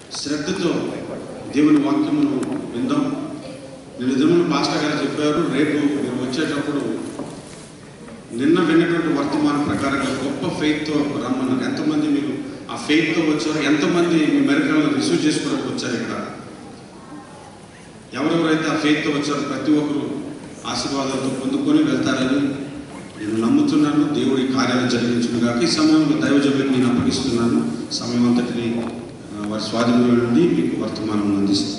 శ్రద్ధతో దేవుని వాక్యమును విందాం నిన్న దినములు పాస్టర్ గారు చెప్పారు రేపు మీరు వచ్చేటప్పుడు నిన్న విన్నటువంటి వర్తమానం ప్రకారంగా గొప్ప ఫెయిత్తో రమ్మన్నారు ఎంతమంది మీరు ఆ ఫెయిత్తో వచ్చారు ఎంతమంది మీ మెరకలను రిసీవ్ చేసుకోవడానికి వచ్చారు ఇక్కడ ఎవరెవరైతే ఆ ఫెయిత్తో వచ్చారో ప్రతి ఒక్కరు ఆశీర్వాదాలతో పొందుకొని వెళ్తారని నేను నమ్ముతున్నాను దేవుడి కార్యాలు జరిగించును కాక ఈ సమయంలో దైవజనులకు నేను అప్పగిస్తున్నాను సమయం అంతటిని ఆ, వారి స్వాధీనంలో నుండి మీకు వర్తమానం అందిస్తాను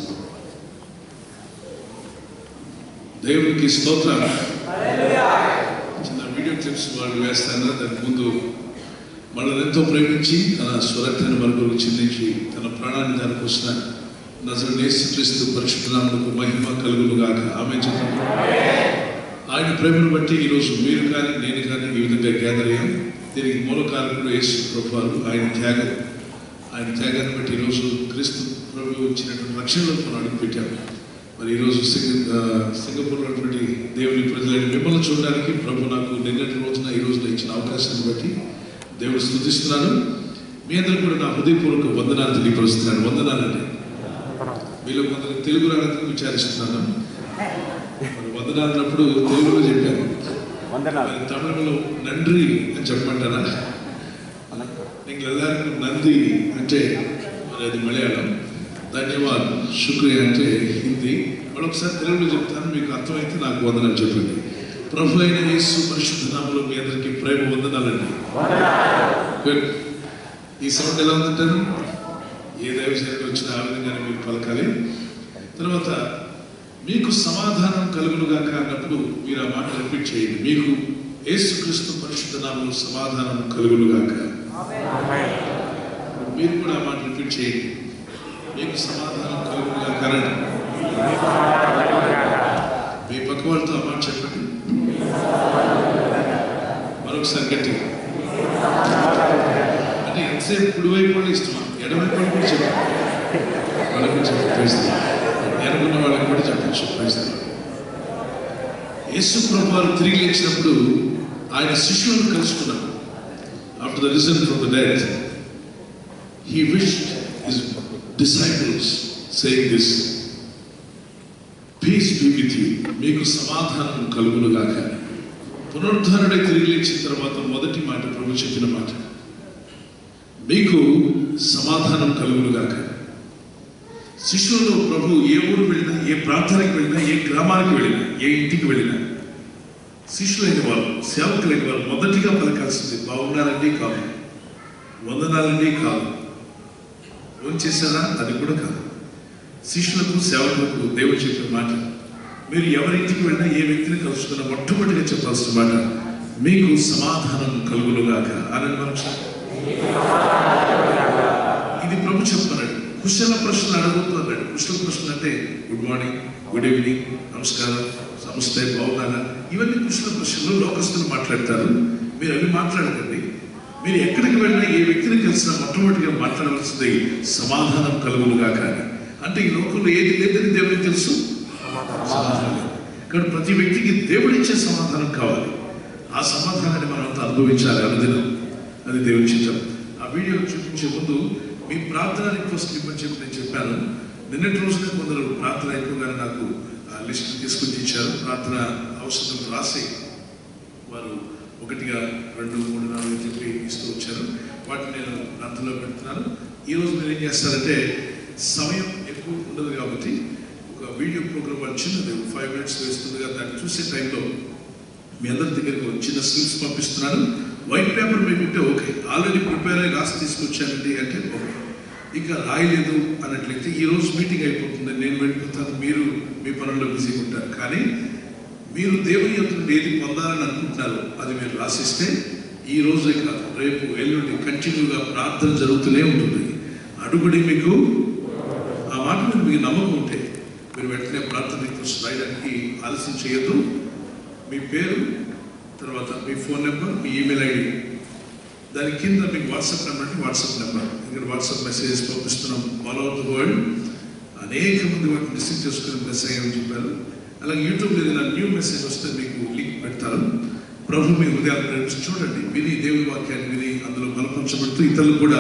దేవునికి స్తోత్రం చిన్న వీడియో క్లిప్స్ వాళ్ళు వేస్తాను దానికి ముందు మనల్ని ఎంతో ప్రేమించి తన స్వరక్తాన్ని మన కొరకు చిందించి తన ప్రాణాన్ని దానికి వచ్చిన నజరు నేసుక్రీస్తు పరిశుద్ధనాములకు మహిమ కలుగును గాక ఆమె చెప్పండి ఆయన ప్రేమను బట్టి ఈరోజు మీరు కానీ నేను కానీ ఈ విధంగా గ్యాదర్ అయ్యాం దీనికి మూల కారకుడు యేసు ప్రభువారు ఆయన త్యాగం ఆయన త్యాగాన్ని బట్టి ఈరోజు క్రీస్తు ప్రభు ఇచ్చినటువంటి రక్షణలో మనం అడుగుపెట్టాము మరి ఈరోజు సింగ ఆ, సింగపూర్లో ఉన్నటువంటి దేవుని ప్రజలైన మిమ్మల్ని చూడడానికి ప్రభు నాకు నిన్నటి రోజున ఈ రోజున ఇచ్చిన అవకాశాన్ని బట్టి దేవుడు స్థుతిస్తున్నాను మీ అందరూ కూడా నా హృదయపూర్వక వందనాలు తెలియపరుస్తున్నాను వందనాలండి మీలో కొందరు తెలుగు రానందుకు విచారిస్తున్నాను మరి వందనాలు అన్నప్పుడు తెలుగులో చెప్పాను వందనాలు మరి తమిళంలో నండ్రి అని చెప్పమంటారా నీకు எல்லாருக்கும் నంది అంటే మరి అది మలయాళం ధన్యవాద్ శుక్రియ అంటే హిందీ మరొకసారి తెలుగులో చెప్తాను మీకు అర్థమైతే నాకు వందనాలు చెప్పండి ప్రభు అయిన యేసు పరిశుద్ధ నామములో మీ అందరికీ ప్రేమ వందనాలండి Good. ఈ సౌండ్ ఎలా ఉందంటారు ఏ దైవ సేవకు వచ్చినా ఆ విధంగానే మీరు పలకాలి తర్వాత మీకు సమాధానం కలుగునుగాక అన్నప్పుడు మీరు ఆ మాట రిపీట్ చేయండి మీకు యేసుక్రీస్తు పరిశుద్ధ నామంలో సమాధానం కలుగునుగాక మీరు కూడా ఆ మాట రిపీట్ చేయండి మీకు సమాధానం కలుగునుగాక అనండి మీ పక్క వాళ్ళతో ఆ మాట చెప్పండి మరొకసారి గట్టిగా అంటే ఎంతసేపు కుడివైపు వాళ్ళు ఇష్టమా ఎడవైపు వాళ్ళు కూడా చెప్పండి వాళ్ళకు కూడా చెప్పండి ప్రయత్నం ఎనుకున్న వాళ్ళకి కూడా చెప్పచ్చు ప్రయత్నం యేసు ప్రభు వారు తిరిగి లేచినప్పుడు ఆయన శిష్యులను కలుసుకున్నారు after the risen from the death he wish his disciples saying this peace be with you మీకు సమాధానం కలుగునుగాక పునరుద్ధరణై తిరిగి లేచిన తర్వాత మొదటి మాట ప్రభు చెప్పిన మాట మీకు సమాధానం కలుగునుగాక శిష్యులు ప్రభు ఏ ఊరు వెళ్ళినా ఏ ప్రాంతానికి వెళ్ళినా ఏ గ్రామానికి వెళ్ళినా ఏ ఇంటికి వెళ్ళినా శిష్యులైన వాళ్ళు సేవకులైన వాళ్ళు మొదటిగా పలకాల్సింది బాగున్నారండి కాదు వందనాలండి కాదు ఏం చేశారా అది కూడా కాదు శిష్యులకు సేవకులకు దేవుడు చెప్పిన మాట మీరు ఎవరింటికి వెళ్ళినా ఏ వ్యక్తిని కలుసుకున్నా మొట్టమొదటిగా చెప్పాల్సిన మాట మీకు సమాధానం కలుగునుగాక అని మనం ఇది ప్రభు చెప్తున్నాడు కుశల ప్రశ్నలు అడుగుతున్నాడు కుశల ప్రశ్నలు అంటే గుడ్ మార్నింగ్ గుడ్ ఈవినింగ్ నమస్కారం నమస్తే బాగున్నారా ఇవన్నీ కుశల ప్రశ్నలు లోకస్తులు మాట్లాడతారు మీరు అవి మాట్లాడకండి మీరు ఎక్కడికి వెళ్ళినా ఏ వ్యక్తిని కలిసినా మొట్టమొదటిగా మాట్లాడవలసింది సమాధానం కలుగునుగా కానీ అంటే ఈ లోకంలో ఏది లేదని దేవునికి తెలుసు సమాధానం ఇక్కడ ప్రతి వ్యక్తికి దేవుడిచ్చే సమాధానం కావాలి ఆ సమాధానాన్ని మనం అంతా అనుభవించాలి అనుదినం అది దేవుని చిత్తం ఆ వీడియో చూపించే ముందు మీ ప్రార్థన రిక్వెస్ట్ ఇవ్వని చెప్పి నేను చెప్పాను నిన్నటి రోజున కొందరు ప్రార్థన అయిపోగానే నాకు ఆ లిస్ట్ తీసుకొచ్చి ఇచ్చారు ప్రార్థన అవసరం రాసి వారు ఒకటిగా రెండు మూడు నాలుగు చెప్పి ఇస్తూ వచ్చారు వాటిని నేను ప్రార్థనలో పెడుతున్నాను ఈ రోజు మీరు ఏం చేస్తారంటే సమయం ఎక్కువ ఉండదు కాబట్టి ఒక వీడియో ప్రోగ్రామ్ వాళ్ళు చిన్నది ఫైవ్ మినిట్స్ వేస్తుంది కదా దాన్ని చూసే టైంలో మీ అందరి దగ్గరికి ఒక చిన్న స్లిప్స్ పంపిస్తున్నాను వైట్ పేపర్ మీకు ఉంటే ఓకే ఆల్రెడీ ప్రిపేర్ అయ్యి రాసి తీసుకొచ్చానండి అంటే ఓకే ఇంకా రాయలేదు అన్నట్లయితే ఈ రోజు మీటింగ్ అయిపోతుంది నేను వెళ్ళిపోతాను మీరు మీ పనుల్లో బిజీగా ఉంటారు కానీ మీరు దేవుని యొక్క నుండి ఏది పొందాలని అనుకుంటున్నారో అది మీరు రాసిస్తే ఈ రోజే కాదు రేపు ఎల్లుండి కంటిన్యూగా ప్రార్థన జరుగుతూనే ఉంటుంది అడుగుడి మీకు ఆ మాట మీద మీకు నమ్మకం ఉంటే మీరు వెంటనే ప్రార్థన రిక్వెస్ట్ రాయడానికి ఆలస్యం చేయొద్దు మీ పేరు తర్వాత మీ ఫోన్ నెంబర్ మీ ఈమెయిల్ ఐడి దాని కింద మీకు వాట్సాప్ నెంబర్ అంటే వాట్సాప్ నెంబర్ ఇక్కడ వాట్సాప్ మెసేజెస్ పంపిస్తున్నాం ఆల్ ఓవర్ ద వరల్డ్ అనేక మంది వాటిని రిసీవ్ చేసుకుని బ్లెస్ అయ్యామని చెప్పారు అలాగే యూట్యూబ్ ఏదైనా న్యూ మెసేజ్ వస్తే మీకు లింక్ పెడతారు ప్రభు మీ హృదయాలు ప్రేమించి చూడండి విని దేవుని వాక్యాన్ని విని అందులో బలపరచబడుతూ ఇతరులు కూడా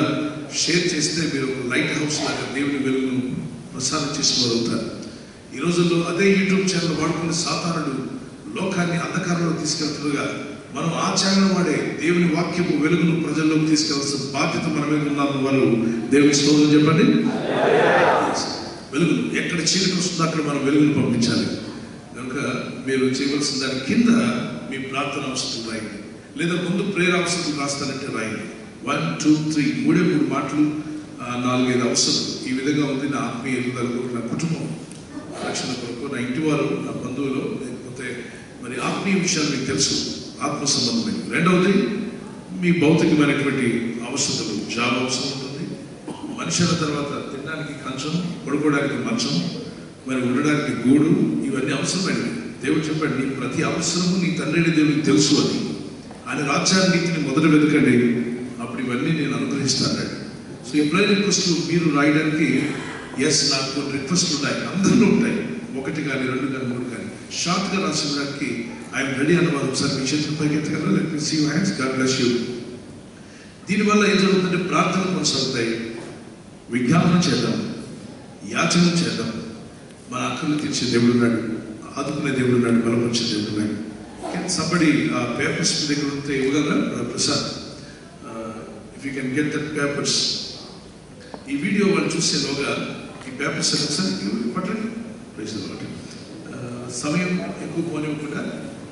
షేర్ చేస్తే మీరు ఒక లైట్ హౌస్ లాగా దేవుని వెలుగును ప్రసారం చేసుకోగలుగుతారు ఈ రోజుల్లో అదే యూట్యూబ్ ఛానల్ వాడుకునే సాతానుడు లోకాన్ని అంధకారంలో తీసుకెళ్తుండగా మనం ఆ ఛానల్ వాడే దేవుని వాక్యము వెలుగును ప్రజల్లోకి తీసుకెళ్లాల్సిన బాధ్యత మన మీద ఉన్నాము వాళ్ళు దేవుని స్తోత్రం చెప్పండి వెలుగును ఎక్కడ చీకటి వస్తుందో అక్కడ మనం వెలుగును పంపించాలి కనుక మీరు చేయవలసిన దాని కింద మీ ప్రార్థన అవసరం రాయండి లేదా ముందు ప్రేర అవసరం రాస్తానంటే రాయండి వన్ టూ త్రీ మూడే మూడు మాటలు ఆ, నాలుగైదు అవసరం ఈ విధంగా ఉంది నా ఆత్మీయ ఎదుగుదల కొరకు నా కుటుంబం రక్షణ కొరకు నా ఇంటి వారు నా బంధువులు లేకపోతే మరి ఆత్మీయ విషయాలు మీకు తెలుసు ఆత్మ సంబంధమైనవి రెండవది మీ భౌతికమైనటువంటి అవసరతలు జాబ్ అవసరం ఉంటుంది మనుషుల తర్వాత తినడానికి కంచం పడుకోవడానికి మంచం మరి ఉండడానికి గూడు ఇవన్నీ అవసరమైనవి దేవుడు చెప్పాడు నీ ప్రతి అవసరము నీ తండ్రిని దేవునికి తెలుసు అని ఆయన రాజ్యాన్ని నీతిని మొదట వెతకండి అప్పుడు ఇవన్నీ నేను అనుగ్రహిస్తాను సో ఎప్పుడైనా రిక్వెస్ట్లు మీరు రాయడానికి ఎస్ నాకు కొన్ని రిక్వెస్ట్లు ఉన్నాయి అందరిలో ఉంటాయి ఒకటి కానీ రెండు కానీ మూడు కానీ షార్ట్గా రాసుకోవడానికి ఐఎమ్ రెడీ అన్నవారు ఒకసారి మీ చేతులు పైకి ఎత్తగలరా let me see hands God bless you దీనివల్ల ఏం జరుగుతుందంటే ప్రార్థనలు కొనసాగుతాయి విజ్ఞాపన చేద్దాం యాచన చేద్దాం మన అక్కలు తీర్చే దేవుడు ఉన్నాడు ఆదుకునే దేవుడు ఉన్నాడు బలపరిచే దేవుడు ఉన్నాడు సంబడి ఆ పేపర్స్ మీ దగ్గర ఉంటే ఇవ్వగలరా ఆ, Prasad if you can get that papers ఈ వీడియో వాళ్ళు చూసేలోగా ఈ పేపర్స్ ఒకసారి ఇవ్వండి, పట్టండి ప్రైజ్ ది లార్డ్. ఆ, సమయం ఎక్కువ పోనివ్వకుండా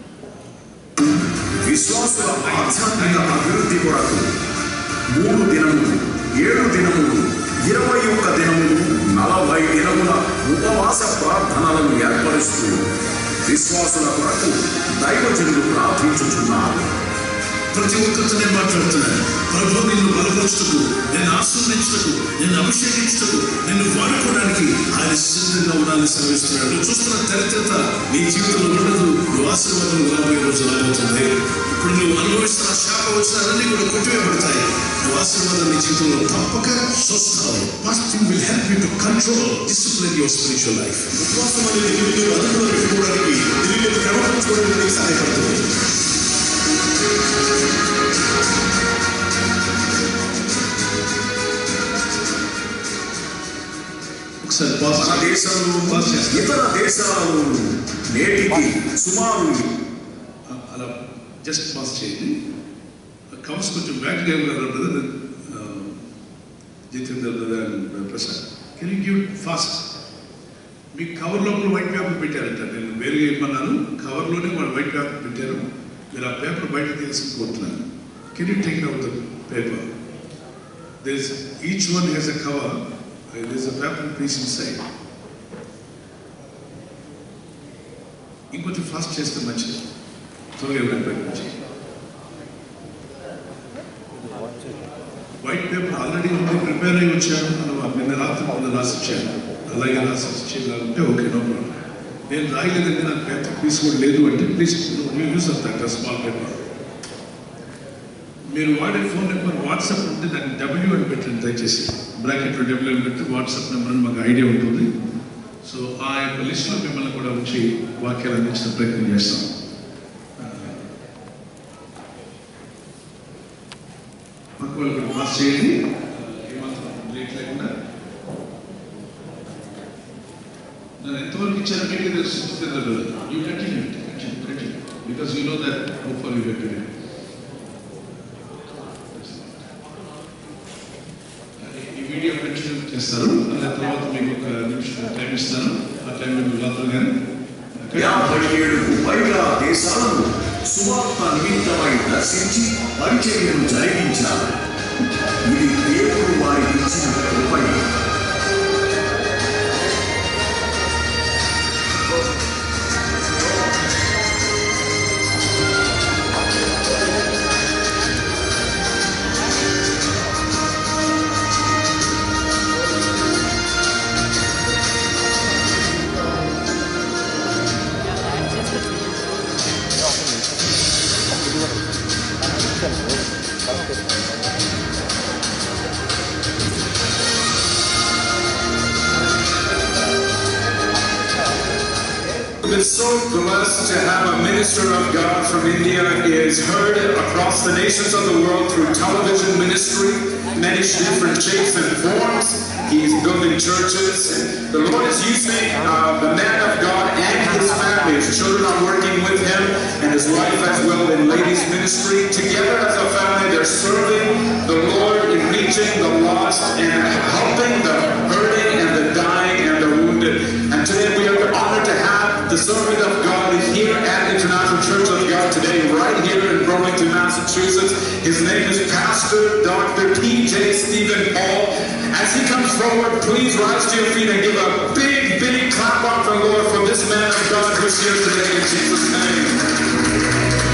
విశ్వాసుల ఆధ్యాత్మిక అభివృద్ధి కొరకు మూడు దినములు ఏడు దినములు ఇరవై ఒక్క దినములు నలభై దినముల ఉపవాస ప్రార్థనలను ఏర్పరుస్తూ విశ్వాసుల కొరకు దైవజనులు ప్రార్థించుచున్నారు ప్రతి ఒక్కరితో నేను మాట్లాడుతున్నాను ప్రభు నిన్ను బలపరచుటకు నేను ఆశీర్వదించుటకు నిన్ను అభిషేకించుటకు నిన్ను వాడుకోవడానికి ఆయన సిద్ధంగా ఉండాలని సెలవిస్తున్నాడు నువ్వు చూస్తున్న దరిద్రత నీ జీవితంలో ఉండదు నువ్వు ఆశీర్వాదం రాబోయే రోజు రాబోతుంది ఇప్పుడు నువ్వు అనుభవిస్తున్న శాప వచనాలన్నీ కూడా కొట్టివేయబడతాయి నువ్వు ఆశీర్వాదం నీ జీవితంలో తప్పక చూస్తావు fasting will help you to control discipline your spiritual life ఉపవాసం అనేది నిన్ను అదుపులో పెట్టుకోవడానికి నిన్ను క్రమపరచుకోవడానికి నీకు సహాయపడుతుంది ఒకసారి పాస్ మన దేశంలో ఇతర దేశాలలో నేటికి సుమారు అలా జస్ట్ పాస్ చేయండి కవర్స్ కొంచెం back game brother Jitender brother and Prasad can you give fast me cover లోపల వైట్ పేపర్ పెట్టారంట నేను వేరే ఏమన్నాను కవర్లోనే వాళ్ళు వైట్ పేపర్ పెట్టారు మీరు ఆ పేపర్ బయట తీసుకుంటున్నాను can you take out the paper this each one has a cover this a paper piece inside ఇంకొంచెం ఫాస్ట్ చేస్తే మంచిది త్వరగా ఇవ్వండి బయట నుంచి వైట్ పేపర్ ఆల్రెడీ ఉంది ప్రిపేర్ అయ్యి వచ్చాను మనం నిన్న రాత్రి మొన్న రాసి ఇచ్చాను అలాగే రాసి ఇచ్చేయాలంటే ఓకే నో ప్రాబ్లం నేను రాయలేదండి నాకు పేపర్ పీస్ కూడా లేదు అంటే please use of that small paper మీరు వాడే ఫోన్ నెంబర్ వాట్సాప్ ఉంటే దాన్ని డబ్ల్యూ అని పెట్టండి దయచేసి బ్రాకెట్లో డబ్ల్యూ అని పెట్టి వాట్సాప్ నెంబర్ అని మాకు ఐడియా ఉంటుంది సో ఆ యొక్క లిస్ట్లో మిమ్మల్ని కూడా వచ్చి వాక్యాలు అందించిన ప్రయత్నం చేస్తాం పక్క వాళ్ళు కూడా పాస్ చేయండి ఏమాత్రం లేట్ లేకుండా నన్ను ఎంతవరకు ఇచ్చారో మీకు తెలుసు you continue continue continue because you know that how far you get to ఈ వీడియో కంటిన్యూ చేస్తారు దాని తర్వాత మీకు ఒక నిమిషం టైం ఇస్తాను ఆ టైం మీకు రాత్రి కానీ యాభై ఏడుకు పైగా దేశాలను సువార్త నిమిత్తమై దర్శించి పరిచర్యను జరిగించారు ఇది దేవుడు వారికి ఇచ్చిన కృపయ We've been so blessed to have a minister of God from India. He is heard across the nations of the world through television ministry. many different shapes and forms. He's building churches. The Lord is using uh, the man of God and his family. His children are working with him and his wife as well in ladies ministry. Together as a family, they're serving the Lord in reaching the lost and helping the hurting and the dying and the wounded. And today we are honored to have the servant of God here at International Church of God today, right here in Burlington, Massachusetts. His name is Pastor Dr. P.J. Stephen Paul. As he comes forward, please rise to your feet and give a big, big clap up for the Lord for this man of God who's here today in Jesus' name.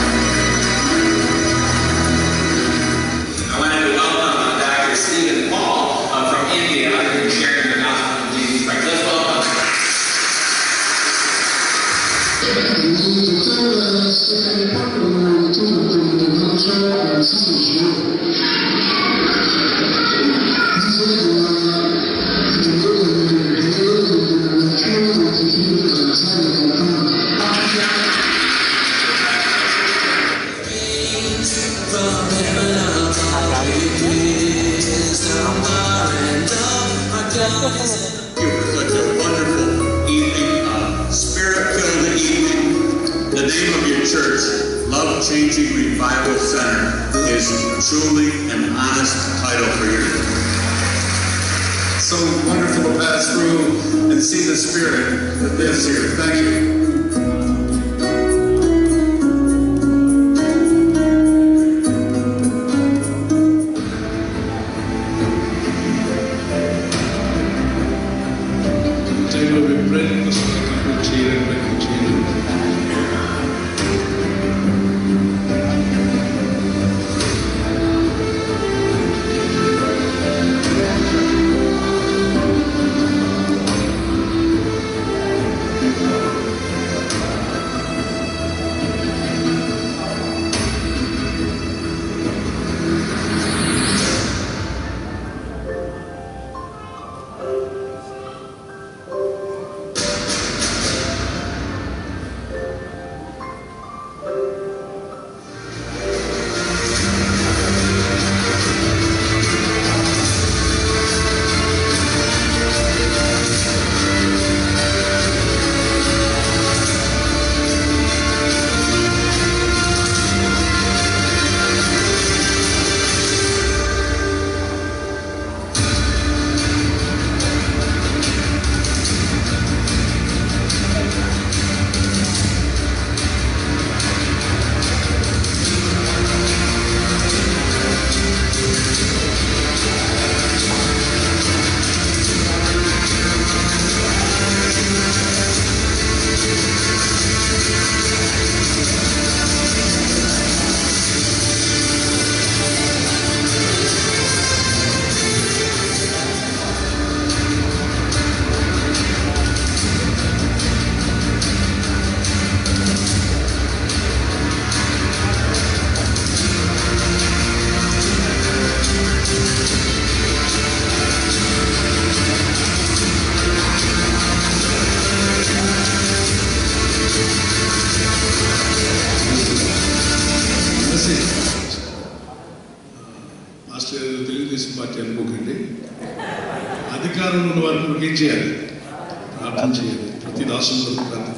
I wanted to welcome Dr. Stephen Paul uh, from India who is sharing the gospel of Jesus Christ. Let's welcome. It was such a wonderful evening, uh, spirit-filled evening. The name of your church, Love Changing Revival Center, is truly an honest title for you. So wonderful to pass through and see the Spirit that lives here. Thank you. టైంలో మేము ప్రయత్నం కోసం చేయడం ప్రయత్నం చేయడం message master గారు Telugu Desam party అనుకోకండి అధికారంలో ఉన్న వారికి మనకి ఏం చేయాలి ప్రార్థన చేయాలి ప్రతి దాసం వరకు ప్రార్థన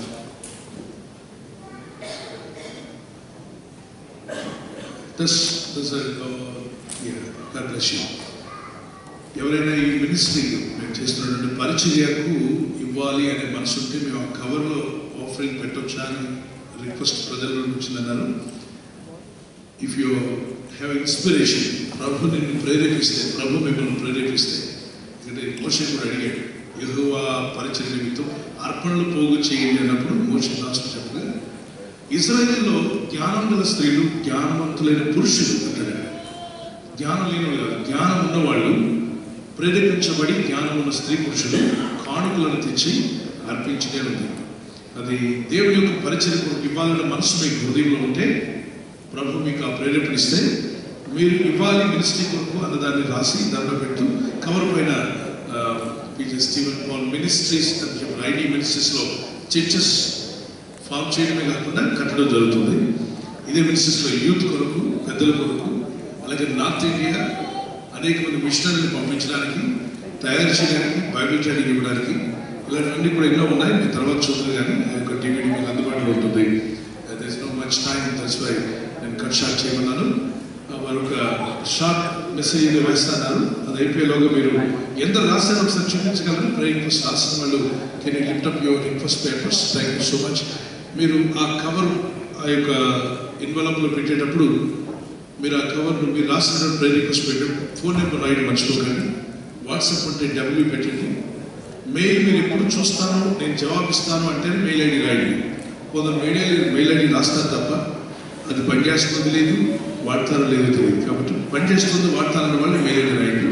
దస్ దస్ గాడ్ బ్లెస్ యూ ఎవరైనా ఈ మినిస్ట్రీ మేము చేస్తున్నటువంటి పరిచర్యకు ఇవ్వాలి అనే మనసు ఉంటే మేము ఆ కవర్లో ఆఫరింగ్ పెట్టొచ్చా అని రిక్వెస్ట్ ప్రజల నుండి వచ్చిందన్నారు ఇఫ్ యూ హ్యావ్ ఇన్స్పిరేషన్ ప్రభు నిన్ను ప్రేరేపిస్తే ప్రభు మిమ్మల్ని ప్రేరేపిస్తే ఎందుకంటే మోషే కూడా అడిగాడు యెహోవా పరిచయ నిమిత్తం అర్పణలు పోగు చేయండి అన్నప్పుడు మోషే రాష్ట్రం చెప్పగా ఇజ్రాయెల్లో జ్ఞానం గల స్త్రీలు జ్ఞానవంతులైన పురుషులు అంటాడు జ్ఞానం లేని వాళ్ళు కాదు. జ్ఞానం ఉన్నవాళ్ళు ప్రేరేపించబడి జ్ఞానం ఉన్న స్త్రీ పురుషులు కానుకలను తెచ్చి అర్పించనే ఉంది అది దేవుని యొక్క పరిచయం కొరకు ఇవ్వాలన్న మనసు మీకు హృదయంలో ఉంటే ప్రభు మీకు ఆ ప్రేరేపణిస్తే మీరు ఇవ్వాలి మినిస్ట్రీ కొరకు అన్నదాన్ని రాసి దాంట్లో పెట్టు కవర్ పైన పీజే స్టీవెన్ పాల్ మినిస్ట్రీస్ అని చెప్పిన ఐడి మినిస్ట్రీస్లో చర్చెస్ ఫామ్ చేయడమే కాకుండా కట్టడం జరుగుతుంది ఇదే మినిస్ట్రీస్లో యూత్ కొరకు పెద్దల కొరకు అలాగే నార్త్ ఇండియా అనేక మంది మిషనరీని పంపించడానికి తయారు చేయడానికి బైబిల్ ట్రైనింగ్ ఇవ్వడానికి ఇలాంటివన్నీ కూడా ఎన్నో ఉన్నాయి మీ తర్వాత చూద్దరు కానీ ఆ యొక్క డివిడి మీకు అందుబాటులో ఉంటుంది there is no much time that's why నేను కట్ షార్ట్ చేయమన్నాను ఆ, వారు ఒక షార్ట్ మెసేజ్ ఏదో వేస్తున్నారు అది అయిపోయేలోగా మీరు ఎంత రాశారో ఒకసారి చూపించగలరు ప్రేయింగ్ ఫస్ట్ రాసిన వాళ్ళు can you lift up your infest papers thank you so much మీరు ఆ కవర్ ఆ యొక్క ఇన్వలప్లో పెట్టేటప్పుడు మీరు ఆ కవర్ను మీరు రాసిన ప్రేర్ రిక్వెస్ట్ పెట్టండి ఫోన్ నెంబర్ రాయడం మర్చిపోకండి వాట్సాప్ అంటే డబ్ల్యూ పెట్టండి మెయిల్ మీరు ఎప్పుడు చూస్తాను నేను జవాబిస్తాను అంటే మెయిల్ ఐడి రాయండి కొందరు మెయిల్ ఐడి మెయిల్ ఐడి రాస్తారు తప్ప అది పనిచేస్తుంది లేదు వాడతారో లేదో తెలియదు కాబట్టి పనిచేస్తుంది వాడతారన్న వాళ్ళు మెయిల్ ఐడి రాయండి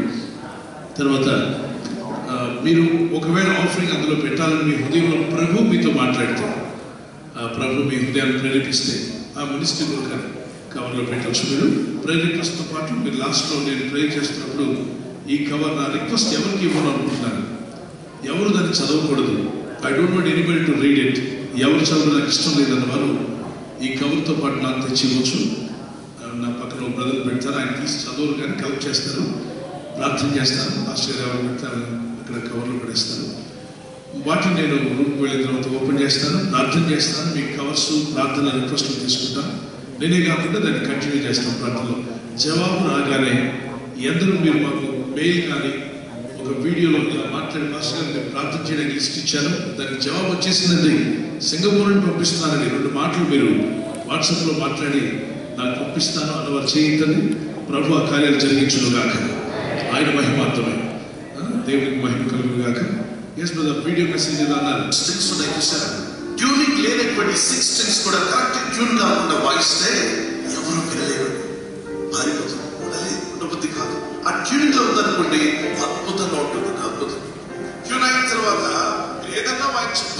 తర్వాత ఆ, మీరు ఒకవేళ ఆఫరింగ్ అందులో పెట్టాలని మీ హృదయంలో ప్రభు మీతో మాట్లాడితే ఆ ప్రభు మీ హృదయాన్ని ప్రేరేపిస్తే ఆ మినిస్ట్రీ కొరకు కవర్లో పెట్టచ్చు మీరు ప్రేయర్ రిక్వెస్ట్తో పాటు మీరు లాస్ట్లో నేను ప్రేయర్ చేస్తున్నప్పుడు ఈ కవర్ నా రిక్వెస్ట్ ఎవరికి ఇవ్వను అనుకుంటున్నాను ఎవరు దాన్ని చదవకూడదు I don't want anybody to read it ఎవరు చదవడం నాకు ఇష్టం లేదన్న వారు ఈ కవర్తో పాటు నాకు తెచ్చి ఇవ్వచ్చు ఆ, నా పక్కన ఒక బ్రదర్ పెడతారు ఆయన తీసి చదవరు కానీ కలెక్ట్ చేస్తారు ప్రార్థన చేస్తారు మాస్టర్ గారు ఎవరు పెడతారు ఇక్కడ కవర్లో పడేస్తారు వాటిని నేను రూమ్కి వెళ్ళిన తర్వాత ఓపెన్ చేస్తాను ప్రార్థన చేస్తాను మీ కవర్స్ ప్రార్థన రిక్వెస్ట్లు తీసుకుంటాను నేనే కాకుండా దాన్ని కంటిన్యూ చేస్తాను ప్రార్థనలో జవాబు రాగానే ఎందరూ మీరు మాకు మెయిల్ కానీ ఒక వీడియోలో ఇలా మాట్లాడి మాస్టర్ గారు మీరు ప్రార్థన చేయడానికి లిస్ట్ ఇచ్చాను దానికి జవాబు వచ్చేసిందండి సింగపూర్ నుండి పంపిస్తున్నానండి రెండు మాటలు మీరు వాట్సాప్లో మాట్లాడి నాకు పంపిస్తాను అన్నవారు చేయించండి ప్రభు ఆ కార్యాలు జరిగించును గాక ఆయన మహిమార్థమే ఆ, దేవునికి మహిమ కలుగును గాక ఎస్ బ్రదర్ వీడియో మెసేజ్ ఏదో అన్నారు స్ట్రింగ్స్ ఉన్నాయి చూసారా ట్యూనింగ్ లేనటువంటి సిక్స్ స్ట్రింగ్స్ కూడా కరెక్ట్ ట్యూన్ కాకుండా వాయిస్తే ఎవరు వినలేరు పారిపోతుంది ఉండలేదు ఉండబుద్ధి కాదు ఆ ట్యూనింగ్ లో ఉందనుకోండి అద్భుతంగా ఉంటుంది ఒక అద్భుతం ట్యూన్ అయిన తర్వాత మీరు ఏదన్నా వాయించు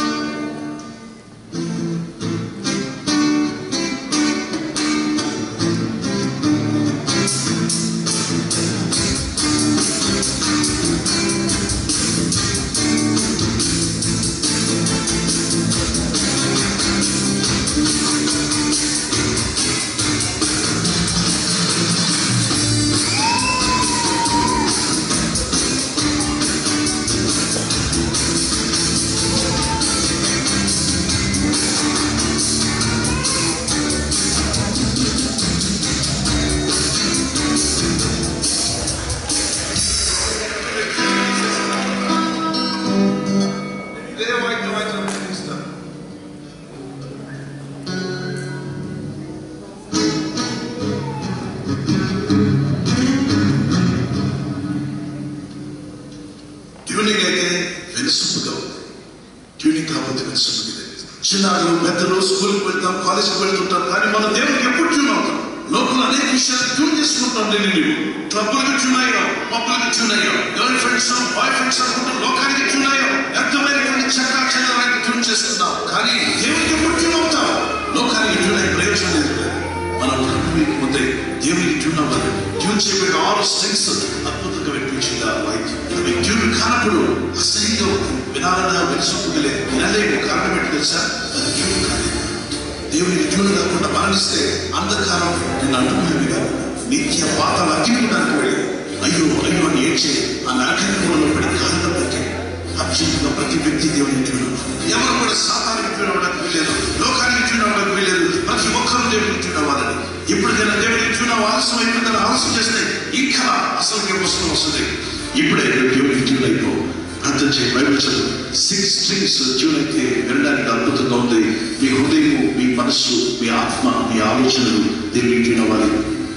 ఇదే వాయిద్యం వాయించడం ప్రయత్నిస్తాను ట్యూనింగ్ అయితే వెనుసుపుగా ఉంది ట్యూనింగ్ కాకపోతే వెనుసుపుగా లేదు చిన్నారులు పెద్దలు స్కూల్కి వెళ్తాం కాలేజ్కి వెళ్తుంటాం కానీ మన దేవునికి ఎప్పుడు ట్యూన్ అవుతాం లోపల అనేక విషయాలు ట్యూన్ చేసుకుంటాం నేను నీవు క్లబ్బులకు ట్యూన్ అయ్యాం పబ్బులకు ట్యూన్ అయ్యాం గర్ల్ ఫ్రెండ్స్ బాయ్ ఫ్రెండ్స్ అనుకుంటూ లోకానికి ట్యూన్ అయ్యాం వ్యక్తమైనటువంటి చక్కా చెల్లరానికి ట్యూన్ చేస్తున్నాం కానీ దేవునికి ఎప్పుడు ట్యూన్ అవుతాం లోకానికి ట్యూన్ అయ్యే ప్రయోజనం లేదు మనం ప్రభువుకి ముందే దేవునికి ట్యూన్ అవ్వాలి ట్యూన్ చేయబడిన ఆరు స్ట్రింగ్స్ అద్భుతంగా వినిపించింది ఆ వాయిద్యం అవి ట్యూన్ కానప్పుడు అసహ్యంగా ఉంది వినాలన్నా వినసొప్పుగా లేదు వినలేము కారణం ఏంటి తెలుసా అది ట్యూన్ కాలేదు దేవునికి ట్యూన్ కాకుండా మరణిస్తే అంధకారం నిన్ను అంటుకునేది కాదు నిత్య పాతాల అగ్నిగుండానికి వెళ్ళి అయ్యో అయ్యో అని ఏడ్చే ఆ నరకంలో పడి కారణం పెట్టే అత్యంతంగా ప్రతి వ్యక్తి దేవుని ట్యూన్ ఎవరు కూడా సాతానికి ట్యూన్ అవ్వడానికి వీలేదు లోకానికి ట్యూన్ అవ్వడానికి వీలేదు ప్రతి ఒక్కరూ దేవునికి ట్యూన్ అవ్వాలని ఇప్పటికైనా దేవునికి ట్యూన్ అవ్వ ఆలస్యం అయిపోయిందని ఆలస్యం చేస్తే ఇంకా అసలు పుస్తకం వస్తుంది ఇప్పుడే నువ్వు దేవునికి ట్యూన్ అయిపో ప్రార్థన చేయి బైబిల్ చదువు సిక్స్ స్ట్రింగ్స్ ట్యూన్ అయితే వినడానికి అద్భుతంగా ఉంది మీ హృదయము మీ మనస్సు మీ ఆత్మ మీ ఆలోచనలు దేవునికి ట్యూన్ అవ్వాలి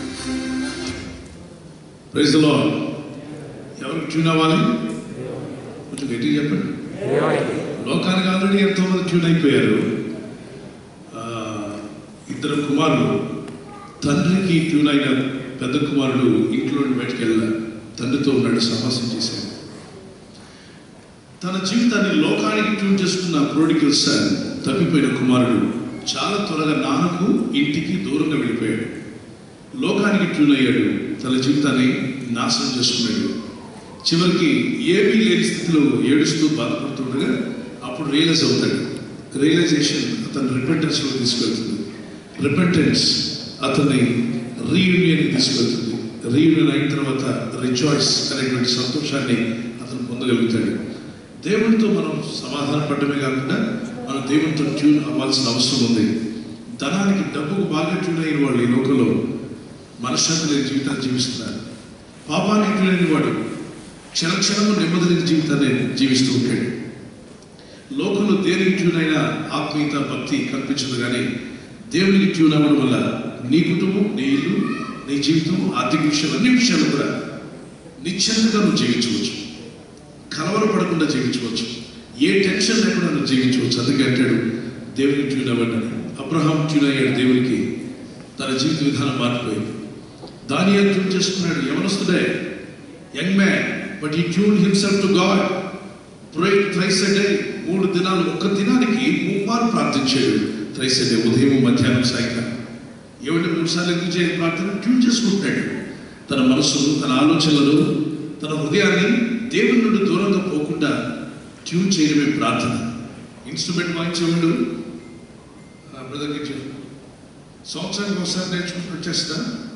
ప్రైజ్ లో ఎవరికి ట్యూన్ అవ్వాలి కొంచెం గట్టిగా చెప్పండి లోకానికి ఆల్రెడీ ఎంతో మంది ట్యూన్ అయిపోయారు ఆ, ఇద్దరు కుమారులు తండ్రికి ట్యూన్ అయిన పెద్ద కుమారుడు ఇంట్లో నుండి బయటకు వెళ్ళారు తండ్రితో ఉన్నాడు సమాసం చేశాడు తన జీవితాన్ని లోకానికి ట్యూన్ చేసుకున్న ప్రోడికల్ సన్ తప్పిపోయిన కుమారుడు చాలా త్వరగా నాన్నకు ఇంటికి దూరంగా వెళ్ళిపోయాడు లోకానికి ట్యూన్ అయ్యాడు తన జీవితాన్ని నాశనం చేసుకున్నాడు చివరికి ఏమీ లేని స్థితిలో ఏడుస్తూ బాధపడుతుండగా అప్పుడు రియలైజ్ అవుతాడు రియలైజేషన్ అతను రిపెంటెన్స్లో తీసుకెళ్తుంది రిపెంటెన్స్ అతన్ని రీయూనియన్కి తీసుకెళ్తుంది రీయూనియన్ అయిన తర్వాత రిజాయిస్ అనేటువంటి సంతోషాన్ని అతను పొందగలుగుతాడు దేవునితో మనం సమాధాన పడమే కాకుండా మన దేవునితో ట్యూన్ అవ్వాల్సిన అవసరం ఉంది ధనానికి డబ్బుకు బాగా ట్యూన్ అయిన వాళ్ళు ఈ లోకంలో మనశ్శాంతి లేని జీవితాన్ని జీవిస్తున్నారు పాపానికి ట్యూన్ అయిన వాడు క్షణ క్షణము నెమ్మది లేని జీవితాన్ని జీవిస్తూ ఉంటాడు లోకంలో దేనికి ట్యూన్ అయినా ఆత్మీయత భక్తి కల్పించదు కానీ దేవునికి ట్యూన్ అవ్వడం వల్ల నీ కుటుంబం నీ ఇల్లు నీ జీవితం ఆర్థిక విషయాలు అన్ని విషయాలు కూడా నిశ్చంతగా నువ్వు జీవించవచ్చు కలవరపడకుండా జీవించవచ్చు ఏ టెన్షన్ లేకుండా నువ్వు జీవించవచ్చు అందుకే అంటాడు దేవునికి ట్యూన్ అవ్వండి అబ్రహాం ట్యూన్ అయ్యాడు దేవునికి తన జీవిత విధానం మారిపోయింది దాని ట్యూన్ చేసుకున్నాడు ఎవరొస్తుండే యంగ్ మ్యాన్ బట్ ఈ tune himself to God pray thrice day మూడు దినాలు ఒక్క దినానికి ముమ్మారు ప్రార్థించాడు థ్రైస్ డే ఉదయం మధ్యాహ్నం సాయంత్రం ఏమంటే మూడు సార్లు ఎందుకు చేయాలి ప్రార్థన ట్యూన్ చేసుకుంటున్నాడు తన మనసును తన ఆలోచనలు తన హృదయాన్ని దేవుని నుండి దూరంగా పోకుండా ట్యూన్ చేయడమే ప్రార్థన ఇన్స్ట్రుమెంట్ వాయించేవాడు బ్రదర్కి చెప్పు సంవత్సరానికి ఒకసారి నేర్చుకుంటూ వచ్చేస్తా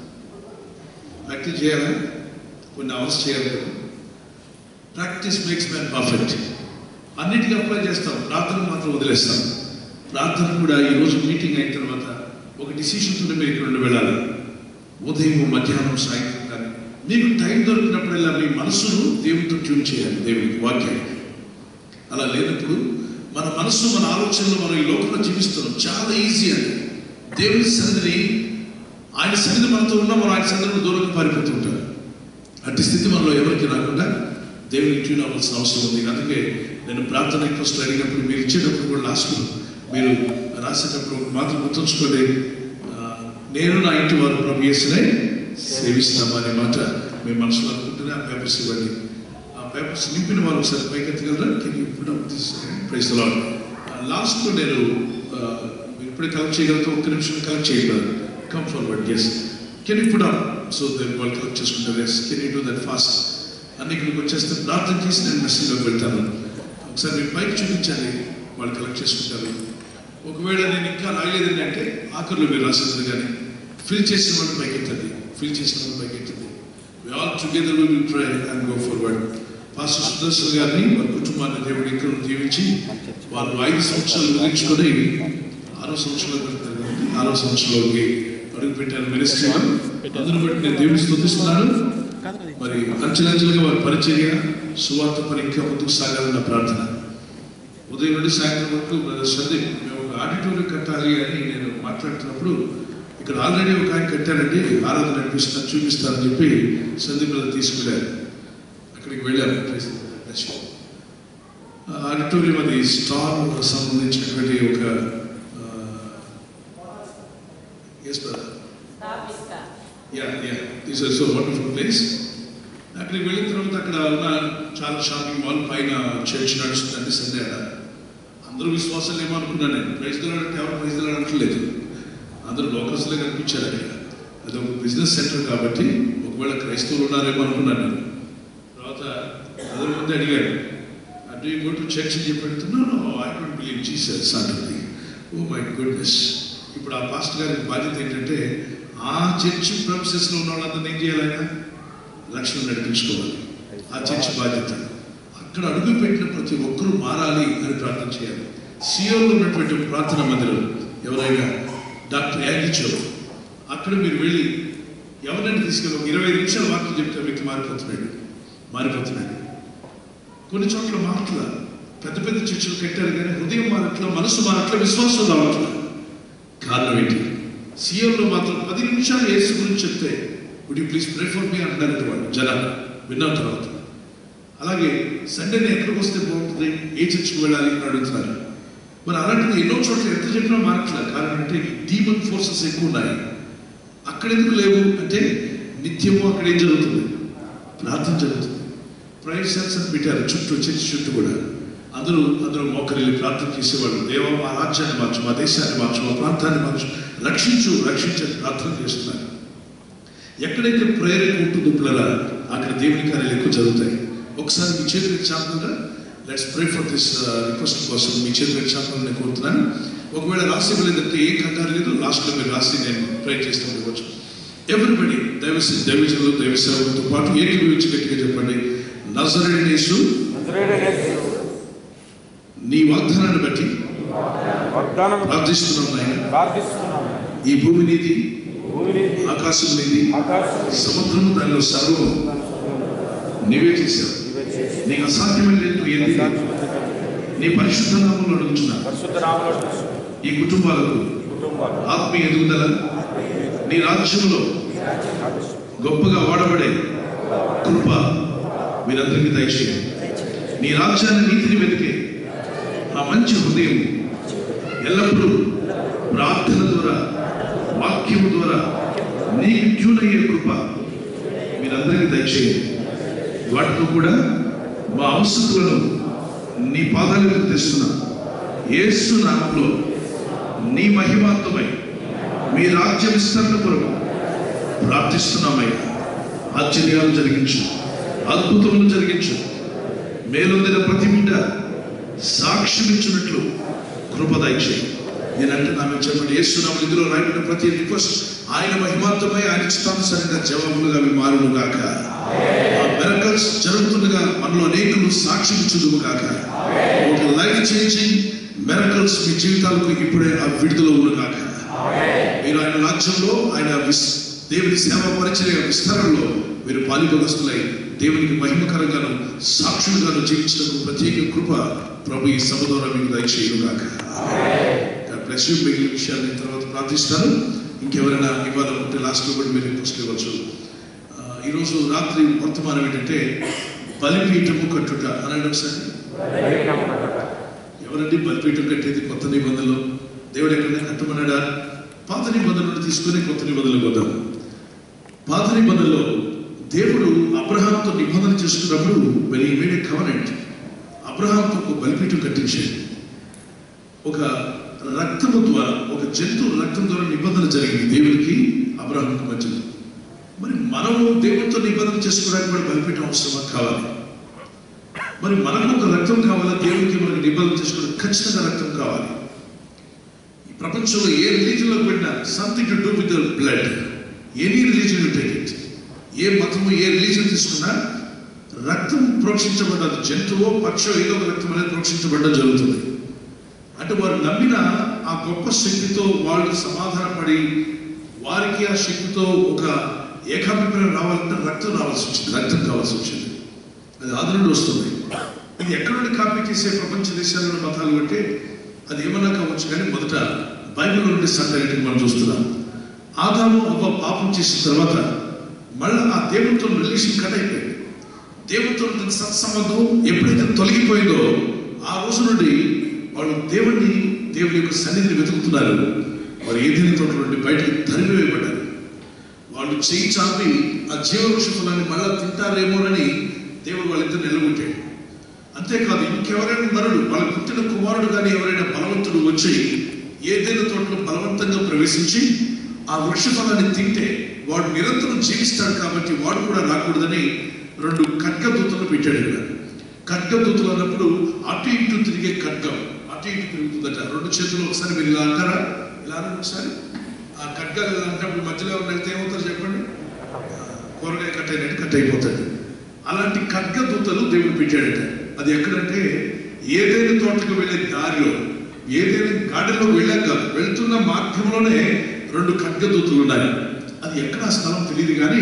ప్రాక్టీస్ చేయాలా కొన్ని అవర్స్ చేయాలి కదా ప్రాక్టీస్ మేక్స్ మ్యాన్ పర్ఫెక్ట్ అన్నిటికీ అప్లై చేస్తాం ప్రార్థన మాత్రం వదిలేస్తాం ప్రార్థన కూడా ఈ రోజు మీటింగ్ అయిన తర్వాత ఒక డిసిషన్ తోటి మీరు ఇక్కడ నుండి వెళ్ళాలి ఉదయం మధ్యాహ్నం సాయంత్రం కానీ మీకు టైం దొరికినప్పుడల్లా మీ మనసును దేవునితో ట్యూన్ చేయాలి దేవునికి వాక్యానికి అలా లేనప్పుడు మన మనస్సు మన ఆలోచనలు మనం ఈ లోకంలో జీవిస్తున్నాం చాలా ఈజీ అండి దేవుని సన్నిధిని ఆయన సన్నిధి మనతో ఉన్నా మనం ఆయన సన్నిధిని దూరంగా పారిపోతుంటాం అట్టి స్థితి మనలో ఎవరికి రాకుండా దేవునికి ట్యూన్ అవ్వాల్సిన అవసరం ఉంది అందుకే నేను ప్రార్థన రిక్వెస్ట్ అడిగినప్పుడు మీరు ఇచ్చేటప్పుడు కూడా లాస్ట్లో మీరు రాసేటప్పుడు ఒక మాత్రం గుర్తుంచుకోండి ఆ, నేను నా ఇంటి వారు ప్రభు చేసినే సేవిస్తామా అనే మాట మీ మనసులో అనుకుంటేనే ఆ పేపర్స్ ఇవ్వండి ఆ పేపర్స్ నింపిన వారు ఒకసారి పైకెత్తగలరా can you put up this praise Lord లాస్ట్లో నేను ఆ, మీరు ఇప్పుడే కలెక్ట్ చేయగలిగితే ఒక్క నిమిషం కలెక్ట్ చేయగలరు come forward yes can you put up so then వాళ్ళు కలెక్ట్ చేసుకుంటారు yes can you do that fast అన్ని ఇక్కడికి వచ్చేస్తే ప్రార్థన చేసి నేను మెసేజ్లోకి వెళ్తాను ఒకసారి మీరు పైకి చూపించాలి వాళ్ళు కలెక్ట్ చేసుకుంటారు ఒకవేళ నేను ఇంకా రాయలేదండి అంటే ఆఖరిలో మీరు రాసేది కానీ ఫిల్ చేసిన వాళ్ళు పైకి ఎత్తండి ఫిల్ చేసిన వాళ్ళు పైకి ఎత్తండి all together will try and go forward pastor Sudarshan గారిని వారి కుటుంబాన్ని దేవుడు ఇక్కడ దీవించి వాళ్ళు ఐదు సంవత్సరాలు ముగించుకొని ఆరో సంవత్సరంలో పెడతారు కాబట్టి ఆరో సంవత్సరంలోకి అడుగు పెట్టారు మినిస్ట్రీ అందును బట్టి నేను దేవుని స్థుతిస్తున్నాను మరి అంచెలంచెలుగా వారి పరిచర్య సువార్త పని ఇంకా ముందుకు సాగాలన్న ప్రార్థన ఉదయం నుండి సాయంత్రం వరకు బ్రదర్ సందీప్ మేము ఒక ఆడిటోరియం కట్టాలి అని నేను మాట్లాడుతున్నప్పుడు ఇక్కడ ఆల్రెడీ ఒక ఆయన కట్టారండి ఆరాధన నడిపిస్తాను చూపిస్తానని చెప్పి సందీప్ బ్రదర్ తీసుకెళ్ళారు అక్కడికి వెళ్ళాము ఆ ఆడిటోరియం అది స్టార్ సంబంధించినటువంటి ఒక yes brother ya ya this is so wonderful place అక్కడికి వెళ్ళిన తర్వాత అక్కడ ఉన్న చాలా షాపింగ్ మాల్ పైన చర్చ్ నడుస్తుందండి సండే ఆడ అందరూ విశ్వాసాలు ఏమనుకున్నాను నేను ప్రైజ్ అంటే ఎవరు ప్రైజ్ అనట్లేదు అందరూ లోకల్స్లే కనిపించారు అక్కడ అది ఒక బిజినెస్ సెంటర్ కాబట్టి ఒకవేళ క్రైస్తవులు ఉన్నారేమో అనుకున్నాను నేను తర్వాత అదర్ ముందు అడిగాడు అంటే గో టు చర్చ్ అని చెప్పి no no I don't believe Jesus అంటుంది ఓ మై గుడ్నెస్ ఇప్పుడు ఆ పాస్టర్ గారికి బాధ్యత ఏంటంటే ఆ చర్చ్ ప్రొఫెసెస్లో ఉన్న వాళ్ళందరినీ ఏం చేయాలి ఆయన రక్షణ నడిపించుకోవాలి ఆ చర్చ్ బాధ్యత అక్కడ అడుగు పెట్టిన ప్రతి ఒక్కరూ మారాలి అని ప్రార్థన చేయాలి సియోలో ఉన్నటువంటి ప్రార్థన మందిరం ఎవరైనా డాక్టర్ యాగిచో అక్కడ మీరు వెళ్ళి ఎవరైనా తీసుకెళ్ళి ఒక ఇరవై నిమిషాలు వాక్యం చెప్తే వ్యక్తి మారిపోతున్నాడు మారిపోతున్నాడు కొన్ని చోట్ల మారట్ల పెద్ద పెద్ద చర్చలు కట్టారు కానీ హృదయం మారట్ల మనసు మారట్ల విశ్వాసం రావట్ల కారణం ఏంటి సీఎంలో మాత్రం పది నిమిషాలు యేసు గురించి చెప్తే would you please pray for me అంటున్నారు వాళ్ళు జనాలు విన్న తర్వాత అలాగే సండేని ఎక్కడికి వస్తే బాగుంటుంది ఏ చర్చికి వెళ్ళాలి అని అడుగుతున్నారు మరి అలాంటిది ఎన్నో చోట్ల ఎంత చెప్పినా మారట్లేదు కారణం అంటే డీమన్ ఫోర్సెస్ ఎక్కువ ఉన్నాయి అక్కడ ఎందుకు లేవు అంటే నిత్యము అక్కడ ఏం జరుగుతుంది ప్రార్థన జరుగుతుంది ప్రైవేట్ సెల్స్ అని పెట్టారు చుట్టూ చర్చి చుట్టూ కూడా అందరూ అందరూ మోకరిల్లి ప్రార్థన చేసేవాళ్ళు దేవా మా రాజ్యాన్ని మార్చు మా దేశాన్ని మార్చు మా ప్రాంతాన్ని మార్చు రక్షించు రక్షించని ప్రార్థన చేస్తున్నారు ఎక్కడైతే ప్రేరణ ఉంటుందో పిల్లల అక్కడ దేవుని కార్యాలు ఎక్కువ జరుగుతాయి ఒకసారి మీ చేతులు చాపకుండా let's pray for this request కోసం మీ చేతులు చాపాలని నేను కోరుతున్నాను ఒకవేళ రాసి ఇవ్వలేదంటే ఏ కంగారు లేదు లాస్ట్లో మీరు రాసి నేను ప్రే చేస్తూ ఉండవచ్చు ఎవ్రీబడి దైవ దైవజనులు దైవ సేవకులతో పాటు ఏకీభవించి గట్టిగా చెప్పండి నజరేసు నీ వాగ్దానాన్ని బట్టి వాగ్దానం ప్రార్థిస్తున్నాం నాయన ప్రార్థిస్తున్నాము ఈ భూమి నీది భూమిని ఆకాశం నీది ఆకాశం సముద్రము దానిలో సర్వం నీవే చేశావు నీకు అసాధ్యమైన లేదు ఏంది నీ పరిశుద్ధ నామంలో అడుగుతున్నా పరిశుద్ధ నామములో ఈ కుటుంబాలకు కుటుంబాలు ఆత్మీయ ఎదుగుదల నీ రాజ్యంలో గొప్పగా వాడబడే కృప మీరందరికీ దయచేయండి నీ రాజ్యాన్ని నీతిని వెతికే ఆ మంచి హృదయం ఎల్లప్పుడూ ప్రార్థన ద్వారా వాక్యము ద్వారా నీకు ట్యూన్ అయ్యే కృప మీరందరికీ దయచేయండి వాటితో కూడా మా అవసరాలను నీ పాదాలకు తెస్తున్నా యేసు నామంలో నీ మహిమాత్మమై మీ రాజ్య విస్తరణ కొరకు ప్రార్థిస్తున్నామయ్యా ఆశ్చర్యాలు జరిగించు అద్భుతములు జరిగించు మేలొందిన ప్రతి బిడ్డ సాక్ష్యం ఇచ్చినట్లు కృపదయచేయి నేనంటే నామే చెప్పండి యేసునామ ఇందులో రాయబడిన ప్రతి రిక్వెస్ట్ ఆయన మహిమాత్మై ఆయన ఇష్టానుసారంగా జవాబులుగా అవి మారును గాక ఆ మెరకల్స్ జరుగుతుండగా మనలో అనేకులు సాక్ష్యం ఇచ్చుదుము గాక ఒక లైఫ్ చేంజింగ్ మెరకల్స్ మీ జీవితాలకు ఇప్పుడే ఆ విడుదల ఉన్ను గాక మీరు ఆయన రాజ్యంలో ఆయన విస్- దేవుని సేవ పరిచయ విస్తరణలో మీరు పాలిభగస్తులై దేవునికి మహిమకరంగాను సాక్షులుగాను జీవించడానికి ప్రత్యేక కృప ప్రభు ఈ సభ ద్వారా మీకు దయచేయుగాక ప్లస్ మిగిలిన విషయాలు నేను తర్వాత ప్రార్థిస్తాను ఇంకెవరైనా ఇవ్వాలనుకుంటే లాస్ట్లో కూడా మీరు రిక్వెస్ట్ ఇవ్వచ్చు ఆ, ఈరోజు రాత్రి వర్తమానం ఏంటంటే బలిపీఠము కట్టుట అనండి ఒకసారి ఎవరండి బలిపీఠం కట్టేది కొత్త నిబంధనలు దేవుడు ఎక్కడైనా కట్టమన్నాడా పాత నిబంధనలు తీసుకొని కొత్త నిబంధనలు వద్దాం పాత నిబంధనలో దేవుడు అబ్రహాంతో నిబంధన చేసుకున్నప్పుడు వెరీ మేడ్ కవనెంట్ అబ్రహాంతో ఒక బలిపీఠం కట్టించాడు ఒక రక్తము ద్వారా ఒక జంతువు రక్తం ద్వారా నిబంధన జరిగింది దేవునికి అబ్రహాంకి మధ్యలో మరి మనము దేవునితో నిబంధన చేసుకోవడానికి కూడా బలిపీఠం అవసరమా కావాలి మరి మనకు ఒక రక్తం కావాలా దేవునికి మనకు నిబంధన చేసుకోవడానికి ఖచ్చితంగా రక్తం కావాలి ఈ ప్రపంచంలో ఏ రిలీజన్లోకి వెళ్ళినా something to do with the blood any religion take it ఏ మతము ఏ రిలీజన్ తీసుకున్నా రక్తం ప్రోక్షించబడ్డది జంతువు పక్షో ఏదో ఒక రక్తం అనేది ప్రోక్షించబడడం జరుగుతుంది అంటే వారు నమ్మిన ఆ గొప్ప శక్తితో వాళ్ళు సమాధానపడి వారికి ఆ శక్తితో ఒక ఏకాభిప్రాయం రావాలంటే రక్తం రావాల్సి వచ్చింది రక్తం కావాల్సి వచ్చింది అది ఆది నుండి వస్తుంది ఇది ఎక్కడి నుండి కాపీ చేసే ప్రపంచ దేశాలలో మతాలు అంటే అది ఏమన్నా కావచ్చు కానీ మొదట బైబిల్ నుండి సంగతి మనం చూస్తున్నాం ఆదాము అవ్వ పాపం చేసిన తర్వాత మళ్ళీ ఆ దేవునితో రిలేషన్ కట్ అయిపోయింది దేవునితో ఉన్న సత్సంబంధం ఎప్పుడైతే తొలగిపోయిందో ఆ రోజు నుండి వాళ్ళు దేవుణ్ణి దేవుని యొక్క సన్నిధిని వెతుకుతున్నారు వారు ఏదైనా తోట నుండి బయటకు తరిమివేయబడ్డారు వాళ్ళు చేయి చాపి ఆ జీవవృక్ష ఫలాన్ని మళ్ళా తింటారేమోనని దేవుడు వాళ్ళిద్దరు నిలబొట్టాడు అంతేకాదు ఇంకెవరైనా నరుడు వాళ్ళ పుట్టిన కుమారుడు కానీ ఎవరైనా బలవంతుడు వచ్చి ఏదైనా తోటలో బలవంతంగా ప్రవేశించి ఆ వృక్ష ఫలాన్ని తింటే వాడు నిరంతరం జీవిస్తాడు కాబట్టి వాడు కూడా రాకూడదని రెండు ఖడ్గదూతలు పెట్టాడు ఇక్కడ ఖడ్గదూతలు అన్నప్పుడు అటు ఇటు తిరిగే ఖడ్గం అటు ఇటు తిరుగుతుందట రెండు చేతులు ఒకసారి మీరు ఇలా అంటారా ఇలా అనండి ఒకసారి ఆ ఖడ్గాలు ఇలా అంటప్పుడు మధ్యలో ఎవరు వెళ్తే ఏమవుతారు చెప్పండి కూరగాయ కట్ అయినట్టు కట్ అయిపోతాడు అలాంటి ఖడ్గదూతలు దేవుడు పెట్టాడట అది ఎక్కడంటే ఏదైనా తోటకు వెళ్ళే దారిలో ఏదైనా గార్డెన్లో వెళ్ళాక వెళ్తున్న మార్గంలోనే రెండు ఖడ్గదూతలు ఉన్నాయి అది ఎక్కడ ఆ స్థలం తెలియదు కానీ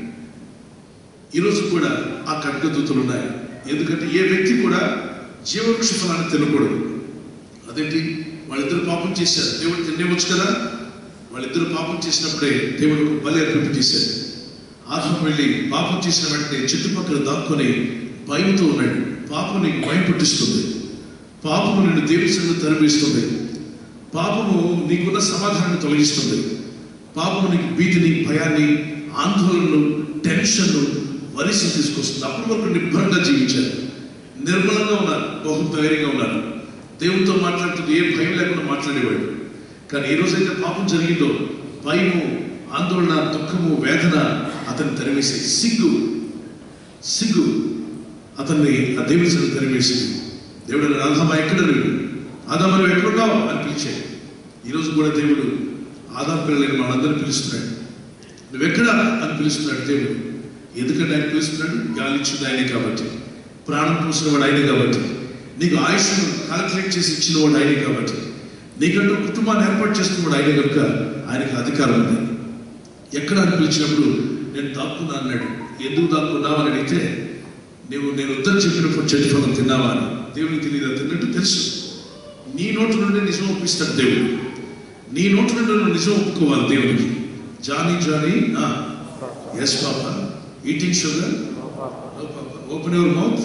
ఈరోజు కూడా ఆ ఖడ్గదూతలు ఉన్నాయి ఎందుకంటే ఏ వ్యక్తి కూడా జీవవృక్ష ఫలాన్ని తినకూడదు అదేంటి వాళ్ళిద్దరు పాపం చేశారు దేవుడు తినేవచ్చు కదా వాళ్ళిద్దరు పాపం చేసినప్పుడే దేవుడు ఒక బలి అర్పింపు చేశాడు ఆత్మ వెళ్ళి పాపం చేసిన వెంటనే చుట్టుపక్కల దాక్కొని భయంతో ఉన్నాడు పాపం నీకు భయం పుట్టిస్తుంది పాపము నిన్ను దేవుని తరిపిస్తుంది పాపము నీకున్న సమాధానాన్ని తొలగిస్తుంది పాపము నీకు భీతిని భయాన్ని ఆందోళనను టెన్షన్ను వరిసి తీసుకొస్తుంది అప్పటి వరకు నిబ్బరంగా జీవించారు నిర్మలంగా ఉన్నారు బహు ధైర్యంగా ఉన్నారు దేవునితో మాట్లాడుతూ ఏ భయం లేకుండా మాట్లాడేవాడు కానీ ఏ రోజైతే పాపం జరిగిందో భయము ఆందోళన దుఃఖము వేదన అతన్ని తరివేసి సిగ్గు సిగ్గు అతన్ని ఆ దేవుని సన్నిధికి తరివేసింది దేవుడు రాధమ్మ ఎక్కడ నువ్వు ఆదామ నువ్వు ఎక్కడున్నావు అని పిలిచాడు ఈరోజు కూడా దేవుడు ఆదాం పిల్లలకి మనందరినీ పిలుస్తున్నాడు నువ్వెక్కడ అని పిలుస్తున్నాడు దేవుడు ఎందుకంటే ఆయన పిలుస్తున్నాడు గాలి ఇచ్చింది ఆయనే కాబట్టి ప్రాణం పోసిన వాడు ఆయనే కాబట్టి నీకు ఆయుష్ కాల్కులేట్ చేసి ఇచ్చిన వాడు ఆయనే కాబట్టి నీకంటూ కుటుంబాన్ని ఏర్పాటు చేస్తున్నవాడు ఆయనే కనుక ఆయనకు అధికారం ఉంది ఎక్కడ అని పిలిచినప్పుడు నేను దాక్కున్నా అన్నాడు ఎందుకు దాక్కున్నావు అని అడిగితే నువ్వు నేను వద్దని చెప్పినప్పుడు చెట్టు ఫలం తిన్నావా అని దేవునికి తెలియదు తిన్నట్టు తెలుసు నీ నోటి నుండి నిజం ఒప్పిస్తాడు దేవుడు నీ నోటి నుండి నువ్వు నిజం ఒప్పుకోవాలి దేవునికి Johnny Johnny yes papa eating sugar open your mouth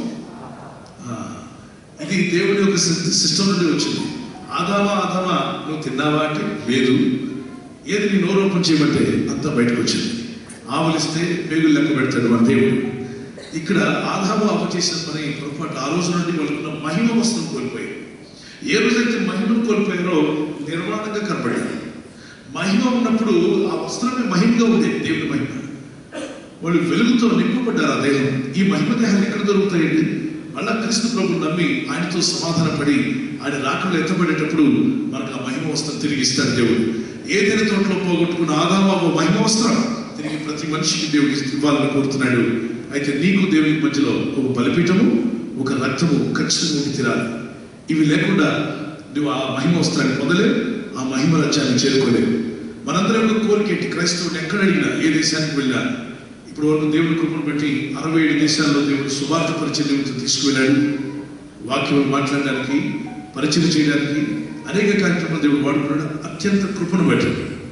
ఇది దేవుని యొక్క సిస్టమ్ నుండి వచ్చింది ఆదామా ఆదామా నువ్వు తిన్నావా అంటే లేదు ఏది నీ నోరు ఓపెన్ చేయమంటే అంతా బయటకు వచ్చింది ఆవలిస్తే పేగులు లెక్క పెడతాడు మన దేవుడు ఇక్కడ ఆదాము అవ చేసిన పని పొరపాటు ఆ రోజు నుండి వాళ్ళకున్న మహిమ వస్త్రం కోల్పోయారు ఏ రోజైతే మహిమను కోల్పోయారో నిర్మాణంగా కనబడారు మహిమ ఉన్నప్పుడు ఆ వస్త్రమే మహిమగా ఉంది దేవుని మహిమ వాళ్ళు వెలుగుతో నింపబడ్డారు ఆ దేహం ఈ మహిమ దేహాలు ఎక్కడ దొరుకుతాయండి మళ్ళా క్రీస్తు ప్రభు నమ్మి ఆయనతో సమాధానపడి ఆయన రాకుండా ఎత్తబడేటప్పుడు మనకు ఆ మహిమ వస్త్రం తిరిగి ఇస్తాడు దేవుడు ఏదైనా తోటలో పోగొట్టుకున్న ఆదాము మహిమ వస్త్రం తిరిగి ప్రతి మనిషికి దేవుడికి ఇవ్వాలని కోరుతున్నాడు అయితే నీకు దేవునికి మధ్యలో ఒక బలిపీఠము ఒక రక్తము ఖచ్చితంగా ఉండి తీరాలి ఇవి లేకుండా నువ్వు ఆ మహిమ వస్త్రాన్ని పొందలేవు ఆ మహిమ రాజ్యాన్ని చేరుకోలేవు మనందరం ఒక కోరిక ఏంటి క్రైస్తవుని ఎక్కడ అడిగినా ఏ దేశానికి వెళ్ళినా ఇప్పుడు వరకు దేవుడి కృపను బట్టి అరవై ఏడు దేశాల్లో దేవుడు సువార్త పరిచయం నిమిత్తం తీసుకువెళ్ళాడు వాక్యం మాట్లాడడానికి పరిచయం చేయడానికి అనేక కార్యక్రమాలు దేవుడు వాడుకున్నాడు అత్యంత కృపను బట్టి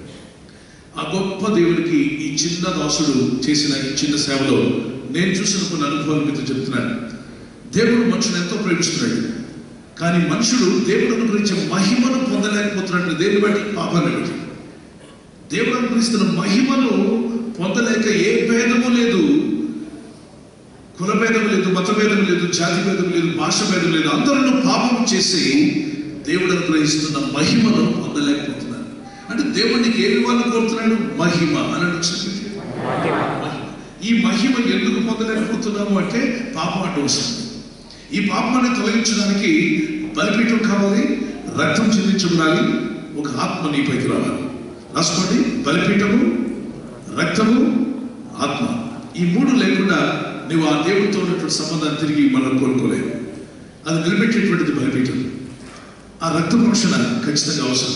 ఆ గొప్ప దేవుడికి ఈ చిన్న దాసుడు చేసిన ఈ చిన్న సేవలో నేను చూసిన కొన్ని అనుభవాలు మీతో చెప్తున్నాను దేవుడు మనుషులు ఎంతో ప్రేమిస్తున్నాడు కానీ మనుషుడు దేవుడు అనుగ్రహించే మహిమను పొందలేకపోతున్నాడు దేన్ని బట్టి పాపాన్ని బట్టి దేవుడు అనుగ్రహిస్తున్న మహిమను పొందలేక ఏ భేదము లేదు కుల భేదం లేదు మత భేదం లేదు జాతి భేదం లేదు భాష భేదం లేదు అందరూ పాపం చేసి దేవుడు అనుగ్రహిస్తున్న మహిమను పొందలేకపోతున్నారు అంటే దేవుడికి ఏమి ఇవ్వాలని కోరుతున్నాడు మహిమ అని వచ్చింది ఈ మహిమ ఎందుకు పొందలేకపోతున్నాము అంటే పాపం అడ్డు వస్తుంది ఈ పాపాన్ని తొలగించడానికి బలిపీఠం కావాలి రక్తం చెందించబడాలి ఒక ఆత్మ నీపైకి రావాలి రాసుకోండి బలిపీఠము రక్తము ఆత్మ ఈ మూడు లేకుండా నువ్వు ఆ దేవుడితో ఉన్నటువంటి సంబంధాన్ని తిరిగి మనం కోలుకోలేవు అది నిలబెట్టేటువంటిది బలిపీఠం ఆ రక్త పోషణ ఖచ్చితంగా అవసరం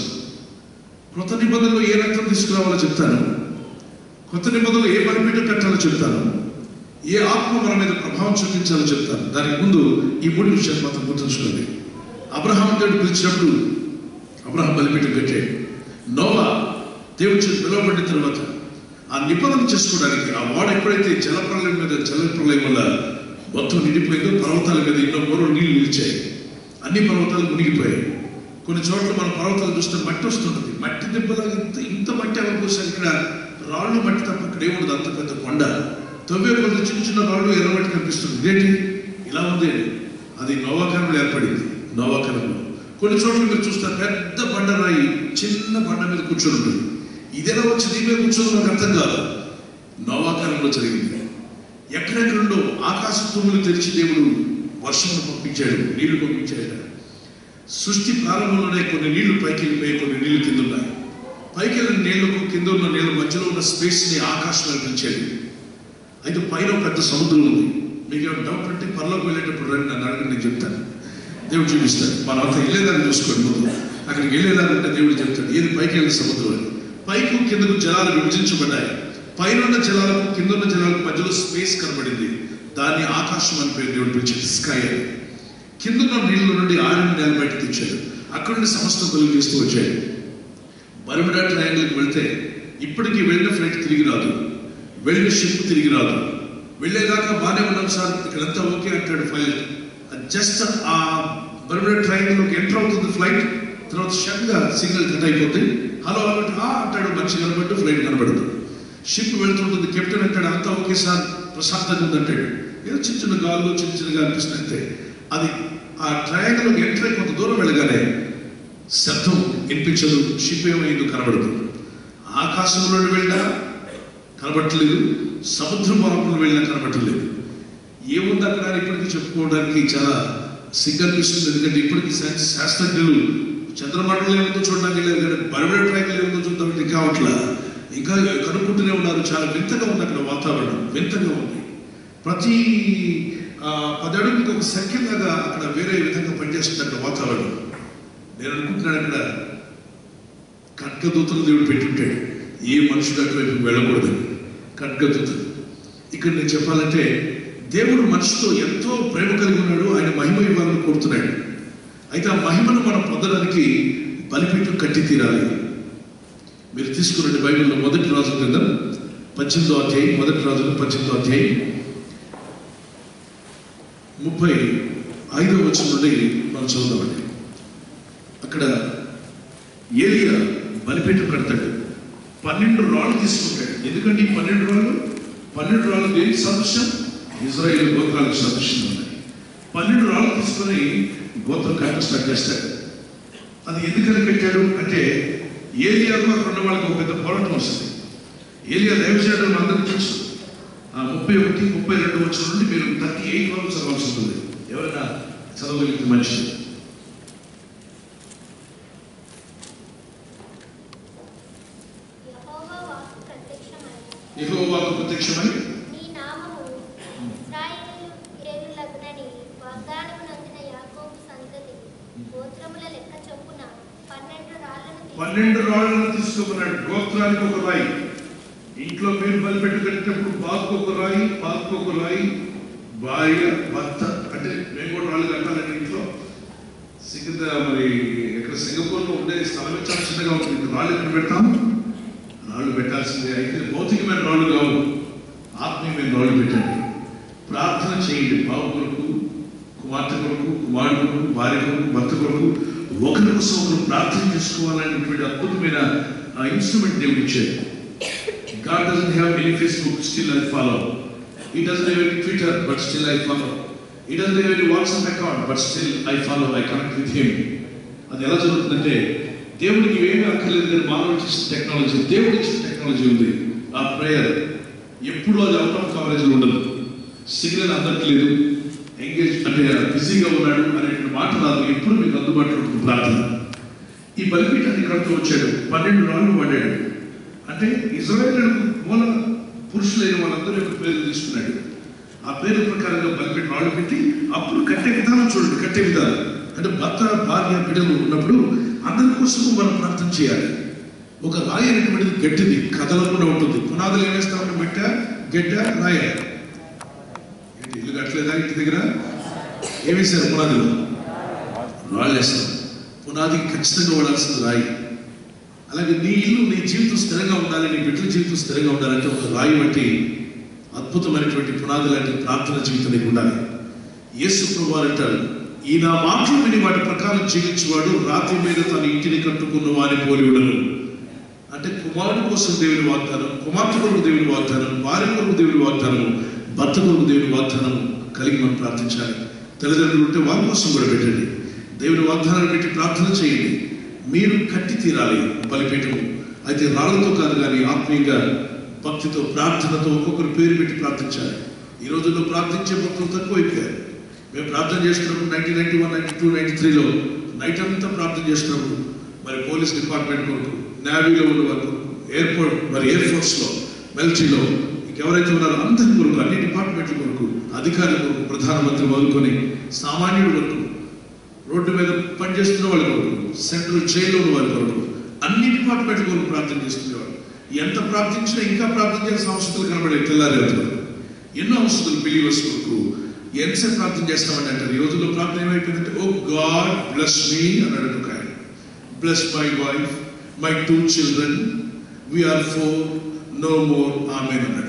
కొత్త నిబంధనలో ఏ రక్తం తీసుకురావాలో చెప్తాను కొత్త నిబంధనలు ఏ బలిపీఠం కట్టాలో చెప్తాను ఏ ఆత్మ మన మీద ప్రభావం చూపించాలో చెప్తాను దానికి ముందు ఈ మూడు విషయాలు మాత్రం గుర్తుంచుకోండి అబ్రహాం దేవుడు పిలిచినప్పుడు అబ్రహాం బలిపీఠం కట్టాడు నోవా దేవుడి చేతి పిలువబడిన తర్వాత ఆ నిబంధన చేసుకోవడానికి ఆ వాడు ఎప్పుడైతే జలప్రలయం మీద జలప్రలయం వల్ల మొత్తం నిండిపోయిందో పర్వతాల మీద ఎన్నో మూరలు నీళ్లు నిలిచాయి అన్ని పర్వతాలు మునిగిపోయాయి కొన్ని చోట్ల మన పర్వతాలు చూస్తే మట్టి వస్తుంటుంది మట్టి దెబ్బలాగా ఇంత ఇంత మట్టి ఎవరు పోసారు ఇక్కడ రాళ్ళు మట్టి తప్ప ఇక్కడ ఏముండదు అంత పెద్ద కొండ తొవ్వే కొంత చిన్న చిన్న రాళ్ళు ఎర్రమట్టి కనిపిస్తుంది ఇదేంటి ఇలా ఉంది అది నోవాకాలంలో ఏర్పడింది నోవాకాలంలో కొన్ని చోట్ల మీరు చూస్తారు పెద్ద బండరాయి చిన్న బండ మీద కూర్చొని ఉంటుంది ఇదేలా వచ్చి దీని మీద కూర్చొని నాకు అర్థం కాదు నోవాకాలంలో జరిగింది ఎక్కడెక్కడుండో ఆకాశ తుమ్ములు తెరిచి దేవుడు వర్షమును పంపించాడు నీళ్లు పంపించాడు సృష్టి ప్రారంభంలోనే కొన్ని నీళ్లు పైకి వెళ్ళిపోయి కొన్ని నీళ్లు కింద ఉన్నాయి పైకి వెళ్ళిన నీళ్లకు కింద ఉన్న నీళ్ళ మధ్యలో ఉన్న స్పేస్ ని ఆకాశం అనిపించాడు అయితే పైన ఒక పెద్ద సముద్రం ఉంది మీకు ఏమైనా డౌట్ అంటే పరలోకి వెళ్ళేటప్పుడు రండి నన్ను అడగండి నేను చెప్తాను దేవుడు చూపిస్తాడు మనం అంతా వెళ్ళేదాన్ని చూసుకోండి ముందు అక్కడికి వెళ్ళేదానంటే దేవుడు చెప్తాడు ఏది పైకి వెళ్ళిన సముద్రం అని పైకి కిందకు జలాలు విభజించబడ్డాయి పైన ఉన్న జలాలకు కింద ఉన్న జలాలకు మధ్యలో స్పేస్ కనబడింది దాన్ని ఆకాశం అని పేరు దేవుడు పిలిచాడు స్కై అని కింద ఉన్న నీళ్ళ నుండి ఆరిన నేల బయటకు తెచ్చాడు అక్కడ నుండి సమస్తం కలుగు చేస్తూ వచ్చాడు బర్మిడా ట్రయాంగిల్కి వెళ్తే ఇప్పటికీ వెళ్ళిన ఫ్లైట్ తిరిగి రాదు వెళ్ళిన షిప్ తిరిగి రాదు వెళ్ళేదాకా బాగానే ఉన్నాం సార్ ఇక్కడంతా ఓకే అంటాడు పైలట్ జస్ట్ ఆ బర్మిడా ట్రయాంగిల్లోకి ఎంటర్ అవుతుంది ఫ్లైట్ తర్వాత షడ్గా సిగ్నల్ కట్ అయిపోతుంది హలో హలో అంటే, "ఆ" అంటాడు మనిషి కనబడ్డు ఫ్లైట్ కనబడదు షిప్ వెళ్తుంటుంది కెప్టెన్ అంటాడు అంతా ఓకే సార్ ప్రశాంతంగా ఉందంటాడు ఏదో చిన్న చిన్న గాల్లో చిన్న చిన్నగా అనిపిస్తుంది అంతే అది ఆ ట్రయాంగిల్లోకి ఎంటర్ అయి కొంత దూరం వెళ్ళగానే శబ్దం వినిపించదు షిప్ ఏమైందో కనబడదు ఆకాశంలో నుండి వెళ్ళినా కనబట్టలేదు సముద్ర మార్పులు వెళ్ళినా కనబట్టలేదు ఏముంది అక్కడ అని ఇప్పటికీ చెప్పుకోవడానికి చాలా సిగ్గు అనిపిస్తుంది ఎందుకంటే ఇప్పటికీ శాస్- శాస్త్రజ్ఞులు చంద్రమండలం ఏముందో చూడడానికి లేదు కానీ బర్మిడా ట్రయాంగిల్ ఏముందో చూద్దామంటే కావట్లా ఇంకా కనుక్కుంటూనే ఉన్నారు చాలా వింతగా ఉంది అక్కడ వాతావరణం వింతగా ఉంది ప్రతి ఆ, పది అడుగులకు ఒక సెకండ్ లాగా అక్కడ వేరే విధంగా పనిచేస్తుంది అక్కడ వాతావరణం నేను అనుకుంటున్నాను అక్కడ ఖడ్గదూతలు దేవుడు పెట్టుంటాడు ఏ మనుషుడు అటువైపు వెళ్ళకూడదు ఖడ్గదూతలు ఇక్కడ నేను చెప్పాలంటే దేవుడు మనిషితో ఎంతో ప్రేమ కలిగి ఉన్నాడు ఆయన మహిమ ఇవ్వాలని కోరుతున్నాడు అయితే ఆ మహిమను మనం పొందడానికి బలిపీఠం కట్టి తీరాలి మీరు తీసుకున్న బైబిల్లో మొదటి రాజు కింద పద్దెనిమిదో అధ్యాయం మొదటి రాజులు పద్దెనిమిదో అధ్యాయం ముప్పై ఐదో వచ్చిన నుండి మనం చదువుదామండి అక్కడ ఏలియా బలిపీఠం కడతాడు పన్నెండు రాళ్ళు తీసుకుంటాడు ఎందుకంటే ఈ పన్నెండు రాళ్ళు పన్నెండు రాళ్ళు దేనికి సదృశ్యం ఇజ్రాయేల్ గోత్రాలకు సదృశ్యం ఉన్నాయి పన్నెండు రాళ్ళు తీసుకొని గోత్రం కట్ట స్టార్ట్ చేస్తాడు అది ఎందుకని పెట్టాడు అంటే ఏలియాకు అక్కడ ఉన్న వాళ్ళకి ఒక పెద్ద పోరాటం వస్తుంది ఏలియా దైవజనుడు అందరికీ తెలుసు ఆ ముప్పై ఒకటి ముప్పై రెండు వచ్చిన నుండి మీరు థర్టీ ఎయిట్ వరకు చదవాల్సి ఉంటుంది ఎవరైనా చదవగలిగితే మనిషి యెహోవా వాక్కు ప్రత్యక్షమైనది. యెహోవాకు ప్రత్యక్షమై నీ నామము ఇశ్రాయేలు పేరులగునని వాగ్దానమునందున యాకోబు సంతతి గోత్రముల లెక్క చొప్పున పన్నెండు రాళ్లను తీసుకుని పన్నెండు రాళ్ళను తీసుకున్నాడు గోత్రానికి ఒక రాయి ఇంట్లో మీరు బలిపెట్టు కట్టేటప్పుడు బాబుకు ఒక రాయి బాబుకు ఒక రాయి భార్య భర్త అంటే మేము కూడా రాళ్ళు కట్టాలండి ఇంట్లో సికింద్ర మరి ఇక్కడ సింగపూర్లో ఉండే స్థలం చాలా చిన్నగా ఉంటుంది ఇక్కడ రాళ్ళు ఎక్కడ పెడతాం రాళ్ళు పెట్టాల్సిందే అయితే భౌతికమైన రాళ్ళు కావు ఆత్మీయమైన రాళ్ళు పెట్టండి ప్రార్థన చేయండి బాబు కొరకు కుమార్తె కొరకు కుమారుడు కొరకు భార్య కొరకు భర్త కొరకు ఒకరి కోసం ఒకరు ప్రార్థన చేసుకోవాలనేటువంటి అద్భుతమైన ఇన్స్ట్రుమెంట్ దేవుడు ఇచ్చాడు God doesn't have any Facebook, still I follow. He doesn't have any Twitter, but still I follow. He doesn't have any WhatsApp account, but still I follow, I connect with him. అది ఎలా జరుగుతుందంటే దేవుడికి ఏమీ అక్కర్లేదు కానీ మానవుడు చేసిన technology దేవుడు ఇచ్చిన టెక్నాలజీ ఉంది ఆ ప్రేయర్ ఎప్పుడు అది అవుట్ ఆఫ్ కవరేజ్ ఉండదు సిగ్నల్ అందరికి లేదు ఎంగేజ్ అంటే బిజీగా ఉన్నాడు అనేటువంటి మాట రాదు ఎప్పుడు మీకు అందుబాటులో ఉంటుంది ప్రార్థన ఈ బలిపీఠాన్ని కడుతూ వచ్చాడు పన్నెండు రాళ్ళు వాడాడు అంటే ఇజ్రాయేలులకు మూల పురుషులైన వాళ్ళందరూ యొక్క పేర్లు తీసుకున్నాడు ఆ పేరు ప్రకారంగా బలిపెట్టి రాళ్ళు పెట్టి అప్పుడు కట్టే విధానం చూడండి కట్టే విధానం అంటే భర్త భార్య బిడ్డలు ఉన్నప్పుడు అందరి కోసం మనం ప్రార్థన చేయాలి ఒక రాయి అనేటువంటిది గట్టిది కదలకుండా ఉంటుంది పునాదులు ఏం వేస్తామంటే బిడ్డ గడ్డ రాయ ఏంటి ఇల్లు కట్టలేదా ఇంటి దగ్గర ఏం వేశారు పునాదులు రాళ్ళు వేస్తారు పునాదికి ఖచ్చితంగా వాడాల్సింది రాయి అలాగే నీ ఇల్లు నీ జీవితం స్థిరంగా ఉండాలి నీ బిడ్డల జీవితం స్థిరంగా ఉండాలంటే ఒక రాయి వంటి అద్భుతమైనటువంటి పునాది లాంటి ప్రార్థన జీవితం నీకు ఉండాలి యేసు ప్రభు అంటారు ఈ నా మాటలు విని వాటి ప్రకారం జీవించేవాడు రాత్రి మీద తన ఇంటిని కట్టుకున్న వాని పోలి ఉండను అంటే కుమారుడు కోసం దేవుని వాగ్దానం కుమార్తె కొరకు దేవుని వాగ్దానం భార్య కొరకు దేవుని వాగ్దానం భర్త కొరకు దేవుని వాగ్దానం కలిగి మనం ప్రార్థించాలి తల్లిదండ్రులు ఉంటే వారి కోసం కూడా పెట్టండి దేవుని వాగ్దానాలు పెట్టి ప్రార్థన చేయండి మీరు కట్టి తీరాలి బలిపీఠము అయితే రాళ్లతో కాదు కానీ ఆత్మీయంగా భక్తితో ప్రార్థనతో ఒక్కొక్కరు పేరు పెట్టి ప్రార్థించాలి ఈ రోజుల్లో ప్రార్థించే భక్తులు తక్కువైపోయారు మేము ప్రార్థన చేస్తున్నప్పుడు nineteen ninety one ninety two ninety త్రీలో నైట్ అంతా ప్రార్థన చేస్తున్నప్పుడు మరి పోలీస్ డిపార్ట్మెంట్ కొరకు నేవీలో ఉన్న వరకు ఎయిర్పోర్ట్ మరి ఎయిర్ ఫోర్స్లో మిలిటరీలో ఇంకెవరైతే ఉన్నారో అందరి కొరకు అన్ని డిపార్ట్మెంట్ల కొరకు అధికారుల కొరకు ప్రధానమంత్రి మొదలుకొని సామాన్యుడి వరకు రోడ్డు మీద పనిచేస్తున్న వాళ్ళ కొరకు సెంట్రల్ జైల్లో ఉన్న వాళ్ళ కొరకు అన్ని డిపార్ట్మెంట్ల కొరకు ప్రార్థన చేస్తున్నవాడు ఎంత ప్రార్థించినా ఇంకా ప్రార్థన చేయాల్సిన అవసరాలు కనబడే తెల్లారి వరకు ఎన్నో అవసరాలు బిలీవర్స్ కొరకు ఎంతసేపు ప్రార్థన చేస్తామని అంటారు ఈ రోజుల్లో ప్రార్థన ఏమైపోయిందంటే ఓ గాడ్ బ్లెస్ మీ అన్నాడు ఒక ఆయన bless my wife my two children we are four no more amen అన్నాడట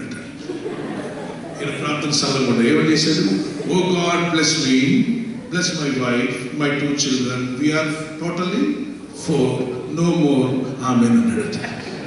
ఈయన ప్రార్థన సభలో ఏమని చేశాడు oh God bless me bless my wife my two children we are totally four no more amen అన్నాడట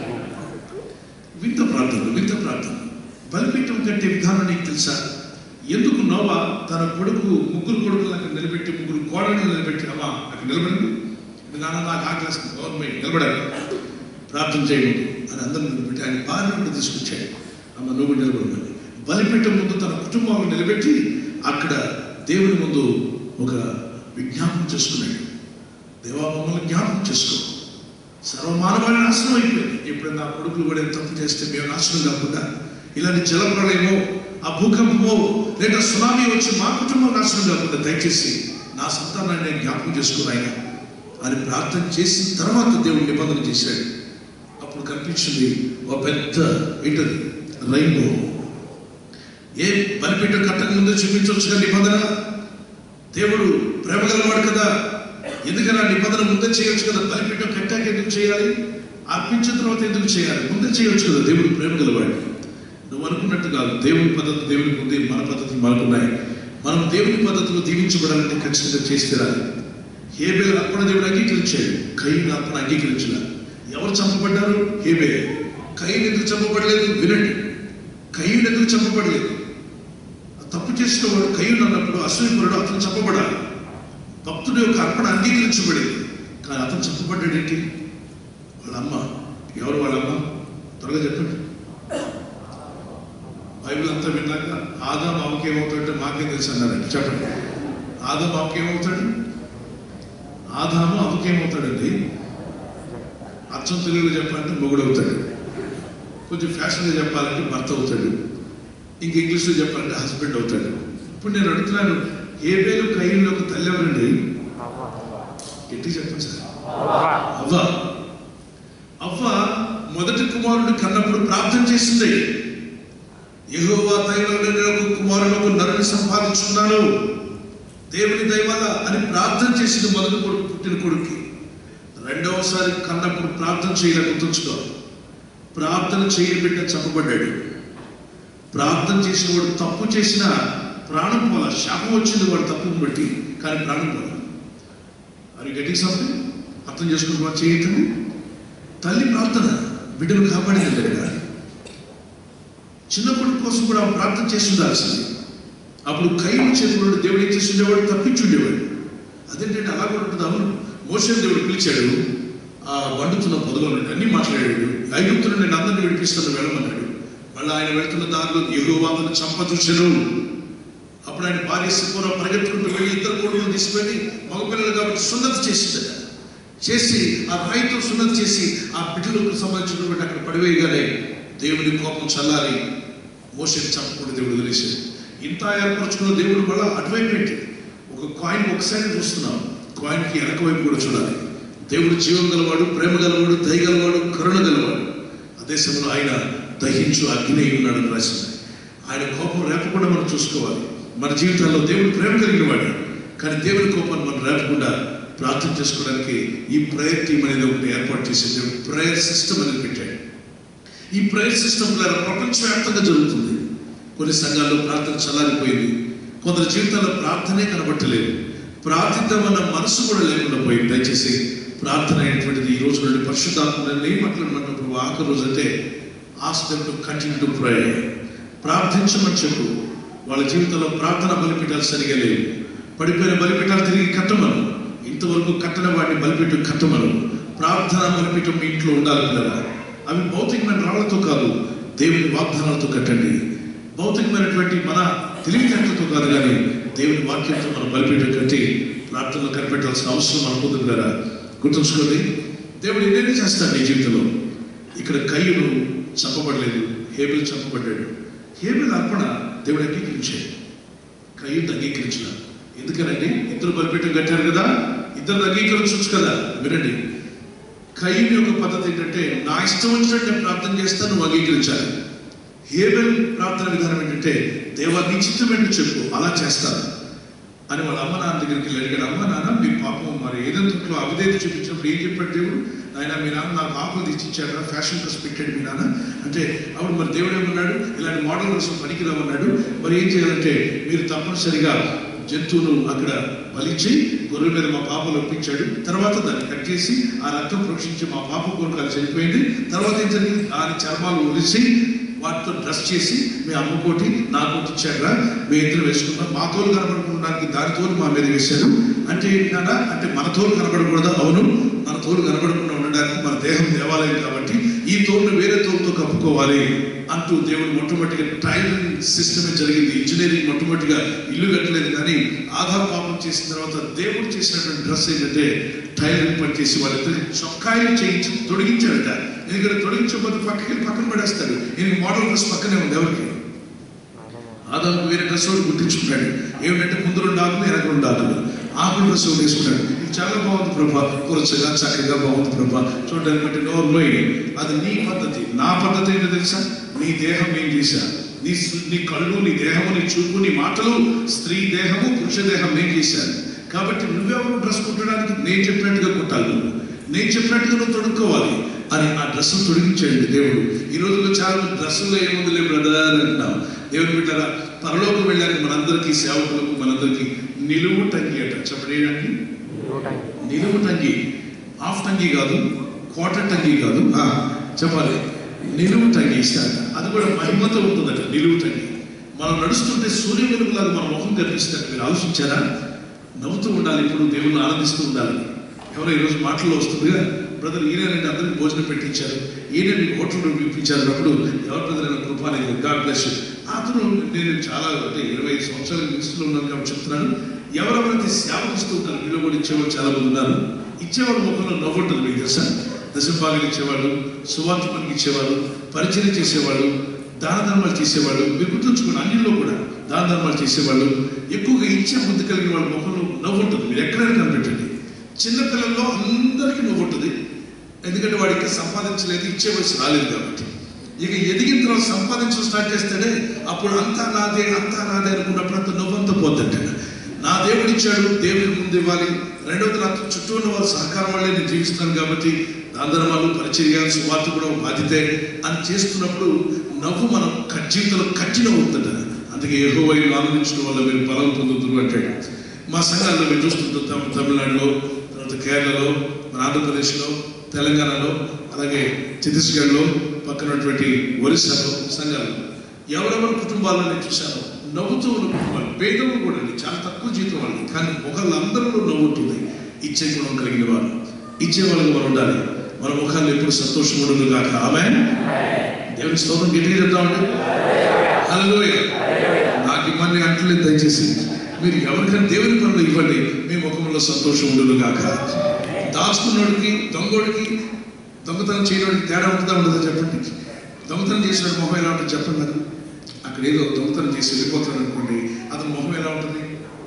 వింత ప్రార్థన వింత ప్రార్థన బలిపీఠం కట్టే విధానం నీకు తెలుసా ఎందుకు నోవా తన కొడుకు ముగ్గురు కొడుకులు అక్కడ నిలబెట్టి ముగ్గురు కోడలను నిలబెట్టి అమ్మా అక్కడ నిలబడండి నాన్న నాకు ఆకలిస్తుంది గవర్నమెంట్ నిలబడాలి ప్రార్థన చేయండి అని అందరూ నిలబెట్టి ఆయన భార్య కూడా తీసుకొచ్చాడు అమ్మ నువ్వు నిలబడమని బలిపీఠం ముందు తన కుటుంబాలను నిలబెట్టి అక్కడ దేవుని ముందు ఒక విజ్ఞాపనం చేసుకున్నాడు దేవా మమ్మల్ని జ్ఞాపకం చేసుకో సర్వమానవాళి నాశనం అయిపోయింది ఇప్పుడు నా కొడుకులు కూడా ఎంత తప్పు చేస్తే మేము నాశనం కాకుండా ఇలాంటి జలప్రలయమో ఆ భూకంపమో లేదా సునామీ వచ్చి మా కుటుంబం నాశనం కాకుండా దయచేసి నా సంతానాన్ని నేను జ్ఞాపకం చేసుకుని ఆయన అని ప్రార్థన చేసిన తర్వాత దేవుడు నిబంధన చేశాడు అప్పుడు కనిపించింది ఒక పెద్ద ఏంటది రైన్బో ఏ బలిపీఠ కట్టక ముందే చూపించవచ్చుగా నిబంధన దేవుడు ప్రేమ గలవాడు కదా ఎందుకన్నా నిబంధన ముందే చేయొచ్చు కదా బలిపీఠం కట్టాక ఎందుకు చేయాలి అర్పించిన తర్వాత ఎందుకు చేయాలి ముందే చేయొచ్చు కదా దేవుడు ప్రేమ గలవాడు నువ్వు అనుకున్నట్టు కాదు దేవుని పద్ధతి దేవునికి ఉంది మన పద్ధతులు మనకున్నాయి మనం దేవుని పద్ధతిలో దీవించబడాలంటే ఖచ్చితంగా చేసి తీరాలి హేబేలు అర్పణ దేవుడు అంగీకరించాడు కయ్యను అర్పణ అంగీకరించిన ఎవరు చంపబడ్డారు హేబే కయ్యను ఎందుకు చంపబడలేదు వినండి కయ్యను ఎందుకు చంపబడలేదు ఆ తప్పు చేసిన వాడు కయ్యను అన్నప్పుడు అసూయపరుడు అతను చంపబడాలి భక్తుడి యొక్క అర్పణ అంగీకరించబడింది కానీ అతను చంపబడ్డాడేంటి వాళ్ళ అమ్మ ఎవరు వాళ్ళ అమ్మ త్వరగా చెప్పండి బైబిల్ అంతా విన్నాక ఆదాం అవకి ఏమవుతాడంటే మాకేం తెలుసు అన్నారండి చెప్పండి ఆదాం అవకి ఏమవుతాడు ఆదాము అవకి ఏమవుతాడండి అచ్చం తెలుగులో చెప్పాలంటే మొగుడు అవుతాడు కొంచెం ఫ్యాషన్గా చెప్పాలంటే భర్త అవుతాడు ఇంక ఇంగ్లీష్లో చెప్పాలంటే హస్బెండ్ అవుతాడు ఇప్పుడు నేను అడుగుతున్నాను ఏ పేరు కయ్యంలో ఒక తల్లి ఎవరండి ఎట్టి చెప్పండి సార్ అవ్వ అవ్వ మొదటి కుమారుడు కన్నప్పుడు ప్రార్థన చేసింది యెహోవా దైవంలో నేను ఒక కుమారుడు ఒక నరుని సంపాదించుకున్నాను దేవుని దైవాల అని ప్రార్థన చేసింది మొదటి కొడుకు పుట్టిన కొడుకు రెండవసారి కన్నప్పుడు ప్రార్థన చేయలేక గుర్తుంచుకో ప్రార్థన చేయని బిడ్డ చంపబడ్డాడు ప్రార్థన చేసిన వాడు తప్పు చేసిన ప్రాణం పోల శాపం వచ్చింది వాడు తప్పును బట్టి కానీ ప్రాణం పోల అది గట్టింగ్ సంథింగ్ అర్థం చేసుకుంటున్నా చేయటండి తల్లి ప్రార్థన బిడ్డను కాపాడింది దగ్గర చిన్న కొడుకు కోసం కూడా ఆమె ప్రార్థన చేసి ఉండాల్సింది అప్పుడు కైలు చేతుల్లో దేవుడు ఏం చేసి ఉండేవాడు తప్పించి ఉండేవాడు అదేంటంటే అలా కూడా ఉంటుంది అవును మోషన్ దేవుడు పిలిచాడు ఆ వండుతున్న పొదలో నుండి అన్ని మాట్లాడాడు ఐగుప్తులు నేను అందరిని విడిపిస్తాను వెళ్ళమన్నాడు మళ్ళీ ఆయన వెళ్తున్న దారిలో ఎగువాదను చంప చూశాను అప్పుడు ఆయన భార్య సిపోర పరిగెత్తుకుంటూ వెళ్ళి ఇద్దరు కొడుకులు తీసుకెళ్ళి మగపిల్లలు కాబట్టి సున్నత చేసిందట చేసి ఆ రాయితో సున్నత చేసి ఆ బిడ్డలకు సంబంధించినటువంటి అక్కడ పడివేయగానే దేవుని కోపం చల్లారి మోషన్ చంపకుండా దేవుడు వదిలేశాడు ఇంత ఏర్పరచుకున్న దేవుడు మళ్ళా అటువైపు ఏంటి ఒక కాయిన్ ఒక సైడ్ చూస్తున్నాం కాయిన్కి వెనక వైపు కూడా చూడాలి దేవుడు జీవం గలవాడు ప్రేమ గలవాడు దయ గలవాడు కరుణ గలవాడు ఆ దేశంలో ఆయన దహించు అగ్ని అయి ఉన్నాడని రాసింది ఆయన కోపం రేపకుండా మనం చూసుకోవాలి మన జీవితాల్లో దేవుడు ప్రేమ కలిగిన వాడు కానీ దేవుని కోపాన్ని మనం రేపకుండా ప్రార్థన చేసుకోవడానికి ఈ ప్రేయర్ టీం అనేది ఒకటి ఏర్పాటు చేసి దేవుడు ప్రేయర్ సిస్టమ్ అనేది పెట్టాడు ఈ ప్రేయర్ సిస్టమ్ ద్వారా ప్రపంచవ్యాప్తంగా జరుగుతుంది కొన్ని సంఘాల్లో ప్రార్థన చల్లారిపోయింది కొందరి జీవితాల్లో ప్రార్థనే కనబట్టలేదు ప్రార్థిద్దామన్న మనసు కూడా లేకుండా పోయింది దయచేసి ప్రార్థన అయినటువంటిది ఈ రోజు నుండి పరిశుద్ధాత్మని మాట్లాడమంటున్నప్పుడు ఆఖరి రోజు అంటే ask to continue to pray ప్రార్థించమని చెప్పు వాళ్ళ జీవితంలో ప్రార్థన బలిపీఠాలు సరిగా లేవు పడిపోయిన బలిపీఠాలు తిరిగి కట్టమను ఇంతవరకు కట్టన వాడిని బలిపీఠం కట్టమను ప్రార్థన బలిపీఠం మీ ఇంట్లో ఉండాలి కదా అవి భౌతికమైన రాళ్లతో కాదు దేవుని వాగ్దానాలతో కట్టండి భౌతికమైనటువంటి మన తెలివితేటలతో కాదు కానీ దేవుని వాక్యంతో మనం బలిపీఠం కట్టి ప్రార్థనలో కనిపెట్టాల్సిన అవసరం మనకు ఉంది కదా గుర్తుంచుకోండి దేవుడు ఎన్నెన్ని చేస్తాడు నీ జీవితంలో ఇక్కడ కయ్యుడు చంపబడలేదు హేబుల్ చంపబడ్డాడు హేబుల్ అర్పణ దేవుడు అంగీకరించాడు కయ్యుడు అంగీకరించిన ఎందుకనండి ఇద్దరు బలిపీఠం కట్టారు కదా ఇద్దరు అంగీకరించవచ్చు కదా వినండి కయ్యూని యొక్క పద్ధతి ఏంటంటే నా ఇష్టం వచ్చినట్టు నేను ప్రార్థన చేస్తాను నువ్వు అంగీకరించాలి హేబెల్ ప్రార్థన విధానం ఏంటంటే దేవా నీ చిత్తం ఏంటో చెప్పు అలా చేస్తాను అని వాళ్ళ అమ్మ నాన్న దగ్గరికి వెళ్ళి అడిగాడు అమ్మ నాన్న మీ పాపం మరి ఏదంతట్లో అవిధేత చూపించినప్పుడు ఏం చెప్పాడు దేవుడు ఆయన మీ నాన్న నాకు ఆకులు తెచ్చిచ్చాడు ఫ్యాషన్ డ్రెస్ పెట్టాడు మీ నాన్న అంటే అప్పుడు మరి దేవుడు ఏమన్నాడు ఇలాంటి మోడల్ కోసం పనికిరామన్నాడు మరి ఏం చేయాలంటే మీరు తప్పనిసరిగా జంతువును అక్కడ బలించి గొర్రెల మీద మా పాపలు ఒప్పించాడు తర్వాత దాన్ని కట్ చేసి ఆ రక్తం ప్రోక్షించి మా పాప కోరిక అది చనిపోయింది తర్వాత ఏం జరిగింది దాని చర్మాలు ఒలిసి వాటితో డ్రెస్ చేసి మీ అమ్మ కోటి నా కోటి ఇచ్చారా మీ ఇద్దరు వేసుకున్నాం మా తోలు కనబడుకున్న కనబడకుండా దాని తోలు మా మీద వేశారు అంటే ఏంటన్నా అంటే మన తోలు కనబడకూడదా అవును మన తోలు కనబడకుండా ఉండడానికి మన దేహం దేవాలయం కాబట్టి ఈ తోలును వేరే తోలుతో కప్పుకోవాలి అంటూ దేవుడు మొట్టమొదటిగా టైలింగ్ సిస్టమే జరిగింది ఇంజనీరింగ్ మొట్టమొదటిగా ఇల్లు కట్టలేదు కానీ ఆధా పాపం చేసిన తర్వాత దేవుడు చేసినటువంటి డ్రెస్ ఏంటంటే టైలరింగ్ పని చేసి వాళ్ళిద్దరికి చొక్కాయిలు చేయించి తొడిగించాడట ఎందుకంటే తొడిగించకపోతే పక్కకి వెళ్ళి పక్కన పడేస్తాడు నేను మోడల్ డ్రెస్ పక్కనే ఉంది ఎవరికి ఆదాము వేరే డ్రెస్ ఒకటి గుర్తించుకున్నాడు ఏమిటంటే ముందు రెండు ఆకులు వెనక రెండు ఆకులు ఆకులు డ్రెస్ ఒకటి వేసుకున్నాడు ఇది చాలా బాగుంది ప్రభా కురచగా చక్కగా బాగుంది ప్రభా చూడడానికి బట్టి నోరు నోయి అది నీ పద్ధతి నా పద్ధతి ఏంటో తెలుసా నీ దేహం ఏం చేశా నీ సు- నీ కళ్ళు నీ దేహము నీ చూపు నీ మాటలు స్త్రీ దేహము పురుష దేహం నేను చేశాను కాబట్టి నువ్వెవరు డ్రెస్ కుట్టడానికి నేను చెప్పినట్టుగా కుట్టాలి నువ్వు నేను చెప్పినట్టుగా నువ్వు తొడుక్కోవాలి అని ఆ డ్రెస్సులు తొడిగించాడు దేవుడు ఈ రోజుల్లో చాలా మంది డ్రెస్సుల్లో ఏముందిలే బ్రదర్ అంటున్నాం దేవుడు బిడ్డరా పరలోకం వెళ్ళాక మనందరికీ సేవకులకు మనందరికీ నిలువు టంగి అట చెప్పండి ఏంటండి నిలువు టంగి హాఫ్ టంగి కాదు క్వార్టర్ టంగి కాదు ఆ, చెప్పాలి నిలువు టంగి ఇస్తాడు అది కూడా మహిమతో ఉంటుందట నిలువు టంగి మనం నడుస్తుంటే సూర్య వెలుగులాగా మన ముఖం కనిపిస్తాడు మీరు ఆలోచించారా నవ్వుతూ ఉండాలి ఇప్పుడు దేవుని ఆనందిస్తూ ఉండాలి ఎవరో ఈరోజు మాటల్లో వస్తుందిగా బ్రదర్ ఈయన రెండు అందరికి భోజనం పెట్టించారు ఈయన మీకు హోటల్ పిలిపించారు అన్నప్పుడు ఎవరి బ్రదర్ అయినా కృప అనేది గాడ్ బ్లెస్ అతను నేను చాలా అంటే ఇరవై ఐదు సంవత్సరాల మినిస్టర్లో ఉన్నాను కాబట్టి చెప్తున్నాను ఎవరెవరైతే సేవకిస్తూ ఉంటారు మీలో కూడా ఇచ్చేవాళ్ళు చాలా మంది ఉన్నారు ఇచ్చేవాళ్ళు ముఖంలో నవ్వు ఉంటుంది మీకు తెలుసా దశభాగాలు ఇచ్చేవాళ్ళు సువార్త పనికి ఇచ్చేవాళ్ళు పరిచయం చేసేవాళ్ళు దాన ధర్మాలు చేసేవాళ్ళు మీరు గుర్తుంచుకోండి అన్నిల్లో కూడా దాన ధర్మాలు చేసేవాళ్ళు ఎక్కువగా ఇచ్చే బుద్ధి కలిగిన వాళ్ళ ముఖంలో నవ్వు ఉంటుంది మీరు ఎక్కడైనా కనిపెట్టండి చిన్నపిల్లల్లో అందరికీ నవ్వు ఉంటుంది ఎందుకంటే వాడు ఇంకా సంపాదించలేదు ఇచ్చే వయసు రాలేదు కాబట్టి ఇక ఎదిగిన తర్వాత సంపాదించడం స్టార్ట్ చేస్తేనే అప్పుడు అంతా నాదే అంతా నాదే అనుకున్నప్పుడు అంత నవ్వంతా పోద్దంట నా దేవుడు ఇచ్చాడు దేవుడికి ముందు ఇవ్వాలి రెండవది నా చుట్టూ ఉన్న వాళ్ళ సహకారం వల్లే నేను జీవిస్తాను కాబట్టి దానధర్మాలు పరిచర్య సువార్త కూడా ఒక బాధ్యతే అని చేస్తున్నప్పుడు నవ్వు మనం క- జీవితంలో కఠిన అవుతుంట అందుకే ఏహో వైపు ఆనందించడం వల్ల మీరు బలం పొందుతున్నారు అంటాడు మా సంఘాల్లో మీరు చూస్తుంటాం తమ- తమిళనాడులో తర్వాత కేరళలో మన ఆంధ్రప్రదేశ్లో తెలంగాణలో అలాగే ఛత్తీస్గఢ్లో పక్కనటువంటి ఒరిస్సాలో సంఘాలు ఎవరెవరి కుటుంబాల్లో నేను చూశాను నవ్వుతూ ఉన్న కుటుంబాలు పేదలు కూడా అండి చాలా తక్కువ జీతం వాళ్ళు కానీ ముఖాలందరూ నవ్వు ఉంటుంది ఇచ్చే గుణం కలిగిన వారు ఇచ్చే వాళ్ళకి మనం ఉండాలి మన ముఖాలు ఎప్పుడు సంతోషం ఉండదు కాక ఆమె దేవుని స్తోత్రం గట్టిగా చెప్తామండి హల్లెలూయా నాకు ఇవన్నీ అంటలేదు దయచేసి మీరు ఎవరికైనా దేవుని పనులు ఇవ్వండి మీ ముఖంలో సంతోషం ఉండదు కాక దాచుకున్నోడికి దొంగోడికి దొంగతనం చేయడానికి తేడా ఉంటుందా ఉండదా చెప్పండి దొంగతనం చేసిన మొహం ఎలా ఉంటుంది చెప్పండి నాకు అక్కడ ఏదో దొంగతనం చేసి వెళ్ళిపోతాడు అనుకోండి అతని మొహం ఎలా ఉంటుంది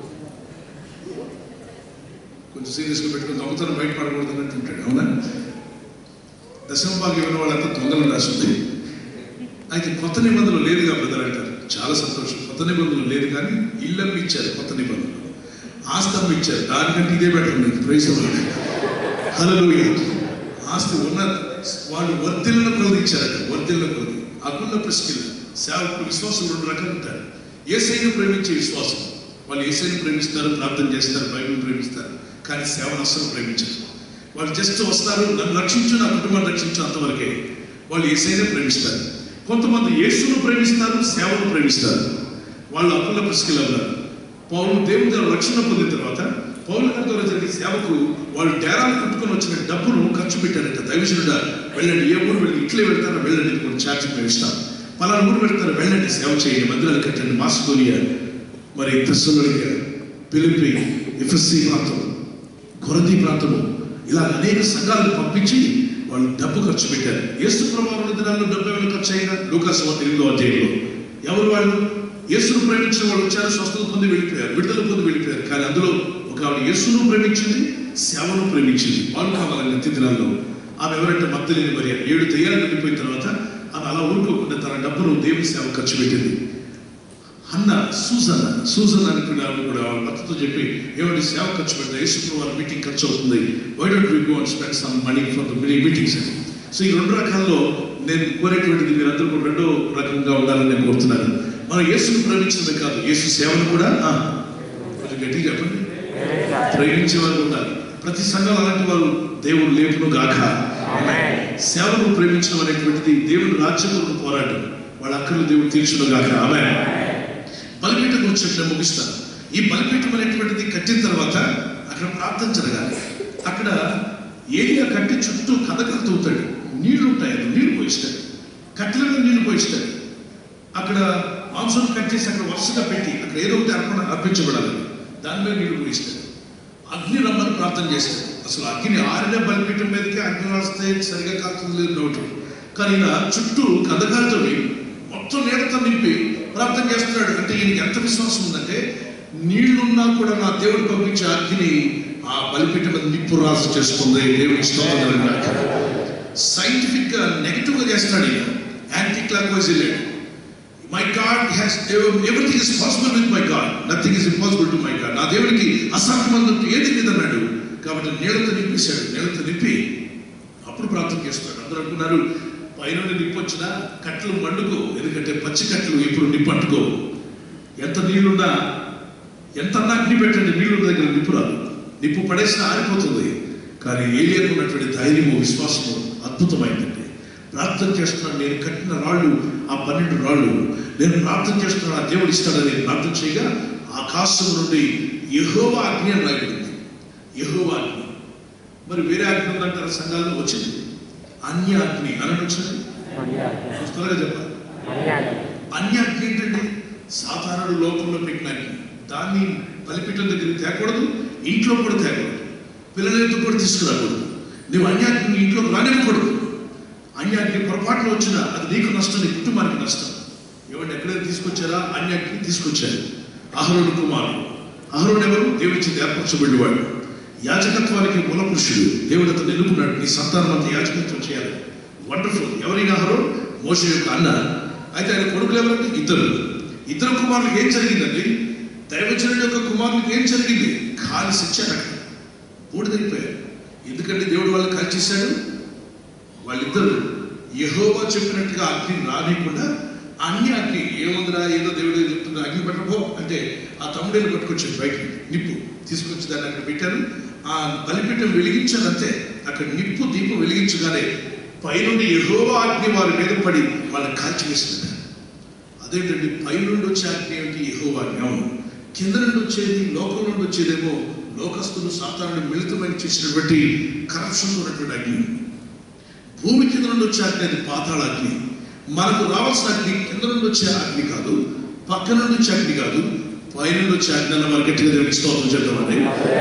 కొంచెం సీరియస్గా పెట్టుకుని దొంగతనం బయటపడకూడదు అన్నట్టు ఉంటాడు అవునా దశమ భాగం ఇవ్వని వాళ్ళంతా దొంగలు రాసింది అయితే కొత్త నిబంధనలు లేదుగా బ్రదర్ అంటారు చాలా సంతోషం కొత్త నిబంధనలు లేదు కానీ ఇళ్ళమ్మి ఇచ్చారు కొత్త నిబంధనలు ఆస్తం ఇచ్చారు దానికంటే ఇదే బెటర్ మీకు ప్రైస్ హలో ఆస్తి ఉన్న వాళ్ళు వర్ధిల్లను కొలది ఇచ్చారట వర్ధిల్లను కొలది అకున్న ప్రశ్నలు సేవకులు విశ్వాసం రెండు రకాలు ఉంటారు ఏసైను ప్రేమించే విశ్వాసం వాళ్ళు ఏసైను ప్రేమిస్తారు ప్రార్థన చేస్తారు బైబిల్ ప్రేమిస్తారు కానీ సేవను అస్సలు ప్రేమించరు వాళ్ళు జస్ట్ వస్తారు నన్ను రక్షించు నా కుటుంబాన్ని రక్షించు అంతవరకే వాళ్ళు ఏసైనా ప్రేమిస్తారు కొంతమంది యేసును ప్రేమిస్తారు సేవను ప్రేమిస్తారు వాళ్ళు అప్పుల ప్రశ్నలు ఉన్నారు పౌరులు దేవుని ద్వారా రక్షణ పొందిన తర్వాత పౌరుల గారి ద్వారా జరిగే సేవకు వాళ్ళు డేరాలు కుట్టుకొని వచ్చిన డబ్బును ఖర్చు పెట్టారంట దైవజనుడా వెళ్ళండి ఏ ఊరు వెళ్ళి ఇట్లే వెళ్తారో వెళ్ళండి కొన్ని ఛార్జ్ మేము ఇస్తాం పలానా ఊరు పెడతారు వెళ్ళండి సేవ చేయండి మందిరాలు కట్టండి మాస్కోనియా మరి తెస్సలోనియా పిలిపి ఎఫ్ఎస్సి ప్రాంతం కొరది ప్రాంతము ఇలా అనేక సంఘాలను పంపించి వాళ్ళు డబ్బు ఖర్చు పెట్టారు యేసు ప్రభావం దినాల్లో డబ్బు ఏమైనా ఖర్చు అయినా లూకాస్ ఎనిమిదో అధ్యాయంలో ఎవరు వాళ్ళు యేసును ప్రేమించిన వాళ్ళు వచ్చారు స్వస్థత పొంది వెళ్ళిపోయారు విడుదల పొంది వెళ్ళిపోయారు కానీ అందులో ఒక ఆవిడ యేసును ప్రేమించింది సేవను ప్రేమించింది వాళ్ళు కావాలని నిత్య దినాల్లో ఆమె ఎవరంటే మద్దలేని మరి ఏడు దయ్యాలు వెళ్ళిపోయిన తర్వాత ఆమె అలా ఊరుకోకుండా తన డబ్బును దేవుని సేవ ఖర్చు పెట్టింది అన్న సూజన్ సూజన్ అనుకున్న ఆవిడ కూడా వాళ్ళ భర్తతో చెప్పి ఏమంటే సేవ ఖర్చు పెడతా యేసు వారి మీటింగ్ ఖర్చు అవుతుంది why don't we go and spend some money for the mini meetings అని సో ఈ రెండు రకాల్లో నేను కోరేటువంటిది మీరందరూ కూడా రెండో రకంగా ఉండాలని నేను కోరుతున్నాను మనం యేసును ప్రేమించడమే కాదు యేసు సేవను కూడా ఆ, కొంచెం గట్టిగా చెప్పండి ప్రేమించే వారు ఉండాలి ప్రతి సంఘం అలాంటి వారు దేవుడు లేపును గాక సేవను ప్రేమించడం అనేటువంటిది దేవుని రాజ్యం కొరకు పోరాటం వాళ్ళ అక్కలు దేవుడు తీర్చును గాక ఆమె బలిపీఠ గురించి నేను ముగిస్తాను ఈ బలిపీఠం అనేటువంటిది కట్టిన తర్వాత అక్కడ ప్రార్థన జరగాలి అక్కడ ఏరియా కట్టి చుట్టూ కథకలు తవ్వుతాడు నీళ్లు ఉంటాయి అందులో నీళ్లు పోయిస్తాడు కట్టెల మీద నీళ్లు పోయిస్తాడు అక్కడ మాంసం కట్ చేసి అక్కడ వరుసగా పెట్టి అక్కడ ఏదో ఒకటి అర్పణ అర్పించబడాలి దాని మీద నీళ్లు పోయిస్తాడు అగ్ని రమ్మని ప్రార్థన చేస్తాడు అసలు అగ్ని ఆరిన బలిపీఠం మీదకి అగ్ని వస్తే సరిగా కాకుండా లేదు నోటు కానీ ఈయన చుట్టూ కథకాలతో మొత్తం నీళ్ళతో నింపి ప్రార్థన చేస్తున్నాడు అంటే ఈయనకి ఎంత విశ్వాసం ఉందంటే నీళ్లున్నా కూడా నా దేవుడు పంపించే అగ్ని ఆ బలిపీఠం మీద నిప్పు రాజు చేస్తుంది దేవుడికి స్తోత్రం సైంటిఫిక్ గా నెగిటివ్ గా చేస్తున్నాడు ఈయన యాంటీ క్లాక్ వైజ్ వెళ్ళాడు my God has everything is possible with my God nothing is impossible to my God నా దేవుడికి అసాధ్యమందు ఏది లేదన్నాడు కాబట్టి నీళ్ళతో నింపేశాడు నీళ్ళతో నింపి అప్పుడు ప్రార్థన చేస్తున్నాడు అందరూ అనుకున్నారు పైన నిప్పు వచ్చినా కట్టలు మండుకో ఎందుకంటే పచ్చి కట్టలు ఇప్పుడు నిప్పు అంటుకో ఎంత నీళ్లున్నా ఎంత అన్నా అగ్ని పెట్టండి నీళ్లు దగ్గర నిప్పు రాదు నిప్పు పడేసిన ఆరిపోతుంది కానీ ఏలియాకు ఉన్నటువంటి ధైర్యము విశ్వాసము అద్భుతమైందండి ప్రార్థన చేస్తున్నాను నేను కట్టిన రాళ్ళు ఆ పన్నెండు రాళ్ళు నేను ప్రార్థన చేస్తున్నాను ఆ దేవుడు ఇస్తాడని నేను ప్రార్థన చేయగా ఆకాశం నుండి యహోవా అగ్ని అని రాయబడింది యహోవా అగ్ని మరి వేరే అగ్ని ఉందంటారు సంఘాల్లో వచ్చింది అన్య అగ్ని అని వచ్చింది త్వరగా చెప్పాలి అన్య అగ్ని ఏంటండి సాధారణ లోకంలో పెట్టిన అగ్ని దాన్ని బలిపీఠం దగ్గరికి తేకూడదు ఇంట్లో కూడా తేకూడదు పిల్లలతో కూడా తీసుకురాకూడదు నువ్వు అన్యాగ్ని ఇంట్లోకి రానివ్వకూడదు అన్యాగ్ని పొరపాటున వచ్చినా అది నీకు నష్టం నీ కుటుంబానికి నష్టం ఏమంటే ఎక్కడైనా తీసుకొచ్చారా అన్యాగ్ని తీసుకొచ్చారు అహరోడు కుమారుడు అహరోడు ఎవరు దేవుడి చేత ఏర్పరచబడివాడు యాజకత్వానికి మూల పురుషుడు దేవుడు అతను ఎన్నుకున్నాడు నీ సంతానం అంతా యాజకత్వం చేయాలి వండర్ఫుల్ ఎవరైనా అహరోడు మోస యొక్క అన్న అయితే ఆయన కొడుకులు ఎవరండి ఇద్దరు ఇద్దరు కుమారులకు ఏం జరిగిందండి దైవజనుడి యొక్క కుమారులకు ఏం జరిగింది కాలి శిక్షారు అక్కడ బూడిదైపోయారు ఎందుకంటే దేవుడు వాళ్ళు కాల్చేశాడు వాళ్ళిద్దరు యహోవా చెప్పినట్టుగా అగ్ని రానికుండా అన్ని అగ్ని ఏముందిరా ఏదో దేవుడు ఏదో చెప్తున్నా అగ్ని పెట్టబో అంటే ఆ తమ్ముడేలు పట్టుకొచ్చాడు బయటికి నిప్పు తీసుకొచ్చి దాన్ని అక్కడ పెట్టారు ఆ బలిపీఠం వెలిగించారు అంతే అక్కడ నిప్పు దీపం వెలిగించగానే పైనుండి యహోవా అగ్ని వారి మీద పడి వాళ్ళని కాల్చివేసింది అదేంటండి పైనుండి వచ్చే అగ్ని ఏమిటి యహోవా అగ్ని అవును కింద నుండి వచ్చేది లోకం నుండి వచ్చేదేమో లోకస్తులు సాతానుడు మిళితమని చేసినటువంటి కరప్షన్ ఉన్నటువంటి అగ్ని భూమి కింద నుండి వచ్చే అగ్ని అది పాతాళ అగ్ని మనకు రావాల్సిన అగ్ని కింద నుండి వచ్చే అగ్ని కాదు పక్క నుండి వచ్చే అగ్ని కాదు పైనుండి వచ్చే అగ్ని అన్న మనకి గట్టిగా దేవునికి స్తోత్రం చేద్దామండి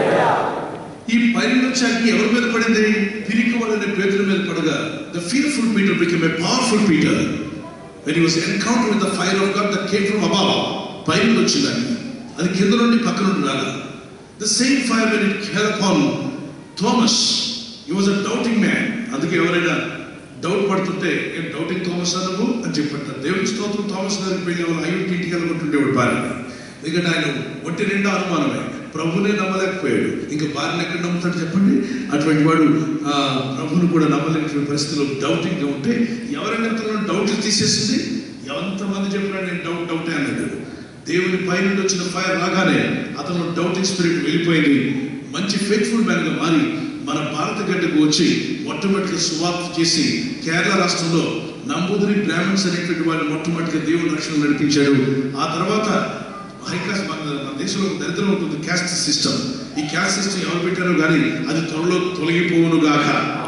ఈ పైనుండి వచ్చే అగ్ని ఎవరి మీద పడింది పిరికి వాళ్ళని పేదల మీద పడగా the fearful Peter become a powerful Peter when he was encountered with the fire of God that came from above పైన వచ్చింది అగ్ని అది కింద నుండి పక్క నుండి రాలి the same fire when it fell upon Thomas he was a doubting man అందుకే ఎవరైనా డౌట్ పడుతుంటే ఏం డౌటింగ్ థామస్ అన్నవు అని చెప్పంటారు దేవుని స్తోత్రం థామస్ గారికి వెళ్ళి వాళ్ళు అయ్యుడికి ఇంటికి వెళ్ళకుంటుండేవాడు భార్య ఎందుకంటే ఆయన ఒంటి నిండా అనుమానమే ప్రభునే నమ్మలేకపోయాడు ఇంకా భార్యను ఎక్కడ నమ్ముతాడు చెప్పండి అటువంటి వాడు ఆ, ప్రభువును కూడా నమ్మలేనటువంటి పరిస్థితిలో డౌటింగ్గా ఉంటే ఎవరైనా తనలో డౌట్లు తీసేసింది ఎంతమంది చెప్పినా నేను డౌట్ డౌటే అన్నాడు దేవుని పై నుండి వచ్చిన ఫైర్ రాగానే అతను డౌటింగ్ స్పిరిట్ వెళ్ళిపోయింది మంచి ఫెయిత్ఫుల్ మ్యాన్ గా మారి మన భారత గడ్డకు వచ్చి మొట్టమొదటి సువార్త చేసి కేరళ రాష్ట్రంలో నంబూదిరి బ్రాహ్మణ్స్ అనేటువంటి వారిని మొట్టమొదటిగా దేవుని రక్షణ నడిపించాడు ఆ తర్వాత హైకాస్ట్ మన మన దేశంలో ఒక దరిద్రం ఉంటుంది క్యాస్ట్ సిస్టమ్ ఈ క్యాస్ట్ సిస్టమ్ ఎవరు పెట్టారో కానీ అది త్వరలో తొలగిపోవును గాక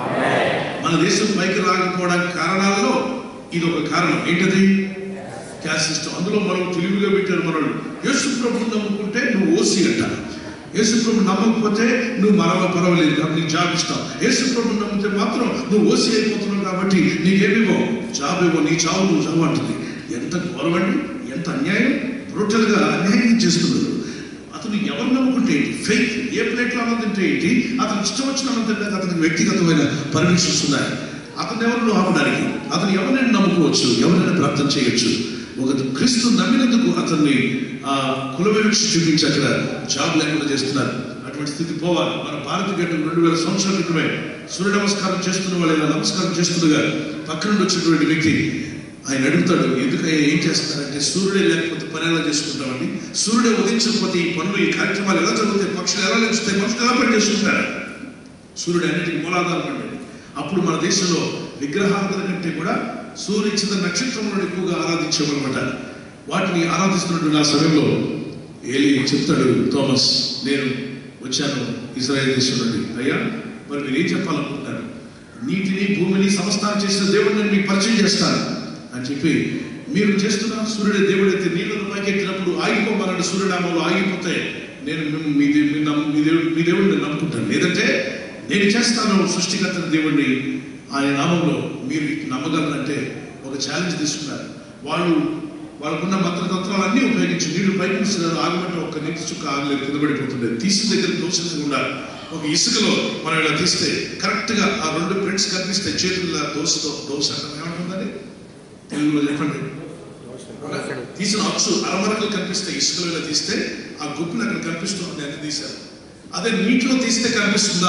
మన దేశం పైకి రాకపోవడానికి కారణాల్లో ఇది ఒక కారణం ఏంటది క్యాస్ట్ సిస్టమ్ అందులో మనం తెలివిగా పెట్టారు మనల్ని యేసు ప్రభు నమ్ముకుంటే నువ్వు ఓసి అంట యేసు ప్రభు నమ్మకపోతే నువ్వు మరవ పర్వాలేదు కాబట్టి నీకు జాబ్ ఇస్తాం యేసు ప్రభు నమ్మితే మాత్రం నువ్వు ఓసి అయిపోతున్నావు కాబట్టి నీకేమివో జాబ్ ఇవ్వ నీ చావు నువ్వు చావు అంటుంది ఎంత ఘోరమండి ఎంత అన్యాయం బ్రూటల్ గా అన్యాయం చేస్తున్నారు అతను ఎవరు నమ్ముకుంటే ఏంటి ఫెయిత్ ఏ ప్లేట్లో అన్నం తింటే ఏంటి అతను ఇష్టం వచ్చిన అన్నం తింటే అతనికి వ్యక్తిగతమైన పర్మిషన్స్ ఉన్నాయి అతను ఎవరు ఆపడానికి అతను ఎవరైనా నమ్ముకోవచ్చు ఎవరైనా ప్రార్థన చేయొచ్చు ఒక క్రీస్తు నమ్మినందుకు అతన్ని ఆ కుల వివక్ష చూపించి అక్కడ జాబ్ లేకుండా చేస్తున్నారు అటువంటి స్థితి పోవాలి మన భారత గడ్డ రెండు వేల సంవత్సరాల క్రితమే సూర్య నమస్కారం చేస్తున్న వాళ్ళు ఇలా నమస్కారం చేస్తుండగా పక్క నుండి వచ్చినటువంటి వ్యక్తి ఆయన అడుగుతాడు ఎందుకయ్యా ఏం చేస్తారంటే సూర్యుడే లేకపోతే పని ఎలా చేసుకుంటామండి సూర్యుడే ఉదయించకపోతే ఈ పనులు ఈ కార్యక్రమాలు ఎలా జరుగుతాయి పక్షులు ఎలా లేచుతాయి మనుషులు ఎలా పని చేసుకుంటారు సూర్యుడు అన్నిటికీ మూలాధారం అండి అప్పుడు మన దేశంలో విగ్రహారాధన కంటే కూడా సూర్య చిన్న నక్షత్రములను ఎక్కువగా ఆరాధించేవన్నమాట వాటిని ఆరాధిస్తున్నటువంటి ఆ సమయంలో ఏలి చెప్తాడు థామస్ నేను వచ్చాను ఇజ్రాయెల్ దేశం నుండి అయ్యా మరి మీరు ఏం చెప్పాలనుకుంటున్నారు నీటిని భూమిని సమస్తాన్ని చేసిన దేవుడిని నేను మీకు పరిచయం చేస్తాను అని చెప్పి మీరు చేస్తున్న సూర్యుడి దేవుడైతే నీళ్ళను పైకెత్తినప్పుడు ఆగిపోమన్నాడు సూర్యనామాలు ఆగిపోతే నేను మిమ్మ- మీ దే- మీ నమ్ము- మీ దేవుడు మీ దేవుడిని నేను నమ్ముకుంటాను లేదంటే నేను చేస్తాను సృష్టికర్త దేవుడిని ఆయన నామంలో మీరు నమ్మగలరంటే ఒక ఛాలెంజ్ తీసుకున్నారు వాళ్ళు వాళ్ళకున్న మంత్రతంత్రాలన్నీ ఉపయోగించి నీళ్లు పైకి ఇస్తున్నారు ఆగమంటే ఒక్క నీటి చుక్క ఆగలేదు కింద పడిపోతుంది తీసిన దగ్గర దోషించకుండా ఒక ఇసుకలో మనం ఇలా తీస్తే కరెక్ట్ గా ఆ రెండు ప్రింట్స్ కనిపిస్తే చేతుల దోశతో దోశ అంటే ఏమంటుందని తెలుగులో చెప్పండి తీసిన అచ్చు అరమరకలు కనిపిస్తాయి ఇసుకలో ఇలా తీస్తే ఆ గుప్పులు అక్కడ కనిపిస్తుంది అని తీశారు అదే నీటిలో తీస్తే కనిపిస్తుందా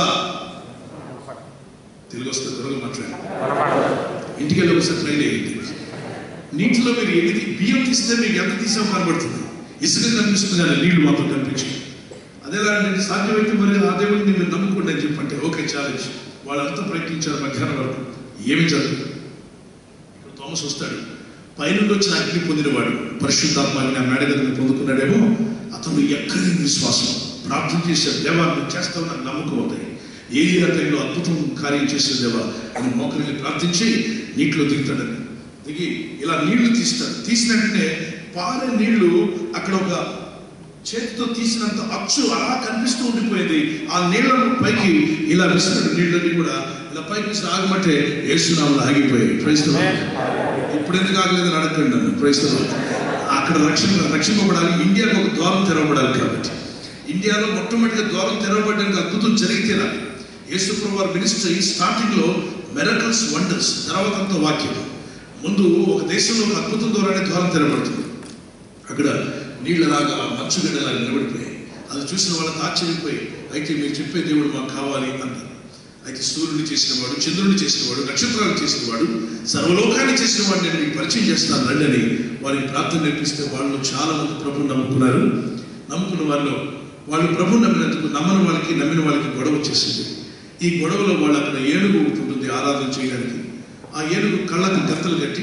తెలుగు వస్తే త్వరగా మాట్లాడి ఇంటికి వెళ్ళి ఒకసారి ట్రైన్ అయ్యింది నీటిలో మీరు ఎన్ని బియ్యం తీస్తే మీకు ఎంత తీసామో కనబడుతుంది ఇసుక కనిపిస్తుంది కానీ నీళ్లు మాత్రం కనిపించు అదేలా అంటే సాధ్యమైతే మరి ఆ దేవుడిని మీరు నమ్ముకోండి అని చెప్పంటే ఓకే ఛాలెంజ్ వాళ్ళంతా ప్రయత్నించారు మధ్యాహ్నం వరకు ఏమి జరగదు ఇప్పుడు థామస్ వస్తాడు పైనుండి వచ్చిన అగ్ని పొందినవాడు పరిశుద్ధాత్మ అగ్ని ఆ మేడగదిని పొందుకున్నాడేమో అతను ఎక్కడి విశ్వాసం ప్రార్థన చేశాడు దేవా నువ్వు చేస్తావు నాకు నమ్మకం అవుతాయి ఏలియా టైంలో అద్భుతం కార్యం చేసిన దేవా అని మోకరిని ప్రార్థించి నీటిలో దిగుతాడని దిగి ఇలా నీళ్లు తీస్తాడు తీసిన వెంటనే పారే నీళ్లు అక్కడ ఒక చేతితో తీసినంత అచ్చు అలా కనిపిస్తూ ఉండిపోయింది ఆ నీళ్లను పైకి ఇలా విసిరాడు నీళ్ళని కూడా ఇలా పైకి విసిరి ఆగమంటే ఏసునామలు ఆగిపోయాయి ప్రయత్నం ఇప్పుడు ఎందుకు ఆగలేదని అడగండి నన్ను ప్రయత్నం అక్కడ రక్షణ రక్షింపబడాలి ఇండియాకు ఒక ద్వారం తెరవబడాలి కాబట్టి ఇండియాలో మొట్టమొదటిగా ద్వారం తెరవబడడానికి అద్భుతం జరిగితేనా యేసుప్రభు వారి మినిస్ట్రీ స్టార్టింగ్ లో మెరకల్స్ వండర్స్ తర్వాత అంతా వాక్యం ముందు ఒక దేశంలో ఒక అద్భుతం ద్వారానే ద్వారం తెరబడుతుంది అక్కడ నీళ్ళలాగా మంచుగడ్డలాగా నిలబడిపోయాయి అది చూసిన వాళ్ళకి ఆశ్చర్యపోయి అయితే మీరు చెప్పే దేవుడు మాకు కావాలి అన్నారు అయితే సూర్యుని చేసినవాడు చంద్రుని చేసినవాడు నక్షత్రాలు చేసినవాడు సర్వలోకాన్ని చేసిన వాడు నేను మీకు పరిచయం చేస్తాను రండి అని వారికి ప్రార్థన నేర్పిస్తే వాళ్ళు చాలా మంది ప్రభుని నమ్ముకున్నారు నమ్ముకున్న వాళ్ళు వాళ్ళు ప్రభు నమ్మినందుకు నమ్మని వాళ్ళకి నమ్మిన వాళ్ళకి గొడవ వచ్చేసింది ఈ గొడవలో వాళ్ళు అక్కడ ఏనుగు ఒకటి ఉంటుంది ఆరాధన చేయడానికి ఆ ఏనుగు కళ్ళకు గంతలు కట్టి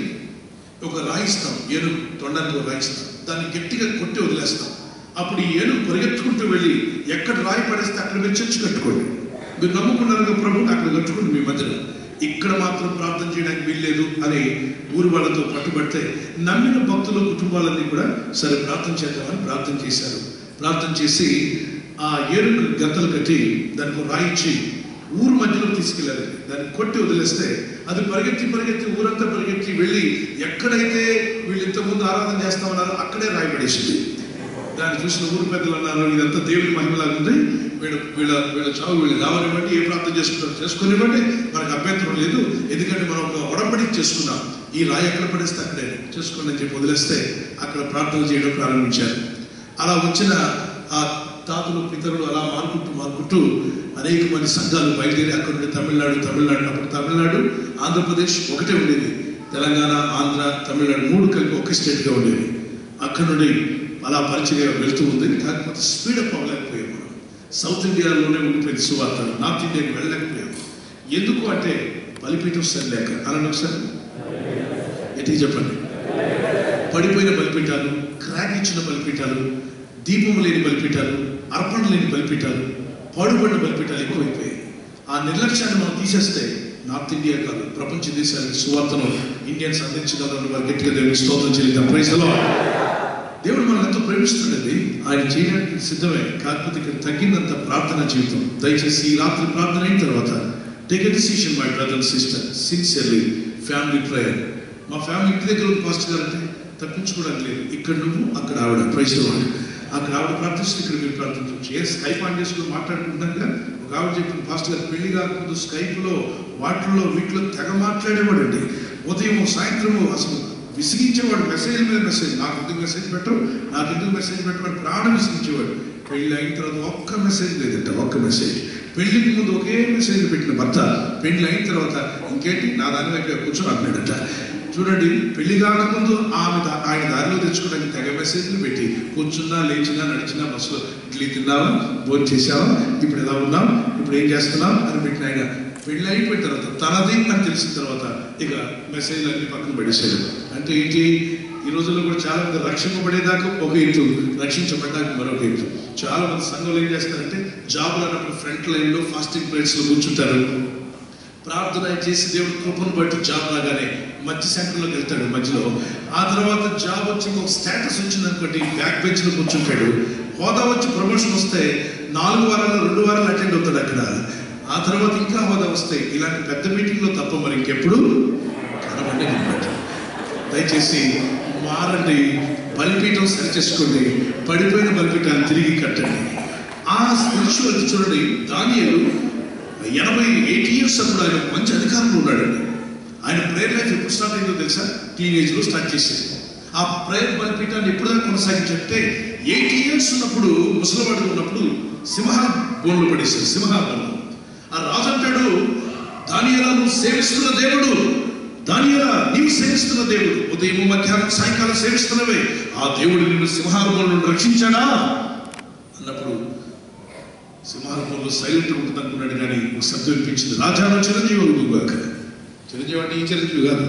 ఒక రాయిస్తాం ఏనుగు తొండానికి ఒక రాయిస్తాం దాన్ని గట్టిగా కొట్టి వదిలేస్తాం అప్పుడు ఈ ఏనుగు పరిగెత్తుకుంటూ వెళ్ళి ఎక్కడ రాయి పడేస్తే అక్కడ మీరు చర్చి కట్టుకోండి మీరు నమ్ముకున్నారు ప్రభు అక్కడ కట్టుకోండి మీ మధ్యలో ఇక్కడ మాత్రం ప్రార్థన చేయడానికి వీల్లేదు అని ఊరు వాళ్ళతో పట్టుబడితే నమ్మిన భక్తుల కుటుంబాలన్నీ కూడా సరే ప్రార్థన చేద్దామని ప్రార్థన చేశారు ప్రార్థన చేసి ఆ ఏనుగు గంతలు కట్టి దానికి ఒక రాయి ఇచ్చి ఊరు మధ్యలో తీసుకెళ్ళాలి దాన్ని కొట్టి వదిలేస్తే అది పరిగెత్తి పరిగెత్తి ఊరంతా పరిగెత్తి వెళ్ళి ఎక్కడైతే వీళ్ళు ఇంతకుముందు ఆరాధన చేస్తా ఉన్నారో అక్కడే రాయబడేసింది దాన్ని చూసిన ఊరు పెద్దలు అన్నారు ఇదంతా దేవుని మహిమలాగా ఉంది వీళ్ళ వీళ్ళ వీళ్ళ చావు వీళ్ళు కావాలివ్వండి ఏ ప్రార్థన చేసుకుంటారు చేసుకునివ్వండి మనకు అభ్యంతరం లేదు ఎందుకంటే మనం ఒక ఒడంబడి చేసుకున్నాం ఈ రాయి ఎక్కడ పడేస్తే అక్కడే చేసుకోండి అని చెప్పి వదిలేస్తే అక్కడ ప్రార్థన చేయడం ప్రారంభించారు అలా వచ్చిన ఆ తాతలు పితరులు అలా మారుకుంటూ మారుకుంటూ అనేక మంది సంఘాలు బయలుదేరి అక్కడ నుండి తమిళనాడు తమిళనాడు అప్పుడు తమిళనాడు ఆంధ్రప్రదేశ్ ఒకటే ఉండేది తెలంగాణ ఆంధ్ర తమిళనాడు మూడు కలిపి ఒక స్టేట్గా ఉండేది అక్కడ నుండి అలా పరిచయం వెళ్తూ ఉంది కాకపోతే స్పీడప్ అవ్వలేకపోయాం మనం సౌత్ ఇండియాలోనే ఉండిపోయింది సువార్త నార్త్ ఇండియాకి వెళ్ళలేకపోయాం ఎందుకు అంటే బలిపీఠం సరిలేక అనండి ఒకసారి ఎట్టి చెప్పండి పడిపోయిన బలిపీఠాలు క్రాక్ ఇచ్చిన బలిపీఠాలు దీపం లేని బలిపీఠాలు అర్పణ లేని బలిపీఠాలు పాడుబడిన బలిపీఠాలు ఎక్కువైపోయాయి ఆ నిర్లక్ష్యాన్ని మనం తీసేస్తే నార్త్ ఇండియా కాదు ప్రపంచ దేశానికి సువార్తను ఇండియన్స్ అందించగలరు వారు గట్టిగా దేవుని స్తోత్రం చెల్లిద్దాం ప్రైజ్లో దేవుడు మనం ఎంతో ప్రేమిస్తున్నది ఆయన చేయడానికి సిద్ధమే కాకపోతే ఇక్కడ తగ్గినంత ప్రార్థన జీవితం దయచేసి ఈ రాత్రి ప్రార్థన అయిన తర్వాత take a decision my brother sister sincerely family prayer మా ఫ్యామిలీ ఇంటి దగ్గర ఉంది పాస్టర్ గారు అంటే తప్పించుకోవడానికి లేదు ఇక్కడ నువ్వు అక్కడ ఆవిడ ప్రైజ్ వాడు అక్కడ ఆవిడ ప్రార్థిస్తే ఇక్కడ మీరు ప్రార్థించవచ్చు ఏ స్కైప్ ఆన్ చేసుకుని మాట్లాడుకుంటాక ఒక ఆవిడ చెప్పిన పాస్టర్ గారు పెళ్లి కాకముందు స్కైప్లో వాటిల్లో వీటిలో తెగ మాట్లాడేవాడు అండి ఉదయం సాయంత్రం అసలు విసిగించేవాడు మెసేజ్ మీద మెసేజ్ నాకు ఎందుకు మెసేజ్ పెట్టవు నాకు ఎందుకు మెసేజ్ పెట్టమని ప్రాణం విసిగించేవాడు పెళ్లి అయిన తర్వాత ఒక్క మెసేజ్ లేదంట ఒక్క మెసేజ్ పెళ్లికి ముందు ఒకే మెసేజ్ పెట్టిన భర్త పెళ్లి అయిన తర్వాత ఇంకేంటి నా దాని దగ్గర కూర్చొని అన్నాడట చూడండి పెళ్లి కాకముందు ఆమె దా- ఆయన దారిలో తెచ్చుకోవడానికి తెగ మెసేజ్లు పెట్టి కూర్చున్నా లేచినా నడిచినా బస్సులో ఇడ్లీ తిన్నావా భోజనం చేసావా ఇప్పుడు ఎలా ఉన్నావు ఇప్పుడు ఏం చేస్తున్నావు అని పెట్టిన ఆయన పెళ్లి అయిపోయిన తర్వాత తనది అని తెలిసిన తర్వాత ఇక మెసేజ్లు అన్ని పక్కన పడేసాడు అంటే ఏంటి ఈ రోజుల్లో కూడా చాలా మంది రక్షింపబడేదాకా ఒక ఎత్తు రక్షించబడ్డాక మరొక ఎత్తు చాలా మంది సంఘంలో ఏం చేస్తారంటే జాబులు అన్నప్పుడు ఫ్రంట్ లైన్లో ఫాస్టింగ్ ప్లేట్స్లో కూర్చుంటారు ప్రార్థన చేసి దేవుడి కృపను బట్టి జాబ్ రాగానే మధ్య సెంటర్లోకి వెళ్తాడు మధ్యలో ఆ తర్వాత జాబ్ వచ్చి ఒక స్టేటస్ వచ్చింది అనుకోండి బ్యాక్ బెంచ్లో కూర్చుంటాడు హోదా వచ్చి ప్రమోషన్ వస్తే నాలుగు వారాలు రెండు వారాలు అటెండ్ అవుతాడు అక్కడ ఆ తర్వాత ఇంకా హోదా వస్తే ఇలాంటి పెద్ద మీటింగ్లో తప్ప మరి ఇంకెప్పుడు కనబడి అనమాట దయచేసి మారండి బలిపీఠం సరి చేసుకోండి పడిపోయిన బలిపీఠాన్ని తిరిగి కట్టండి ఆ స్పిరిచువల్ చూడండి దానియలు ఎనభై ఎయిట్ ఇయర్స్ అప్పుడు ఆయన మంచి అధికారంలో ఉన్నాడండి ఆయన ప్రేయర్ లైఫ్ ఎప్పుడు స్టార్ట్ అయిందో తెలుసా టీనేజ్లో స్టార్ట్ చేసేది ఆ ప్రేయర్ బలిపీఠాన్ని ఎప్పుడుదా కొనసాగించంటే ఎయిట్ ఇయర్స్ ఉన్నప్పుడు ముసలివాడు ఉన్నప్పుడు సింహ బోన్లు పడేశారు సింహ బోన్లు ఆ రాజు అంటాడు దానియలా నువ్వు సేవిస్తున్న దేవుడు దానియలా నీవు సేవిస్తున్న దేవుడు ఉదయం మధ్యాహ్నం సాయంకాలం సేవిస్తున్నవే ఆ దేవుడు నిన్ను సింహారంలో రక్షించాడా అన్నప్పుడు సింహారంలో సైలెంట్ ఉంటుంది అనుకున్నాడు కానీ ఒక శబ్దం వినిపించింది రాజాను చిరంజీవి అవుదుగాక చిరంజీవి అంటే ఈ చిరంజీవి కాదు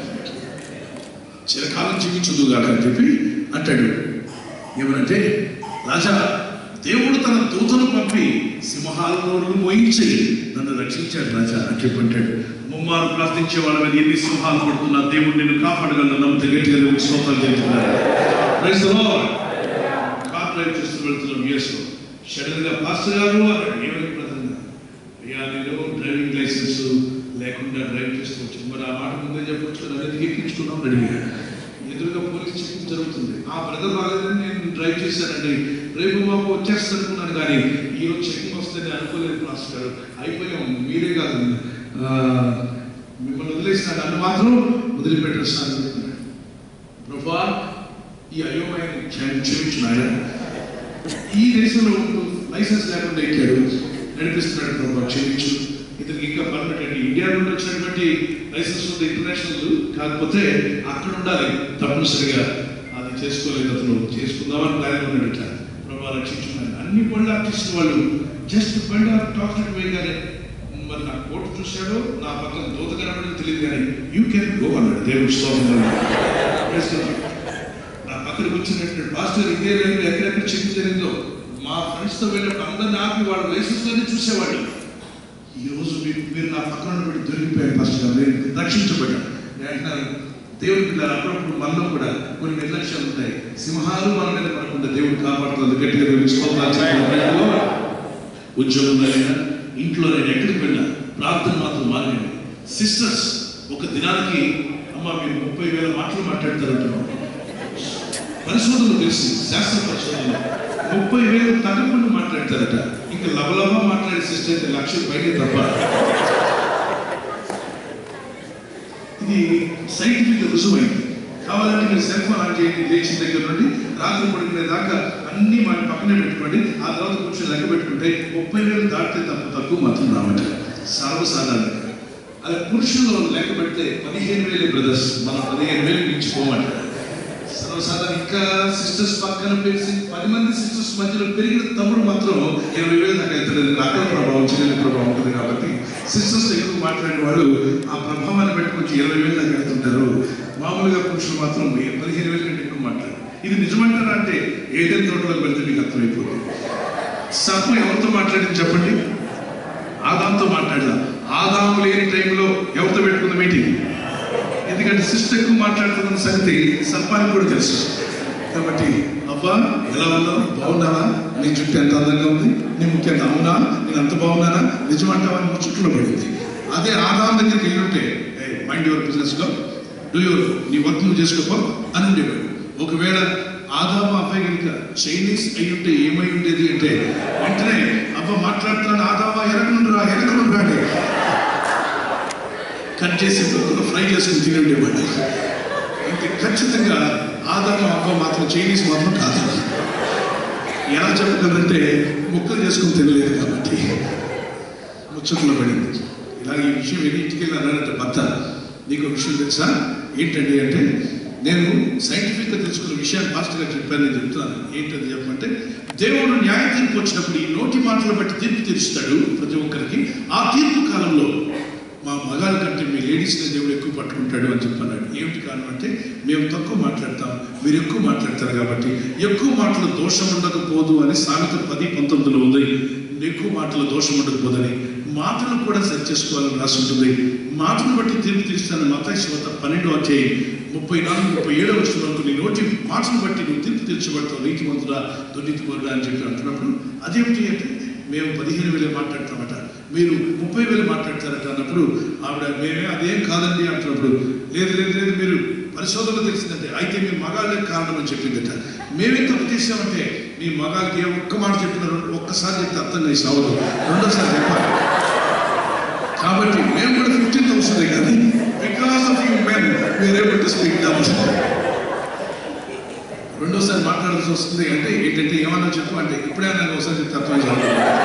చిరకాలం జీవించుదుగాక అని చెప్పి అంటాడు ఏమనంటే రాజా దేవుడు తన దూతను పంపి సింహాలలో మోయించి నన్ను రక్షించాడు రాజా అని చెప్పి అంటాడు ముమ్మారు ప్రార్థించే వాళ్ళ మీద ఎన్ని సింహాలు పడుతున్నా దేవుడు నిన్ను కాపాడగలను నమ్మితే గట్టిగా దేవుడికి స్తోత్రాలు చేస్తున్నారు Praise the Lord. Car drive చేస్తూ వెళ్తున్నాం యూఎస్ లో సడన్ గా పాస్టర్ గారు అన్నాడు ఏమని ప్రధానంగా అయ్యా నేను డ్రైవింగ్ లైసెన్స్ లేకుండా డ్రైవ్ చేస్తూ వచ్చాను మరి ఆ మాట ముందే చెప్పొచ్చు కదా అనేది ఎక్కించుకున్నాం అడిగా ఎదురుగా పోలీస్ చెకింగ్ జరుగుతుంది ఆ బ్రదర్ బాగాలేదని నేను డ్రైవ్ చేశానండి రేపు మాకు వచ్చేస్తాను అనుకున్నాను కానీ ఈ రోజు చెకింగ్ వస్తుంది అనుకోలేదు పాస్టర్ గారు అయిపోయాం మీరే కాదు ఆ, మిమ్మల్ని వదిలేసిన నన్ను మాత్రం వదిలిపెట్టారు సార్ అని చెప్తున్నాడు. ప్రభా ఈ అయోమయాన్ని క్షమి- క్షమించు నాయన ఈ దేశంలో ఉంటూ లైసెన్స్ లేకుండా ఎక్కాడు నడిపిస్తున్నాడు ప్రభా క్షమించు ఇతనికి ఇంకా పర్మిట్ అండి ఇండియా నుండి వచ్చినటువంటి లైసెన్స్ ఉంది ఇంటర్నేషనల్ కాకపోతే అక్కడ ఉండాలి తప్పనిసరిగా అది చేసుకోలేదు అతను చేసుకుందామని ప్లాన్ ఉన్నాడు ఇట్లా ప్రభా రక్షించున్నాను అన్ని బండ్లు ఆర్టిస్ట్ వాళ్ళు జస్ట్ బండి టాక్లెట్ వేయగానే మరి నా కోర్టు చూశాడో నా పక్కన దూత కనబడి తెలియదు కానీ యూ కెన్ గో అన్నాడు దేవుడి స్తోత్రం Praise the Lord. నా పక్కన కూర్చున్నట్టు పాస్టర్ ఇదే లైన్లో ఎక్కడెక్కడ చెక్ జరిగిందో మా ఫ్రెండ్స్తో వెళ్ళినప్పుడు అందరిని ఆపి వాళ్ళ లైసెన్స్లోనే చూసేవాళ్ళు ఈ రోజు మీకు మీరు నా పక్కన పెట్టి దొరికిపోయారు పాస్టర్ గారు నేను రక్షించబడ్డాను నేను అంటున్నాను దేవుడి పిల్లలు అప్పుడప్పుడు మనలో కూడా కొన్ని నిర్లక్ష్యాలు ఉంటాయి సింహాలు మన మీద పడకుండా దేవుడు కాపాడుతుంది గట్టిగా దేవుడికి స్తోత్రాలు చెప్పాలి. ఉద్యోగంలోనైనా ఇంట్లో నేను ఎక్కడికి వెళ్ళినా ప్రార్థన మాత్రం మానేయండి సిస్టర్స్ ఒక దినానికి అమ్మ మీరు ముప్పై వేల మాటలు మాట్లాడతారంటున్నాం పరిశోధనలు తెలిసి శాస్త్ర పరిశోధనలు ముప్పై వేలు తగ్గకుండా మాట్లాడతారట ఇంకా లవలవ మాట్లాడే సిస్టర్ అయితే లక్ష పైనే తప్ప ఇది సైంటిఫిక్ రుజువైంది కావాలంటే మీరు సెల్ ఫోన్ ఆన్ చేయండి లేచిన దగ్గర నుండి రాత్రి పడుకునే దాకా అన్ని మన పక్కనే పెట్టుకోండి ఆ తర్వాత కూర్చొని లెక్క పెట్టుకుంటే ముప్పై వేలు దాటితే తప్ప తక్కువ మాత్రం రావట సర్వసాధారణంగా అలా పురుషుల్లో లెక్క పెడితే పదిహేను వేలు బ్రదర్స్ మనం పదిహేను వేలు మించిపోమంట సర్వసాధారణ ఇంకా సిస్టర్స్ పక్కన పెరిసి పది మంది సిస్టర్స్ మధ్యలో పెరిగిన తమ్ముడు మాత్రం ఇరవై వేలు దాకా అవుతుంది అక్కడ ప్రభావం చెల్లెల ప్రభావం ఉంటుంది కాబట్టి సిస్టర్స్ ఎక్కువ మాట్లాడిన వాడు ఆ ప్రభావాన్ని బట్టి కొంచెం ఇరవై వేలు దాకా వెళ్తుంటారు మామూలుగా పురుషులు మాత్రం ఏ- పదిహేను వేల కంటే ఎక్కువ మాట్లాడారు ఇది నిజమంటారా అంటే ఏదైనా తోటలోకి వెళ్తే మీకు అర్థమైపోతుంది సర్పం ఎవరితో మాట్లాడింది చెప్పండి ఆదాంతో మాట్లాడదాం ఆదాము లేని టైంలో ఎవరితో పెట్టుకుంది మీటింగ్ ఎందుకంటే సిస్టర్ ఎక్కువ మాట్లాడుతున్న సంగతి సర్పానికి కూడా తెలుసు కాబట్టి అబ్బా ఎలా ఉన్నావు బాగున్నావా నీ చుట్టూ ఎంత అందంగా ఉంది నీ ముఖ్య ఎంత అవునా నేను అంత బాగున్నానా నిజమంటావా నీ చుట్టూలో పడింది అదే ఆదాం దగ్గరికి వెళ్ళుంటే మైండ్ యువర్ బిజినెస్ లో డూ యువర్ నీ వర్క్ నువ్వు చేసుకోపో అని ఉండేవాడు ఒకవేళ ఆదాము అబ్బాయి కనుక చైనీస్ అయి ఉంటే ఏమై ఉండేది అంటే వెంటనే అబ్బా మాట్లాడుతున్నాడు ఆదామా ఎరగనుండ్రా ఎరగనుండ్రా అని కట్ చేసి ముక్కలు ఫ్రై చేసుకుని తినండేవాడు ఇంత ఖచ్చితంగా ఆదాము అబ్బా మాత్రం చైనీస్ మాత్రం కాదు ఎలా చెప్పగలంటే ముక్కలు చేసుకుని తినలేదు కాబట్టి ముచ్చట్లో పడింది ఇలా ఈ విషయం ఎన్ని ఇంటికి వెళ్ళి అన్నాడంటే భర్త నీకు ఒక విషయం తెలుసా ఏంటండి అంటే నేను సైంటిఫిక్గా తెలుసుకున్న విషయాన్ని ఫాస్ట్గా చెప్పాను నేను చెప్తున్నాను ఏంటది చెప్పమంటే దేవుడు న్యాయ తీర్పు వచ్చినప్పుడు ఈ నోటి మాటలు బట్టి తీర్పు తీరుస్తాడు ప్రతి ఒక్కరికి ఆ తీర్పు కాలంలో మా మగాళ్ళ కంటే మీ లేడీస్ని దేవుడు ఎక్కువ పట్టుకుంటాడు అని చెప్పన్నాడు ఏమిటి కారణం అంటే మేము తక్కువ మాట్లాడతాం మీరు ఎక్కువ మాట్లాడతారు కాబట్టి ఎక్కువ మాటలు దోషం ఉండకపోదు అని సామెత పది పంతొమ్మిదిలో ఉంది ఎక్కువ మాటలు దోషం ఉండకపోదని మాటలు కూడా సరి చేసుకోవాలని రాసి ఉంటుంది మాటను బట్టి తీర్పు తీరుస్తాను మత శివత పన్నెండు అధ్యాయం ముప్పై నాలుగు ముప్పై ఏడవ వచ్చిన వరకు నీ నోటి మాటను బట్టి నువ్వు తీర్పు తీర్చబడతావు నీతి మంతుడా దుర్నీతి మంతుడా అని చెప్పి అంటున్నప్పుడు అదేమిటి అంటే మేము పదిహేను వేలు మాట్లాడతామట మీరు ముప్పై వేలు మాట్లాడతారట అన్నప్పుడు ఆవిడ మేమే అదేం కాదండి అంటున్నప్పుడు లేదు లేదు లేదు మీరు పరిశోధనలో తెలిసిందంటే అయితే మీ మగాళ్ళే కారణం అని చెప్పిందట మేమే తప్పు చేసామంటే మీ మగాళ్ళకి ఏ ఒక్క మాట చెప్పినారు ఒక్కసారి చెప్తే అర్థం చేసి అవదు రెండోసారి చెప్పాలి కాబట్టి మేము కూడా ఫిఫ్టీన్ థౌసండ్ కానీ because of you men were able to speak double రెండోసారి మాట్లాడాల్సి వస్తుంది అంటే ఏంటంటే ఏమన్నా చెప్పు అంటే ఇప్పుడే నాకు ఒకసారి చెప్తే అర్థం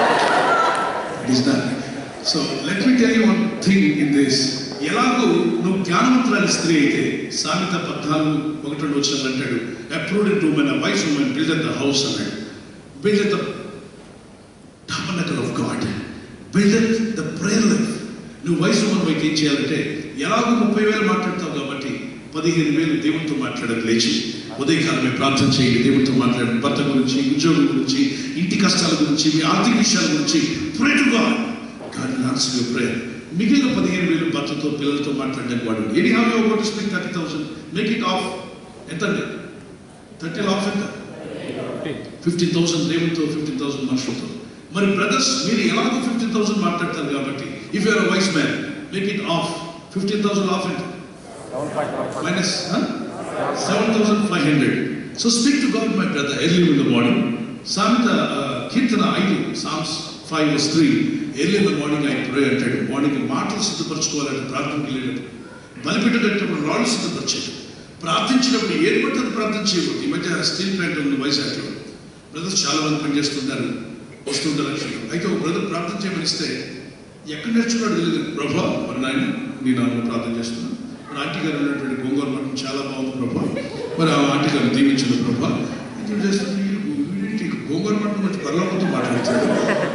చేయాలి so let me tell you one thing in this ఎలాగో నువ్వు జ్ఞానవంతురాలి స్త్రీ అయితే సామెత పద్నాలుగు ఒకటి రెండు వచ్చిన అంటాడు approved to men wise women build the house అన్నాడు build the tabernacle of God. Build the prayer life. నువ్వు వయసు మనం అయితే ఏం చేయాలంటే ఎలాగో ముప్పై వేలు మాట్లాడతావు కాబట్టి పదిహేను వేలు దేవునితో మాట్లాడక లేచి ఉదయకాలమే ప్రార్థన చేయండి దేవునితో మాట్లాడండి భర్త గురించి ఉద్యోగం గురించి ఇంటి కష్టాల గురించి మీ ఆర్థిక విషయాల గురించి pray to God God will answer your prayer మిగిలిన పదిహేను వేలు భర్తతో పిల్లలతో మాట్లాడడానికి వాడు any have you got speak thirty thousand make it half ఎంత అండి థర్టీ ఆఫ్ ఎంత ఫిఫ్టీన్ థౌసండ్ దేవునితో ఫిఫ్టీన్ థౌసండ్ మనుషులతో మరి బ్రదర్స్ మీరు ఎలాగో ఫిఫ్టీన్ థౌసండ్ మాట్లాడతారు కాబట్టి if you're wise man make it half fifteen thousand half ఎంత minus seven thousand five hundred so speak to God my brother early in the morning సామెత కీర్తన ఐదు psalms five verse three early in the morning I pray అంటాడు morning మాటలు సిద్ధపరచుకోవాలంటే ప్రార్థనకి వెళ్ళినప్పుడు బలిపెట్టేటప్పుడు రాళ్ళు సిద్ధపరిచేది ప్రార్థించినప్పుడు ఏది పడితే అది ప్రార్థన చేయకూడదు ఈ మధ్య స్టీల్ ప్లాంట్ ఉంది వైజాగ్లో బ్రదర్స్ చాలా మంది పనిచేస్తుంటారు వస్తుంటారు లక్ష్యం అయితే ఒక బ్రదర్ ప్రార్థన చేయమని ఇస్తే ఎక్కడ నేర్చుకున్నాడు తెలియదు ప్రభా మరి నాయన నీ నామం ప్రార్థన చేస్తున్నాను మరి ఆంటీ గారు ఉన్నటువంటి గోంగూర మఠం చాలా బాగుంది ప్రభా మరి ఆ ఆంటీ గారు దీవించిన ప్రభా ఇది చేస్తుంది వీడింటి గోంగూర మఠం వచ్చి పర్లోకంతో మాట్లాడుతాడు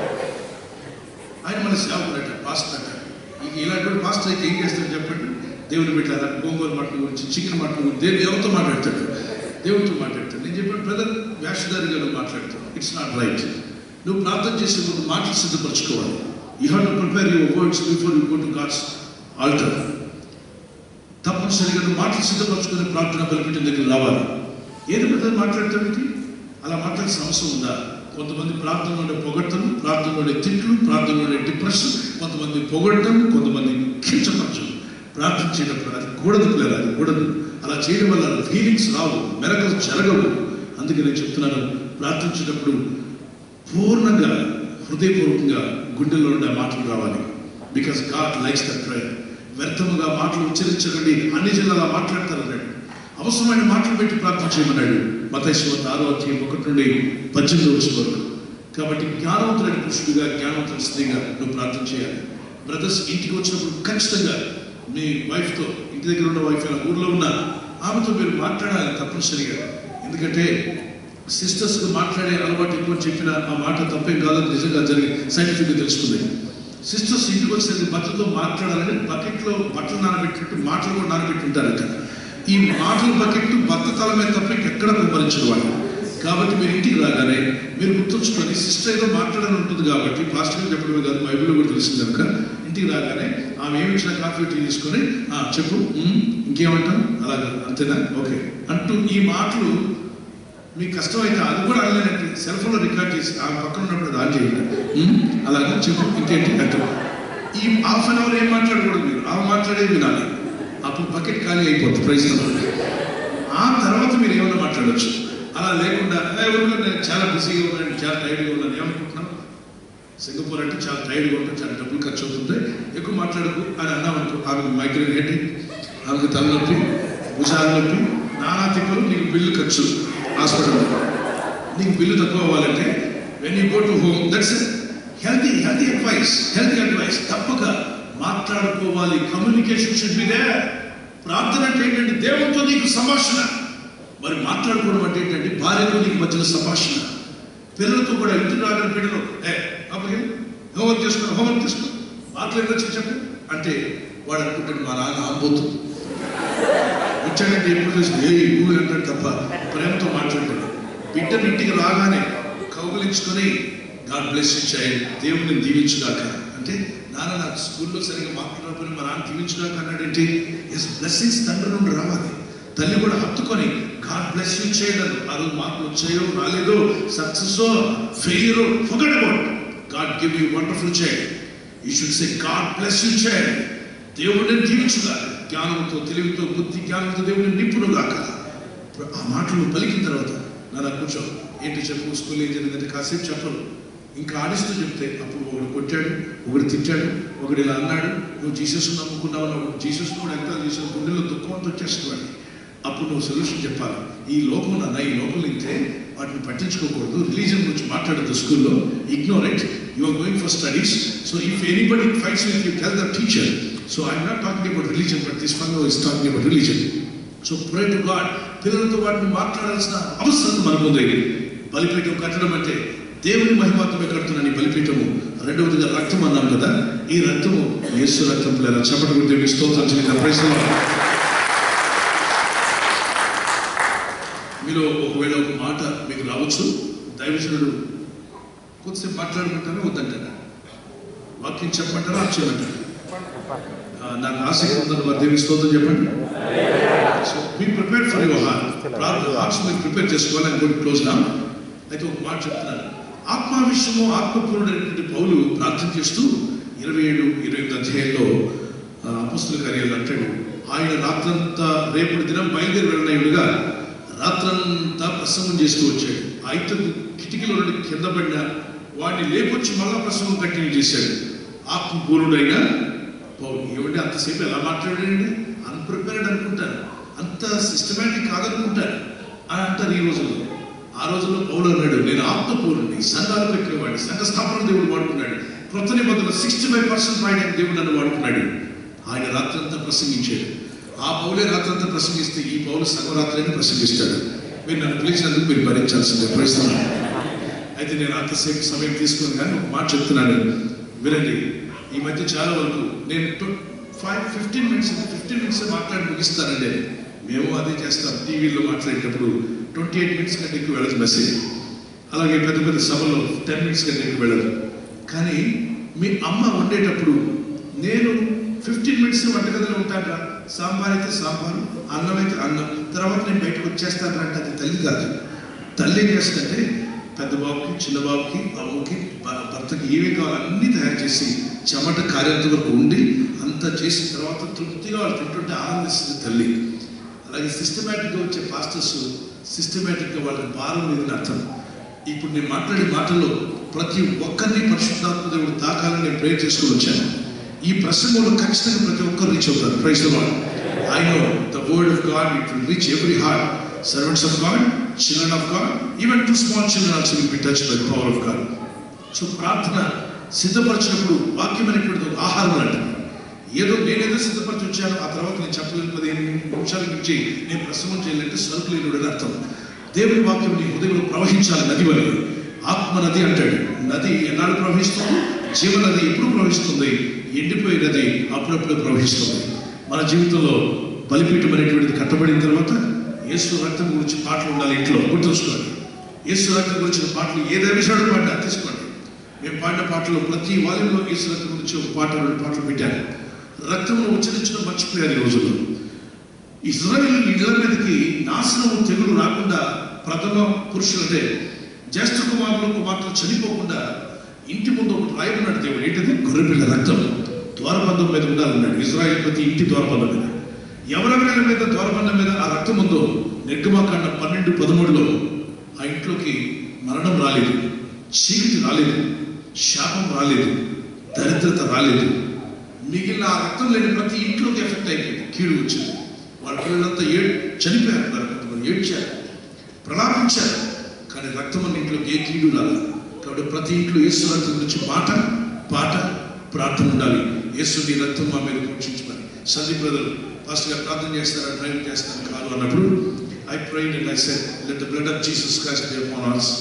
ఆయన మన సేవకుడట పాస్టర్ అట ఇక ఇలాంటి పాస్టర్ అయితే ఏం చేస్తాడు చెప్పండి దేవుని పెట్టారా గోంగూర మఠం గురించి చికెన్ మఠం గురించి దేవుడు ఎవరితో మాట్లాడతాడు దేవుడితో మాట్లాడతాడు నేను చెప్పాను బ్రదర్ వేషధారిగా నువ్వు మాట్లాడతావు ఇట్స్ నాట్ రైట్ నువ్వు ప్రార్థన చేసే ముందు మాటలు సిద్ధపరచుకోవాలి you have to prepare your words before you go to God's altar తప్పనిసరిగా నువ్వు మాటలు సిద్ధపరచుకుని ప్రార్థన బలిపెట్టిన దగ్గర రావాలి ఏది బ్రదర్ మాట్లాడతానికి అలా మాట్లాడాల్సిన అవసరం ఉందా కొంతమంది ప్రార్థనలోనే పొగట్టం ప్రార్థనలోనే తిట్లు ప్రార్థనలోనే డిప్రెషన్ కొంతమంది పొగట్టం కొంతమంది కించపరచం ప్రార్థించేటప్పుడు అది కూడదు పిల్లలు అది కూడదు అలా చేయడం వల్ల ఫీలింగ్స్ రావు మెరకలు జరగవు అందుకే నేను చెప్తున్నాను ప్రార్థించేటప్పుడు పూర్ణంగా హృదయపూర్వకంగా గుండెల్లో నుండి ఆ మాటలు రావాలి because God likes the prayer వ్యర్థముగా మాటలు ఉచ్చరించకండి అన్ని జిల్లాలా మాట్లాడతారు అన్నాడు అవసరమైన మాటలు పెట్టి ప్రార్థన చేయమన్నాడు మతేశ్వర ఆరో అధ్యాయం ఒకటి నుండి పద్దెనిమిది వచ్చిన వరకు కాబట్టి జ్ఞానవంతులైన పురుషుడిగా జ్ఞానవంతుల స్త్రీగా నువ్వు ప్రార్థన చేయాలి బ్రదర్స్ ఇంటికి వచ్చినప్పుడు ఖచ్చితంగా మీ వైఫ్తో ఇంటి దగ్గర ఉన్న వైఫ్ అయినా ఊర్లో ఉన్న ఆమెతో మీరు మాట్లాడాలి తప్పనిసరిగా ఎందుకంటే సిస్టర్స్ మాట్లాడే అలవాటు ఎక్కువ చెప్పిన ఆ మాట తప్పేం కాదని నిజంగా జరిగి సైంటిఫిక్గా తెలుసుకుంది సిస్టర్స్ ఇంటికి వచ్చేసరికి భర్తతో మాట్లాడాలని బకెట్లో బట్టలు నానబెట్టినట్టు మాటలు కూడా నానబెట్టి ఉంటారట ఈ మాటల బకెట్ భర్త తల మీద తప్ప ఇంకెక్కడ కుమ్మరించడు వాళ్ళు కాబట్టి మీరు ఇంటికి రాగానే మీరు గుర్తుంచుకొని సిస్టర్ ఏదో మాట్లాడాలని ఉంటుంది కాబట్టి ఫాస్ట్గా చెప్పడమే కాదు బైబిల్లో కూడా తెలిసింది కనుక ఇంటికి రాగానే ఆమె ఏమి ఇచ్చిన కాఫీ టీ తీసుకొని "ఆ, చెప్పు "ఉమ్, ఇంకేమంటాం అలాగా అంతేనా ఓకే అంటూ ఈ మాటలు మీకు కష్టమైతే అది కూడా అనలేనట్టు సెల్ ఫోన్లో రికార్డ్ చేసి ఆ పక్కన ఉన్నప్పుడు అది ఆన్ చేయండి "ఉమ్, అలాగా చెప్పు ఇంకేంటి అంటూ ఈ హాఫ్ అన్ అవర్ ఏం మాట్లాడకూడదు మీరు ఆ మాట్లాడేది వినాలి అప్పుడు బకెట్ ఖాళీ అయిపోతుంది ప్రైజ్ ఆ తర్వాత మీరు ఏమైనా మాట్లాడొచ్చు అలా లేకుండా "ఏ, ఊరిలో నేను చాలా బిజీగా ఉన్నాను చాలా టైర్డ్గా ఉన్నాను ఏమనుకుంటున్నాను సింగపూర్ అంటే చాలా టైర్డ్గా ఉంటుంది చాలా డబ్బులు ఖర్చు అవుతుంది ఎక్కువ మాట్లాడకు అని అన్నామనుకో ఆమెకు మైగ్రేన్ హెడ్ ఆమెకు తలనొప్పి భుజాల నొప్పి నానా తిప్పలు నీకు బిల్లు ఖర్చు హాస్పిటల్లో నీకు బిల్లు తక్కువ అవ్వాలంటే when you go to home that's healthy healthy advice healthy advice తప్పక మాట్లాడుకోవాలి కమ్యూనికేషన్ షుడ్ బి దే ప్రార్థన అంటే ఏంటంటే దేవునితో నీకు సంభాషణ మరి మాట్లాడుకోవడం అంటే ఏంటంటే భార్యతో నీకు మధ్యలో సంభాషణ పిల్లలతో కూడా ఇంటికి రాగల పిల్లలు ఏ అప్పటికి హోంవర్క్ చేసుకో హోంవర్క్ చేసుకో మాట్లాడవచ్చు చెప్పు అంటే వాడు అనుకుంటాడు మా నాన్న ఆంబోతుంది వచ్చాడంటే ఎప్పుడు చూసి ఏ ఊరు అంటాడు తప్ప ప్రేమతో మాట్లాడతాడు బిడ్డని ఇంటికి రాగానే కౌగులించుకొని గాడ్ బ్లెస్ ఇచ్చాయి దేవుడిని దీవించుగాక అంటే నాన్న నాకు స్కూల్లో సరిగ్గా మాట్లాడకపోయినా మా నాన్న దీవించుగాక అన్నాడేంటి ఎస్ బ్లెస్సింగ్స్ తండ్రి నుండి రావాలి తల్లి కూడా హత్తుకొని గాడ్ బ్లెస్ యూ చేయడం ఆ రోజు మార్కులు వచ్చాయో రాలేదో success fail forget about God give you wonderful child you should say God bless you child దేవుడిని దీవించుగా జ్ఞానంతో తెలివితో బుద్ధి జ్ఞానంతో దేవుడిని నింపునుగాక ఆ మాటలు పలికిన తర్వాత నాన్న కూర్చో ఏంటి చెప్పు స్కూల్ ఏం జరిగిందంటే కాసేపు చెప్పరు ఇంకా ఆడిస్తూ చెప్తే అప్పుడు ఒకడు కొట్టాడు ఒకడు తిట్టాడు ఒకడు ఇలా అన్నాడు నువ్వు జీసస్ నమ్ముకున్నావు ఒకడు జీసస్ కూడా ఎంత చేసిన గుండెలో దుఃఖం అంతా వచ్చేస్తున్నాడు అప్పుడు నువ్వు సొల్యూషన్ చెప్పాలి ఈ లోకం నాన్న ఈ లోకం ఇంతే వాటిని పట్టించుకోకూడదు రిలీజన్ గురించి మాట్లాడద్దు స్కూల్లో ignore it you are going for studies so if anybody fights with you tell the teacher so I'm not talking about religion but this fun is talking about religion so pray to God పిల్లలతో వాటిని మాట్లాడాల్సిన అవసరం మనకు ఉంది బలిపీఠం కట్టడం అంటే దేవుని మహిమాత్మే కడుతున్నాను ఈ బలిపీఠము రెండవదిగా రక్తం అన్నాం కదా ఈ రక్తము యేసు రక్తం పిల్లల చప్పటి గురించి దేవుని స్తోత్రం చేయడం ప్రశ్న మీలో ఒకవేళ ఒక మాట మీకు రావచ్చు దైవజనుడు కొద్దిసేపు మాట్లాడమంటారా వద్దంటారా వాక్యం చెప్పమంటారా అది చేయమంటారా ఆ, నాకు ఆసక్తి ఉందని వారి దేవుని స్తోత్రం చెప్పండి so be prepare for your heart ప్రార్థన హార్ట్స్ మీరు ప్రిపేర్ చేసుకోవాలి అని కూడా క్లోజ్ నా అయితే ఒక మాట చెప్తున్నాను ఆత్మావిషయము ఆత్మపూర్ణుడైనటువంటి పౌలు ప్రార్థన చేస్తూ ఇరవై ఏడు ఇరవై ఎనిమిది అధ్యాయంలో అపస్తుల కార్యాలు అంటాడు ఆయన రాత్రంతా రేపటి దినం బయలుదేరి వెళ్ళినయుడుగా రాత్రంతా ప్రసంగం చేస్తూ వచ్చాడు అయితే కిటికీలో నుండి కింద పడిన వాడిని లేపొచ్చి మళ్ళా ప్రసంగం కంటిన్యూ చేశాడు ఆత్మపూర్ణుడైన పౌలు ఏమంటే అంతసేపు ఎలా మాట్లాడాడండి అన్ప్రిపేర్డ్ అనుకుంటారు అంత సిస్టమేటిక్ కాదనుకుంటారు అని అంటారు ఈ రోజుల్లో ఆ రోజుల్లో పౌలు అన్నాడు నేను ఆత్మపూర్ణుని సంఘాలు పెట్టినవాడిని సంఘ స్థాపన దేవుడు వాడుకున్నాడు కొత్త నిబంధనలు సిక్స్టీ ఫైవ్ పర్సెంట్ రాయడానికి దేవుడు నన్ను వాడుకున్నాడు ఆయన రాత్రంతా ప్రసంగించాడు ఆ పౌలే రాత్రంతా ప్రసంగిస్తే ఈ పౌలు సగరాత్రిని ప్రసంగిస్తాడు మీరు నన్ను పిలిచినందుకు మీరు భరించాల్సిందే ప్రయత్నం అయితే నేను అంతసేపు సమయం తీసుకుని కానీ ఒక మాట చెప్తున్నాను వినండి ఈ మధ్య చాలా వరకు నేను five fifteen minutes fifteen minutes మాట్లాడి ముగిస్తానండి మేము అదే చేస్తాం టీవీలో మాట్లాడేటప్పుడు ట్వంటీ ఎయిట్ మినిట్స్ కంటే ఎక్కువ వెళ్ళదు మెసేజ్ అలాగే పెద్ద పెద్ద సభలో టెన్ మినిట్స్ కంటే ఎక్కువ వెళ్ళదు కానీ మీ అమ్మ వండేటప్పుడు నేను ఫిఫ్టీన్ మినిట్స్ వంటగదిలో ఉంటాను సాంబార్ అయితే సాంబారు అన్నం అయితే అన్నం తర్వాత నేను బయటకు వచ్చేస్తాను అంటే అది తల్లి కాదు తల్లి ఏం చేస్తుందంటే పెద్ద బాబుకి చిన్న బాబుకి అమ్మకి భ- భర్తకి ఏమేం కావాలో అన్నీ తయారు చేసి చెమట కార్యంత వరకు ఉండి అంతా చేసిన తర్వాత తృప్తిగా వాళ్ళు తింటుంటే ఆనందిస్తుంది తల్లి అలాగే సిస్టమేటిక్గా వచ్చే పాస్టర్స్ సిస్టమేటిక్గా వాళ్ళకి భారం లేదని అర్థం ఇప్పుడు నేను మాట్లాడే మాటల్లో ప్రతి ఒక్కరిని పరిశుద్ధాత్మ దేవుడు తాకాలని నేను ప్రేర్ చేసుకుని వచ్చాను ఈ ప్రసంగంలో ఖచ్చితంగా ప్రతి ఒక్కరు రీచ్ అవుతారు ప్రైజ్ వాడు I know the word of God it will reach every heart servants of God children of God even to small children also will be touch by the power of God so ప్రార్థన సిద్ధపరిచినప్పుడు వాక్యం అనేటువంటిది ఒక ఆహారం లాంటిది ఏదో నేనేదో సిద్ధపరిచి వచ్చాను ఆ తర్వాత నేను చెప్పలేని పదిహేను నిమిషాల నుంచి నేను ప్రసంగం చేయాలంటే సరుకు లేనుడని అర్థం దేవుని వాక్యం నీ హృదయంలో ప్రవహించాలి నది వల్ల ఆత్మ నది అంటాడు నది ఎన్నాళ్ళు ప్రవహిస్తుంది జీవనది ఎప్పుడు ప్రవహిస్తుంది ఎండిపోయే నది అప్పుడప్పుడు ప్రవహిస్తుంది మన జీవితంలో బలిపీఠం అనేటువంటిది కట్టబడిన తర్వాత యేసు రక్తం గురించి పాటలు ఉండాలి ఇంట్లో గుర్తుంచుకోండి యేసు రక్తం గురించిన పాటలు ఏ దైవశాడు పాడినా తీసుకోండి మేము పాడిన పాటలో ప్రతి వాల్యంలో యేసు రక్తం గురించి ఒక పాట రెండు పాటలు పెట్టాను రక్తంలో ఉచ్చరించడం మర్చిపోయారు ఈ రోజుల్లో ఇజ్రాయేల్ ఇళ్ళ మీదకి నాశనం తెగులు రాకుండా ప్రథమ పురుషులంటే జ్యేష్ఠ కుమారులు కుమార్తెలు చనిపోకుండా ఇంటి ముందు ఒకటి రాయమన్నాడు దేవుడు ఏంటది గొర్రెపిల్ల రక్తం ద్వారబంధం మీద ఉండాలన్నాడు ఇజ్రాయేల్ ప్రతి ఇంటి ద్వారబంధం మీద ఎవరెవరి మీద ద్వారబంధం మీద ఆ రక్తం ఉందో నిర్గమాకాండ పన్నెండు పదమూడులో ఆ ఇంట్లోకి మరణం రాలేదు చీకటి రాలేదు శాపం రాలేదు దరిద్రత రాలేదు మిగిలిన ఆ రక్తం లేని ప్రతి ఇంట్లోకి ఎఫెక్ట్ అయిపోయింది కీడు వచ్చింది వాళ్ళ పిల్లలంతా ఏడు చనిపోయారు మరి కొంతమంది ఏడ్చారు ప్రలాపించారు కానీ రక్తం అన్న ఇంట్లోకి ఏ కీడు రాలేదు కాబట్టి ప్రతి ఇంట్లో యేసు రక్తం గురించి మాట పాట ప్రార్థన ఉండాలి యేసు నీ రక్తం మా మీద కూర్చించమని సందీప్ బ్రదర్ ఫాస్ట్ గా ప్రార్థన చేస్తారా డ్రైవ్ చేస్తారా కాదు అన్నప్పుడు I prayed and I said let the blood of Jesus Christ be upon us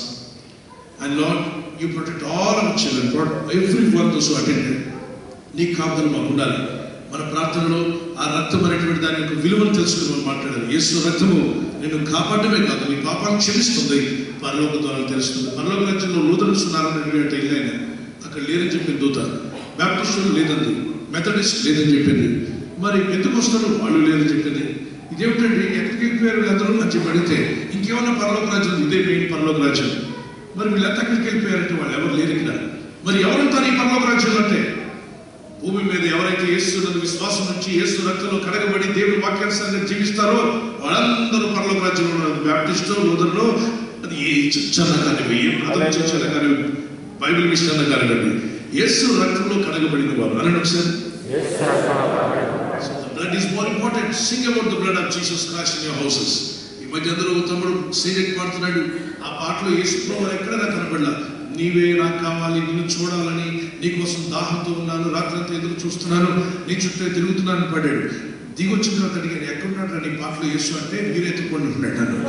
and Lord you protect all our children protect every one those who attended నీ కాపుదలు మాకు ఉండాలి మన ప్రార్థనలో ఆ రక్తం అనేటువంటి దాని యొక్క విలువను తెలుసుకుని మనం మాట్లాడాలి యేసు రక్తము నిన్ను కాపాడమే కాదు నీ పాపాన్ని క్షమిస్తుంది పరలోక ద్వారా తెలుస్తుంది పరలోక రాజ్యంలో లూథరన్స్ ఉన్నారనేటువంటి ఇల్లైనా అక్కడ లేరని చెప్పింది దూత బ్యాప్టిస్టులు లేదండి మెథడిస్ట్ లేదని చెప్పింది మరి ఎందుకు వస్తారు వాళ్ళు లేదని చెప్పింది ఇదేమిటండి ఎక్కడికి వెళ్ళిపోయారు వీళ్ళందరూ అని చెప్పి అడిగితే ఇంకేమన్నా పరలోక రాజ్యం ఉంది? ఇదే మెయిన్ పరలోక రాజ్యం మరి వీళ్ళంతా ఎక్కడికి వెళ్ళిపోయారంటే వాళ్ళు ఎవరు లేరు ఇక్కడ మరి ఎవరుంటారు ఈ పరలోక రాజ్యంలో అంటే భూమి మీద ఎవరైతే యేసునందు విశ్వాసం నుంచి యేసు రక్తంలో కడగబడి దేవుని వాక్యానుసారంగా జీవిస్తారో వాళ్ళందరూ పరలోక రాజ్యంలో ఉన్నారు బ్యాప్టిస్టో లూథర్లో అది ఏ చర్చన్న కానివ్వండి ఏ బ్రదర్ చర్చన్న కానివ్వండి బైబిల్ మిషన్ అన్న కానివ్వండి యేసు రక్తంలో కడగబడిన వారు అనండి ఒకసారి blood is more important sing about the blood of Jesus Christ in your houses ఈ మధ్య అందరూ ఒక తమ్ముడు సీరియట్ పాడుతున్నాడు ఆ పాటలో యేసు ప్రభు ఎక్కడ నాకు కనబడలా నీవే నాకు కావాలి నిన్ను చూడాలని నీకోసం దాహంతో ఉన్నాను రాత్రంతా ఎదురు చూస్తున్నాను నీ చుట్టూ తిరుగుతున్నాను అని పాడాడు దిగొచ్చిన తర్వాత అడిగాను ఎక్కడున్నాడు నీ పాటలో యేసు అంటే మీరే ఎత్తుకొని ఉంటున్నాడు నన్ను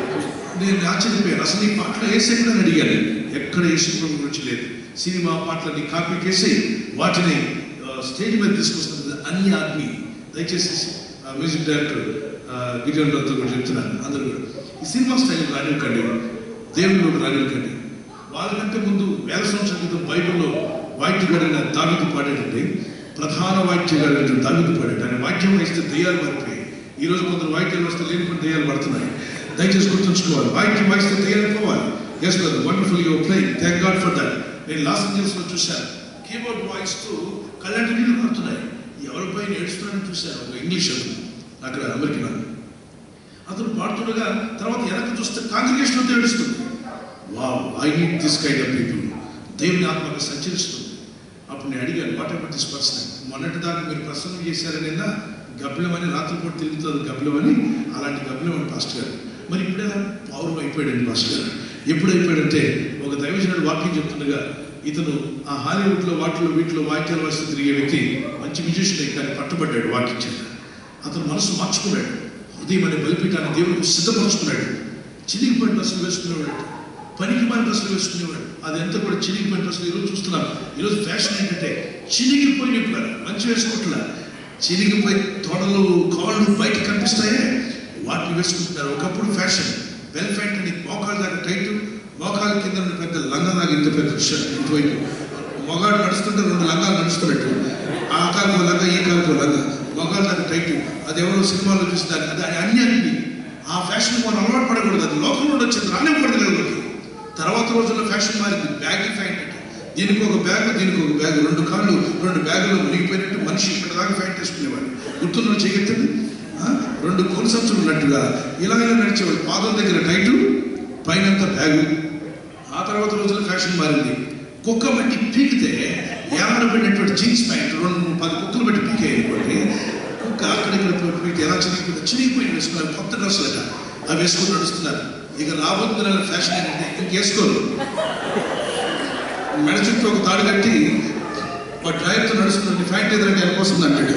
నేను ఆశ్చర్యపోయాను అసలు ఈ పాటలో వేసి ఎక్కడ అడిగాను ఎక్కడ యేసు ప్రభు గురించి లేదు సినిమా పాటలని కాపీ చేసి వాటిని ఆ, స్టేజ్ మీద తీసుకొస్తున్నది అన్ని ఆత్మీ దయచేసి ఆ, మ్యూజిక్ డైరెక్టర్ ఆ, గిరిజన్ రావుతో కూడా చెప్తున్నాను అందరూ కూడా ఈ సినిమా స్టైల్ రానివ్వకండి దేవుళ్ళు రానివ్వకండి వాళ్ళకంటే ముందు వేల సంవత్సరాల క్రితం బైబిల్లో వాయిద్యగాడైన దావిది పాడేటండి ప్రధాన వాయిద్యగాడు దావిది పాడాడు ఆయన వాక్యం వేస్తే దయ్యాలు మారిపోయాయి ఈ రోజు కొందరు వాయిద్యాలు వస్తే లేని కొన్ని దయ్యాలు పడుతున్నాయి దయచేసి గుర్తుంచుకోవాలి వాయిద్యం వాయిస్తే దయ్యాలు పోవాలి yes brother wonderful your playing thank God for that నేను లాస్ ఏంజల్స్ లో చూశాను కీబోర్డ్ వాయిస్తూ కళ్ళంటి నీళ్ళు పడుతున్నాయి ఎవరిపై నేర్చుతున్నాడని చూశాను ఒక ఇంగ్లీష్ అతను అక్కడ అమెరికన్ అతను పాడుతుండగా తర్వాత వెనక చూస్తే కాంగ్రిగేషన్ అంతా ఏడుస్తుంది wow I need this kind of people దేవుని ఆత్మకు సంచరిస్తుంది అప్పుడు నేను అడిగాను వాట్ ఎవర్ దిస్ పర్సన్ మొన్నటి దాకా మీరు ప్రసంగం చేశారనేదా గబ్బిలం అని రాత్రిపూట తిరుగుతుంది గబ్బిలం అని అలాంటి గబ్బిలం అని పాస్టర్ గారు మరి ఇప్పుడు ఎలా పౌరం అయిపోయాడండి పాస్టర్ గారు ఎప్పుడు అయిపోయాడంటే ఒక దైవజనుడు వాక్యం చెప్తుండగా ఇతను ఆ హాలీవుడ్లో వాటిలో వీటిలో వాక్యాలు వస్తూ తిరిగే వ్యక్తి మంచి మ్యూజిషియన్ కానీ పట్టుబడ్డాడు వాక్యం చేత అతను మనసు మార్చుకున్నాడు హృదయం అనే బలిపీఠాన్ని దేవునికి సిద్ధపరచుకున్నాడు చిరిగిపోయిన డ్రెస్సులు వేసుకునేవాడు పనికి మాలిన డ్రెస్సులు వేసుకునేవాడు అది ఎంత కూడా చిరిగిపోయిన డ్రెస్సులు ఈరోజు చూస్తున్నాం ఈరోజు ఫ్యాషన్ ఏంటంటే చిరిగిపోయినట్టు మంచి వేసుకోవట్లా చిరిగిపోయి తొడలు కాళ్ళు బయట కనిపిస్తాయే వాటిని వేసుకుంటున్నారు ఒకప్పుడు ఫ్యాషన్ వెల్ ఫ్యాంట్ అని మోకాళ్ళ దాకా టైట్ మోకాళ్ళ కింద ఉన్న పెద్ద లంగా దాకా ఇంత పెద్ద షర్ట్ ఇటువైపు మగాడు నడుస్తుంటే రెండు లంగాలు నడుస్తున్నట్టు ఆ కాలుకు లంగా ఈ కాలుకు లంగా మగాళ్ళ దాకా టైట్ అది ఎవరో సినిమాలో చూస్తారు అది అది అన్ని అన్ని ఆ ఫ్యాషన్ మనం అలవాటు పడకూడదు అది లోకంలో వచ్చింది రానివ్వకూడదు నెలలోకి తర్వాత రోజుల్లో ఫ్యాషన్ మారింది బ్యాగ్ ఫ్యాంట్ అంటే దీనికి ఒక బ్యాగ్ దీనికి ఒక బ్యాగ్ రెండు కాళ్ళు రెండు బ్యాగులు మునిగిపోయినట్టు మనిషి ఇక్కడ దాకా ఫ్యాంట్ వేసుకునేవాడు గుర్తున్న చేయగెత్తండి రెండు కోడి సంచులు ఉన్నట్టుగా ఇలా ఇలా నడిచేవాడు పాదం దగ్గర టైటు పైనంత బ్యాగు ఆ తర్వాత రోజుల్లో ఫ్యాషన్ మారింది కుక్క బట్టి పీకితే ఏలాడబడినటువంటి జీన్స్ ప్యాంట్ రెండు మూడు పది కుక్కలు బట్టి పీకాయి అనుకోండి కుక్క అక్కడ ఇక్కడ పీకితే ఎలా చిరిగిపోయింది చిరిగిపోయి వేసుకున్నారు కొత్త డ్రెస్సులు అట అవి వేసుకుని నడుస్తున్నారు ఇక రాబోతున్న ఫ్యాషన్ ఏంటంటే ఇంకేసుకోరు మెడ చుట్టూ ఒక తాడు కట్టి ఒక డ్రైవర్తో నడుస్తున్న ఫ్యాంట్ ఎదురంటే వెళ్ళిపోతుంది అంటాడు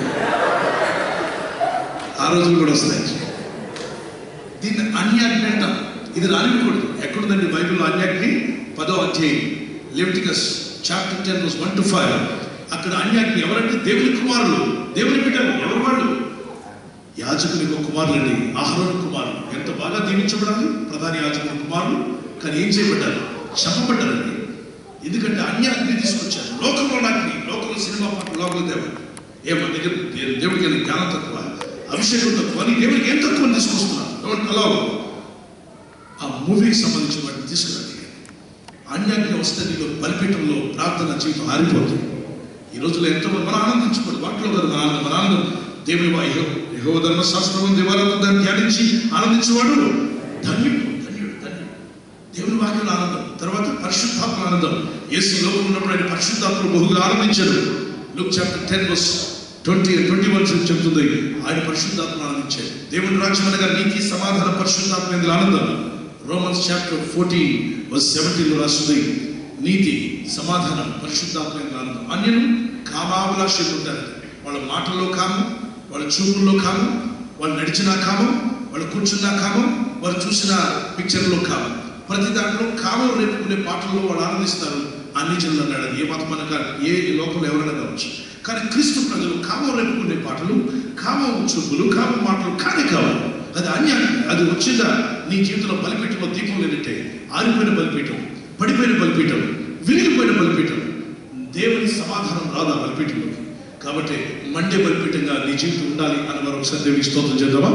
ఆ రోజులు కూడా వస్తాయి దీన్ని అన్యాగ్ని అంటాం ఇది రానివ్వకూడదు ఎక్కడుందండి బైబిల్లో అన్యాగ్ని పదో అధ్యాయం Leviticus chapter ten one two five అక్కడ అన్యాగ్ని ఎవరంటే దేవుని కుమారులు దేవుని బిడ్డలు ఎవరు వాళ్ళు యాజకునికి ఒక కుమారులండి ఆహ్రోన్ కుమారులు ఎంత బాగా దీవించబడాలి ప్రధాన యాజకుని కుమారులు కానీ ఏం చేయబడ్డారు చెప్పబడ్డారండి ఎందుకంటే అన్యాగ్ని తీసుకొచ్చారు లోకంలో నాగ్ని లోకంలో సినిమా పాటలు లోకంలో దేవుడు ఏ మన దగ్గర దే- దేవుడికి ఏమైనా జ్ఞానం తక్కువ అభిషేకం తక్కువ అని దేవుడికి ఏం తక్కువ అని తీసుకొస్తున్నారు డోంట్ అలౌ ఆ మూవీకి సంబంధించిన వాటిని తీసుకురండి అన్యాగ్ని వస్తే నీలో బలిపీఠంలో ప్రార్థన జీవితం ఆరిపోతుంది ఈ రోజుల్లో ఎంతో మంది మనం ఆనందించుకోండి వాటిలో కాదు మన ఆనందం మన ఆనందం దేవుని వాయు యహో ధర్మశాస్త్రం దేవాలయం దాన్ని ధ్యానించి ఆనందించేవాడు ధన్యుడు ధన్యుడు ధన్యుడు దేవుని వాక్యం ఆనందం తర్వాత పరిశుద్ధాత్మ ఆనందం ఏసీ లోకం ఉన్నప్పుడు ఆయన పరిశుద్ధాత్మ బహుగా ఆనందించాడు Luke chapter ten verse twenty twenty one చెప్తుంది ఆయన పరిశుద్ధాత్మ ఆనందించాడు దేవుని రాజ్యం అనగా నీతి సమాధాన పరిశుద్ధాత్మ ఎందుకు ఆనందం రోమన్స్ చాప్టర్ ఫోర్టీన్ వర్స్ సెవెంటీన్లో రాస్తుంది నీతి సమాధానం పరిశుద్ధాత్మ ఎందుకు ఆనందం అన్యులు కామాభిలాషలు ఉంటారు వాళ్ళ మాటల్లో కామం వాళ్ళ చూపుల్లో కామం వాళ్ళు నడిచినా కామం వాళ్ళు కూర్చున్నా కామం వాళ్ళు చూసిన పిక్చర్లో కామం ప్రతి దాంట్లో కామం రేపుకునే పాటల్లో వాళ్ళు ఆనందిస్తారు అన్ని జనులు అన్నాడు అది ఏ మతం కాదు ఏ లోకంలో ఎవరైనా కావచ్చు కానీ క్రీస్తు ప్రజలు కామం రేపుకునే పాటలు కామం చూపులు కామం మాటలు కానే కావాలి అది అన్యాయం అది వచ్చిందా నీ జీవితంలో బలిపీఠంలో దీపం లేనట్టే ఆరిపోయిన బలిపీఠం పడిపోయిన బలిపీఠం విరిగిపోయిన బలిపీఠం దేవుని సమాధానం రాదా బలిపీఠంలోకి కాబట్టి మండే బలిపీఠంగా నీ జీవితం ఉండాలి అని మనం ఒకసారి దేవునికి స్తోత్రం చేద్దామా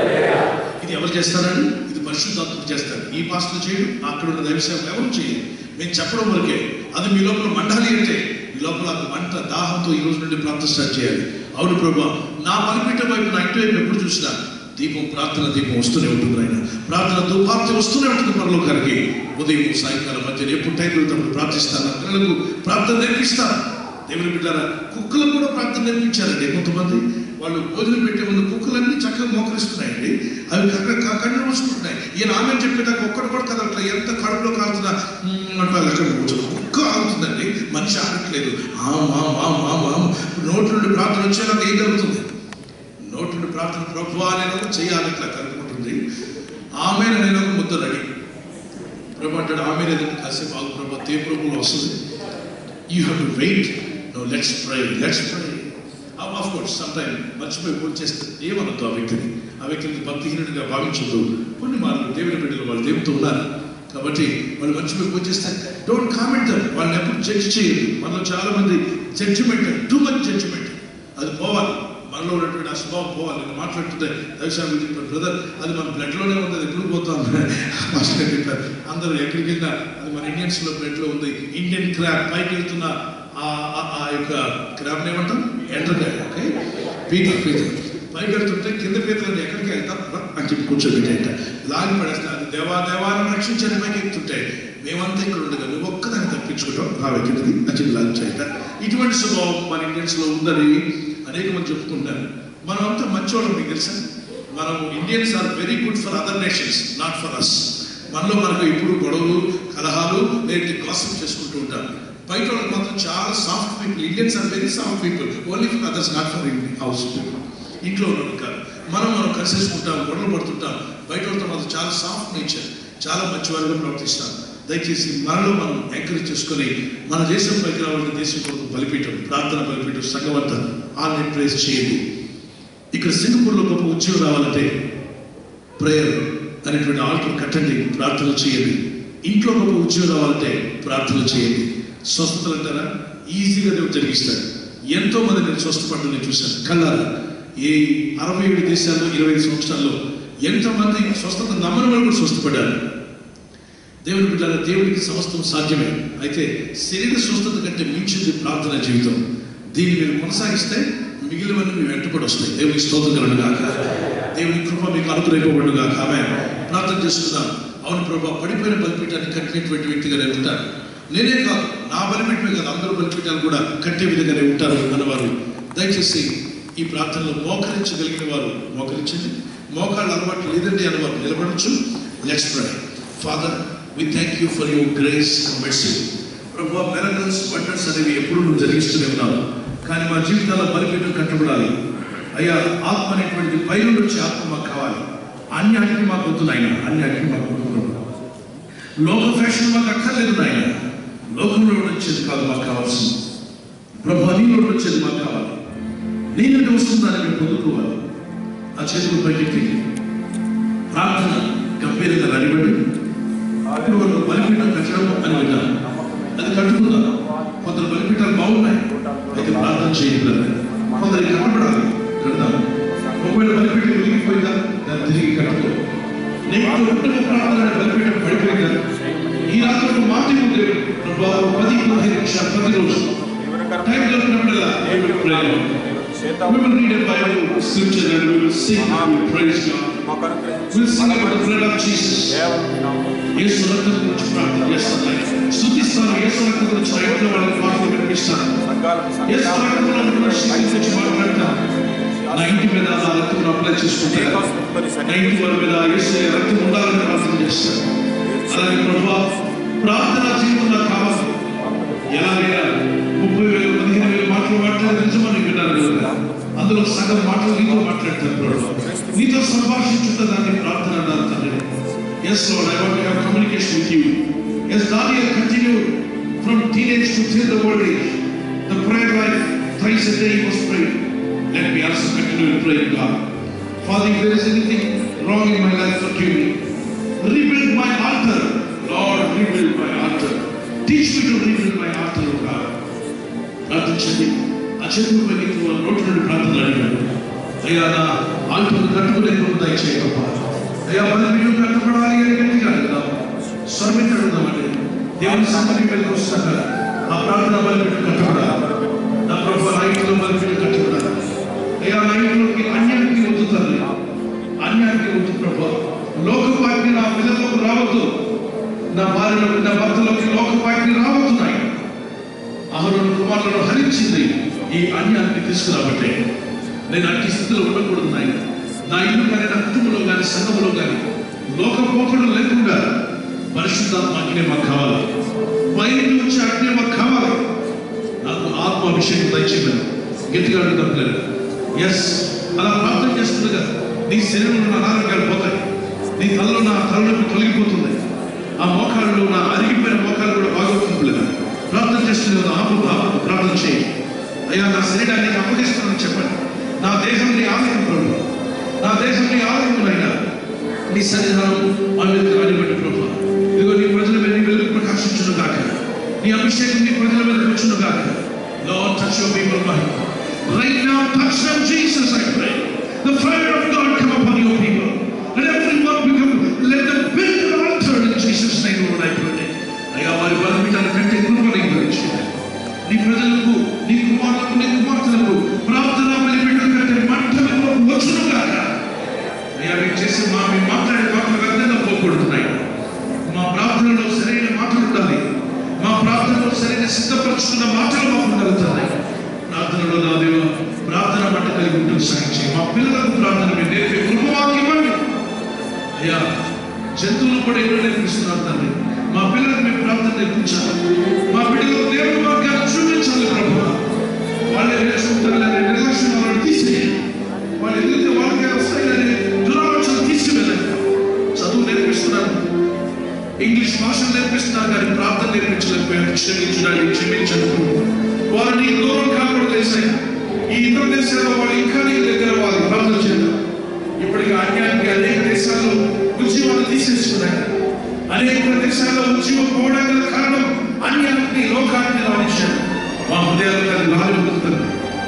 ఇది ఎవరు చేస్తారండి ఇది పరిశుద్ధాత్మకు చేస్తారు ఈ పాస్టర్ చేయడు అక్కడ ఉన్న దైవసేవ ఎవరు చేయరు మేము చెప్పడం వరకే అది మీ లోపల మండాలి అంటే మీ లోపల అది మంట దాహంతో ఈ రోజు నుండి ప్రార్థన స్టార్ట్ చేయాలి అవును ప్రభా నా బలిపీఠం వైపు నా ఇంటి వైపు ఎప్పుడు చూసినా దీపం ప్రార్థన దీపం వస్తూనే ఉంటుంది ఆయన ప్రార్థన దుపార్తి వస్తూనే ఉంటుంది పరలోకానికి ఉదయం సాయంకాలం మధ్యన ఎప్పుడు టైం దొరికినప్పుడు ప్రార్థిస్తాను నా పిల్లలకు ప్రార్థన నేర్పిస్తాను దేవుని బిడ్డారా కుక్కలకు కూడా ప్రార్థన నేర్పించారండి కొంతమంది వాళ్ళు భోజనం పెట్టే ముందు కుక్కలన్నీ చక్కగా మోకరిస్తున్నాయండి అవి అక్కడ కళ్ళు మూసుకుంటున్నాయి ఈయన ఆమె చెప్పేదాకా ఒక్కడు కూడా కదలట్లా ఎంత కడుపులో కాలుతున్నా "మ్మ్" అంటే వాళ్ళు అక్కడ కూర్చొని కుక్క ఆగుతుందండి మనిషి ఆగట్లేదు ఆ మా మా మా మా నోటి నుండి ప్రార్థన వచ్చేలాగా ఏం జరుగుతుంది నోటి నుండి ప్రార్థన ప్రభు అనేది చేయాలి ఇట్లా కలుపుకుంటుంది ఆమె నేను ఒక ముద్ద రెడీ ప్రభు అంటాడు ఆమె ఏదంటే కాసేపు ఆగు ప్రభు తే ప్రభులో వస్తుంది you have to wait no let's pray let's pray of course some time మర్చిపోయి ఫోన్ చేస్తే ఏమనొద్దు ఆ వ్యక్తిని ఆ వ్యక్తిని భక్తిహీనుడిగా భావించదు కొన్ని మార్లు దేవుని బిడ్డలు వాళ్ళు దేవుతో ఉన్నారు కాబట్టి వాళ్ళు మర్చిపోయి ఫోన్ చేస్తే డోంట్ కామెంట్ దమ్ వాళ్ళని ఎప్పుడు జడ్జ్ చేయదు మనలో చాలా మంది జడ్జిమెంట్ టూ మచ్ జడ్జిమెంట్ అది పోవాలి మనలో ఉన్నటువంటి ఆ స్వభావం పోవాలి నేను మాట్లాడుతుంటే దైవశామి చెప్పారు బ్రదర్ అది మన బ్లడ్లోనే ఉంది అది ఎప్పుడు పోతాం మాస్టర్ గారు చెప్పారు అందరూ ఎక్కడికి వెళ్ళినా అది మన ఇండియన్స్లో బ్లడ్లో ఉంది ఇండియన్ క్రాబ్ పైకి వెళ్తున్న ఆ ఆ- ఆ యొక్క క్రాబ్ని ఏమంటాం ఎండ్రకాయ ఓకే పీతలు పీతలు పైకి వెళ్తుంటే కింద పీతలు ఎక్కడికి వెళ్తాం రా అని చెప్పి కూర్చోబెట్టేట లాగి పడేస్తా అది దేవా దేవాలను రక్షించని పైకి ఎక్కుతుంటే మేమంతా ఇక్కడ ఉండగా నువ్వు ఒక్కదాన్ని తప్పించుకుంటాం రావే కిందది అని చెప్పి లాగి చేయట ఇటువంటి స్వభావం మన ఇండియన్స్లో ఉందని అనేక మంది చెప్పుకుంటారు మనం అంతా మంచోళ్ళం మీకు తెలుసా మనం Indians are very good for other nations not for us మనలో మనకు ఇప్పుడు గొడవలు కలహాలు లేదంటే గాసిప్ చేసుకుంటూ ఉంటాం బయట వాళ్ళకి మాత్రం చాలా soft people Indians are very soft people only for others not for house people ఇంట్లో ఉన్నది కాదు మనం మనం కలిసేసుకుంటాం గొడవలు పడుతుంటాం బయట వాళ్ళతో మాత్రం చాలా సాఫ్ట్ నేచర్ చాలా మంచివారుగా ప్రవర్తిస్తాం దయచేసి మనలో మనం ఎంకరేజ్ చేసుకొని మన దేశం పైకి రావాలంటే దేశం కొరకు బలిపీఠం ప్రార్థన బలిపీఠం సంఘవంత ఆన్లైన్ ప్రేస్ చేయండి ఇక్కడ సింగపూర్లో గొప్ప ఉద్యోగం రావాలంటే ప్రేయర్ అనేటువంటి ఆల్టర్ కట్టండి ప్రార్థన చేయండి ఇంట్లో గొప్ప ఉద్యోగం రావాలంటే ప్రార్థన చేయండి స్వస్థతలు అంటారా ఈజీగా దేవుడు జరిగిస్తాడు ఎంతో మంది నేను స్వస్థపడ్డం నేను చూశాను కళ్ళారా ఈ అరవై ఏడు దేశాల్లో ఇరవై ఐదు సంవత్సరాల్లో ఎంతమంది స్వస్థత నమ్మని వాళ్ళు కూడా స్వస్థపడ్డారు దేవుని బిడ్డ దేవునికి సమస్తం సాధ్యమే అయితే శరీర స్వస్థత కంటే మించింది ప్రార్థన జీవితం దీన్ని మీరు కొనసాగిస్తే మిగిలినవన్నీ మీ వెంటబడి వస్తాయి దేవునికి స్తోత్రం కలను గాక దేవుని కృప మీకు అనుగ్రహింపబడు గాక ఆమె ప్రార్థన చేసుకుందాం అవును ప్రభా పడిపోయిన బలిపీఠాన్ని కట్టినటువంటి వ్యక్తిగా నేను ఉంటాను నేనే కాదు నా బలిపీఠమే కాదు అందరూ బలిపీఠాలు కూడా కట్టే విధంగానే ఉంటారు అన్నవారు దయచేసి ఈ ప్రార్థనలో మోకరించగలిగిన వారు మోకరించండి మోకాళ్ళు అలవాటు లేదండి అన్నవారు నిలబడచ్చు next pray father we thank you for your grace and mercy ప్రభు మెరకల్స్ వండర్స్ అనేవి ఎప్పుడు నువ్వు జరిగిస్తూనే ఉన్నావు కానీ మా జీవితాల్లో బలిపీఠం కట్టబడాలి అయ్యా ఆత్మ అనేటువంటిది పై నుండి వచ్చే ఆత్మ మాకు కావాలి అన్యాటికి మాకు వద్దు నాయన అన్యాటికి మాకు వద్దు ప్రభు. లోక ఫ్యాషన్ మాకు అక్కర్లేదు నాయన లోకంలో వచ్చేది కాదు మాకు కావాల్సింది ప్రభు నీలో వచ్చేది మాకు కావాలి నీ నుండి వస్తుందని మేము పొందుకోవాలి ఆ చేతులు పైకెత్తి ప్రార్థన గంభీరంగా నడిబడి అప్పుడు వాళ్ళు బలిపీఠం కట్టడం అని విన్నాను అది కట్టుకుందాం కొందరు బలిపీఠాలు బాగున్నాయి అయితే ప్రార్థన చేయాలి కొందరు కట్టబడాలి కడదాం ఒకవేళ బలిపీఠం వెలిగిపోయిందా దాన్ని తిరిగి కట్టుకో నీకు కుటుంబ ప్రార్థన అనే బలిపీఠం పడిపోయిందా ఈ రాత్రి మాట ఉంది ప్రభావ పది పదిహేను నిమిషాలు ప్రతిరోజు టైం దొరికినప్పుడల్లా we will pray. We will read a Bible scripture and we will sing and we will praise God. We'll sing about the blood of Jesus. యేసు రక్తం గురించి ప్రార్థన చేస్తున్నాయి స్థుతిస్తాను యేసు రక్తం గురించి నా ఇంట్లో వాళ్ళకి వార్తలు వినిపిస్తాను యేసు రక్తంలో ఉన్న శక్తి గురించి మాట్లాడతాను నా ఇంటి మీద నా రక్తం అప్లై చేసుకుంటాను నా ఇంటి వారి మీద యేసు రక్తం ఉండాలని ప్రార్థన చేస్తాను అలాగే ప్రభా ప్రార్థన జీవితం నాకు కావాలి ఎలాగైనా ముప్పై వేలు పదిహేను వేలు మాటలు మాట్లాడే నిజమని విన్నాను కదా అందులో సగం మాటలు నీతో మాట్లాడతాను ప్రభు నీతో సంభాషించుట దాన్ని ప్రార్థన అన్నారు తండ్రి yes Lord I want to have communication with you yes Daniel continue from teenage to till the old age the prayer life thrice yesterday he was praying. Let me also continue to pray, God. Father, if there is anything wrong in my life, forgive me. Rebuild my altar. Lord, rebuild my altar. Teach me to rebuild my altar, O God. ప్రార్థించండి ఆ చేతులపై నీకు ఆ నోటి నుండి ప్రార్థన అడిగాడు అయ్యా నా ఆల్టర్ను కట్టుకునే కృప దయచేయప్ప అయ్యా మరి మీరు కట్టుకోవడాలి అని గట్టిగా అడుగుదాం స్వర్మిట్ అడుగుదామండి దేవుని సమ్మతి మీద వస్తాక ఆ ప్రార్థన బలి పెట్టు కట్టుకోడా నా ప్రభు నా ఇంట్లో బలి పెట్టు కట్టుకోడా అయ్యా నా ఇంట్లోకి అన్యానికి వద్దు తల్లి అన్యానికి వద్దు ప్రభు లోకపాటిని నా పిల్లలకు రావద్దు నా భార్యలోకి నా భర్తలోకి లోకపాటిని రావద్దు నాయన అహరోను కుమారులను హరించింది ఈ అన్యాన్ని తీసుకురాబట్టే నేను అట్టి స్థితిలో ఉండకూడదు నాయన నా ఇల్లు కానీ నా కుటుంబంలో కానీ సంఘంలో కానీ లోక పోకడం లేకుండా పరిశుద్ధాత్మ అగ్ని మాకు కావాలి పైన నుంచి అగ్ని మాకు కావాలి నాకు ఆత్మ అభిషేకం దయచేయమని గట్టిగా అడుగుతాం లేదు ఎస్ అలా ప్రార్థన చేస్తుండగా నీ శరీరంలో ఉన్న అనారోగ్యాలు పోతాయి నీ తలలో నా తలనొప్పి తొలగిపోతుంది ఆ మోకాళ్ళు నా అరిగిపోయిన మోకాళ్ళు కూడా బాగవుతుంది లేదా ప్రార్థన చేస్తుంది ఆపు ఆపు ప్రార్థన చేయి అయ్యా నా శరీరాన్ని అప్పగిస్తున్నాను చెప్పండి నా దేహం నీ ఆలయం ప్రభు నా దేహం నీ ఆలయం అయినా నీ సన్నిధానం అన్నిటి రానిబట్టి ప్రభు ఇదిగో నీ ప్రజల మీద నీ వెలుగు ప్రకాశించును గాక నీ అభిషేకం నీ ప్రజల మీద వచ్చును గాక Lord, touch your people, my Right now, touch them, Jesus, I pray. The fire of God come upon your people. Let everyone become, let them build an altar in Jesus' name, Lord, I pray. అయ్యా వారి బలపీఠాల కంటే కృపని గురించింది నీ ప్రజలకు నీ కుమారులకు నీ కుమార్తెలకు ప్రార్థన బలిపీఠం కంటే మంటలకు వచ్చును గాక అయ్యా మీరు చేసే మా మీ మాట్లాడే మాటలు వ్యర్థంగా పోకూడుతున్నాయి మా ప్రార్థనలో సరైన మాటలు ఉండాలి మా ప్రార్థనలో సరైన సిద్ధపరచుకున్న మాటలు మాకు ఉండాలి ప్రార్థనలో నా దేవ ప్రార్థన మంట కలిగి ఉంటుంది సాగించి మా పిల్లలకు ప్రార్థన మీరు నేర్పే కృపవాకి ఇవ్వండి అయ్యా జంతువులు కూడా ఎన్నో నేర్పిస్తున్నారు తండ్రి మా పిల్లలకు మేము ప్రార్థన నేర్పించాలి మా బిడ్డలకు దేవుని మార్గాన్ని చూపించాలి ప్రభు వాళ్ళే నేర్చుకుంటారు నిర్లక్ష్యం వాళ్ళని తీసేయాలి వాళ్ళు ఎదిగితే వాళ్ళకే వస్తాయని దురాలోచన తీసుకువెళ్ళండి చదువు నేర్పిస్తున్నారు ఇంగ్లీష్ భాషను నేర్పిస్తున్నారు కానీ ప్రార్థన నేర్పించలేకపోయారు క్షమించడానికి క్షమించండి వారిని దూరం కాకూడదు వేసాయి ఈ ఇతర దేశాల్లో వాళ్ళు ఇంకా నీ దగ్గర వాళ్ళు ప్రార్థన చేద్దాం ఇప్పటికి అన్యానికి అనేక దేశాల్లో ఉద్యమాలు తీసేసుకున్నాయి అనేక దేశాల్లో ఉద్యమం పోవడానికి గల కారణం అన్యానికి లోకాన్ని రాణించాడు మా హృదయాలు అది లాలిపోతుంది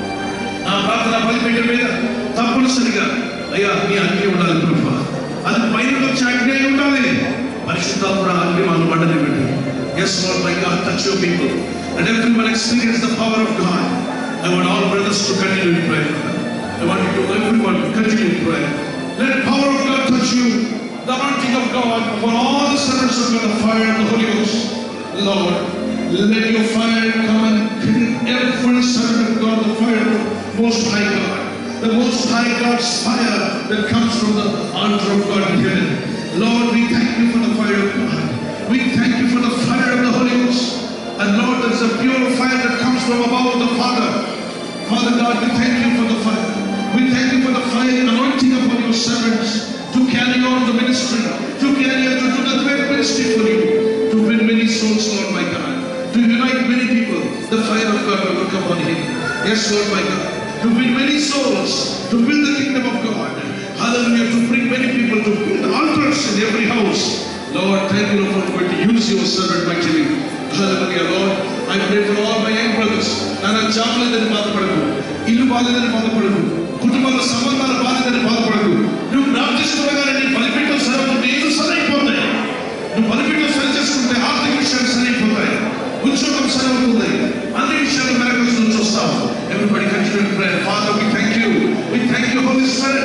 నా ప్రార్థన బలిపీఠం మీద తప్పనిసరిగా అయ్యా నీ అగ్ని ఉండాలి ప్రభు అది పైన వచ్చే అగ్ని అయి ఉండాలి పరిశుద్ధాత్మ అగ్ని మనం వండనివ్వండి yes Lord my God touch your people and everyone experience the power of God I want all brothers to continue in prayer I want to everyone continue in prayer let power of God touch you the anointing of God upon all the servants of God, the fire of the Holy Ghost. Lord, let your fire come and fill every servant of God, the fire of the Most High God. The Most High God's fire that comes from the altar of God in heaven. Lord, we thank you for the fire of God. We thank you for the fire of the Holy Ghost. And Lord, there's a pure fire that comes from above the Father. Father God, we thank you for the fire. We thank you for the fire anointing upon your servants to carry on the ministry, to carry on to do the great ministry for you, to win many souls, Lord my God, to unite many people. The fire of God will work upon him. Yes, Lord my God, to win many souls, to build the kingdom of God. Hallelujah, to bring many people to build altars in every house. Lord, thank you Lord, for going to use your servant mightily. Hallelujah, Lord. I pray for all my young brothers. నాన్న job లేదని బాధపడకు ఇల్లు బాధలేదని బాధపడకు కుటుంబంలో సంబంధాలు బాధలేదని బాధపడకు నువ్వు ప్రార్థిస్తుండగానే నీ బలిపీఠం సరే నేను సరైపోతాయి నువ్వు బలిపీఠం సరి చేసుకుంటే ఆర్థిక విషయాలు సరైపోతాయి ఉద్యోగం సరైపోతుంది అన్ని విషయాలు మెరకల్స్ నువ్వు చూస్తావు everybody continue to pray father we thank you we thank you holy spirit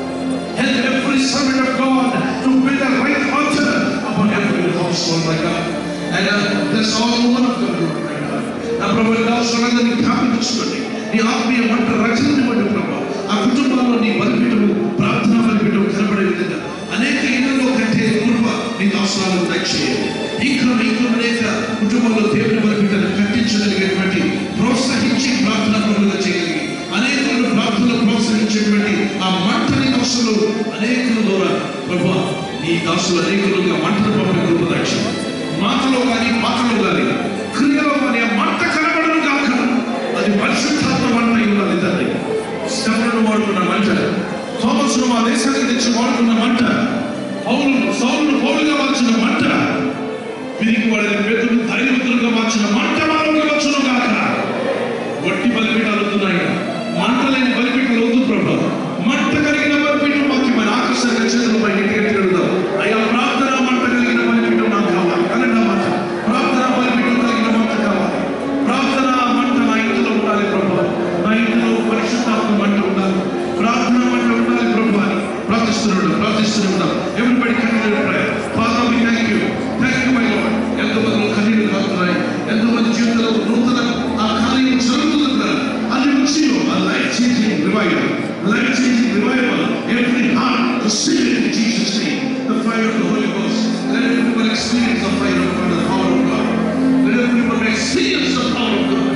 help every servant of god to build a right altar upon every household my god and uh, bless all one of them lord my god నా ప్రభు అవసరాన్ని జ్ఞాపించుకోండి నీ ఆత్మీయ మంట రచననివ్వండి ప్రభు ఆ కుటుంబంలో నీ బలిపీఠము ప్రార్థన బలిపీఠము కనబడే విధంగా అనేక ఇళ్లలో కంటే కృప నీకు అవసరాలు దయచేయండి ఇంకా ఇంకా అనేక కుటుంబంలో దేవుని బలిపీఠాన్ని కట్టించగలిగేటువంటి ప్రోత్సహించి ప్రార్థన పనులుగా చేయగలిగి అనేకులను ప్రార్థనలు ప్రోత్సహించేటువంటి ఆ మంటని దోషలు అనేకుల ద్వారా ప్రభు నీ దాసులు అనేకులుగా మంటను పంపే కృప దయచేయండి మాటలో కానీ పాటలో కానీ క్రియలో కానీ ఆ మంట కనబడను కాక అది అది పరిశుద్ధాత్మ మంట అయి ఉండాలి తండ్రి స్టెఫను వాడుకున్న మంట థోమస్ను మా దేశానికి తెచ్చి వాడుకున్న మంట పౌలు సౌలు పౌలుగా మార్చిన మంట వీరికి వాడిని పేదలు ధైర్యవంతులుగా మార్చిన మంట వారికి వచ్చును గాక వట్టి బలిపీఠాలు వస్తున్నాయి మంట లేని బలిపీఠాలు వద్దు ప్రభు మంట కలిగిన బలిపీఠం మాకు మన ఆకర్షణ చేతులపై ఇంటికి తిరుగుదాం అయ్యా ప్రార్థన మంట కలిగిన బలిపీఠం నాకు కావాలి కలెండా మంట ప్రార్థన బలిపీఠం కలిగిన మంట కావాలి ప్రార్థన మంట నా ఇంటిలో ఉండాలి ప్రభు నా ఇంటిలో పరిశుద్ధాత్మ మంట ఉండాలి ప్రార్థన మంట ఉండాలి ప్రభు అని ప్రార్థిస్తున్నాడు ప్రార్థిస్తున్నాడు ఎవరిబడి కన్నీరు prayer father we thank you thank you my Lord ఎంతమంది కన్నీరు కాస్తున్నాయి ఎంతమంది జీవితంలో నూతన ఆ కార్యం జరుగుతుంది అన్ని విషయంలో ఆ life changing revival life changing revival every heart to receive in Jesus name the fire of the Holy Ghost let every people experience the fire of God the power of God let every people experience the power of God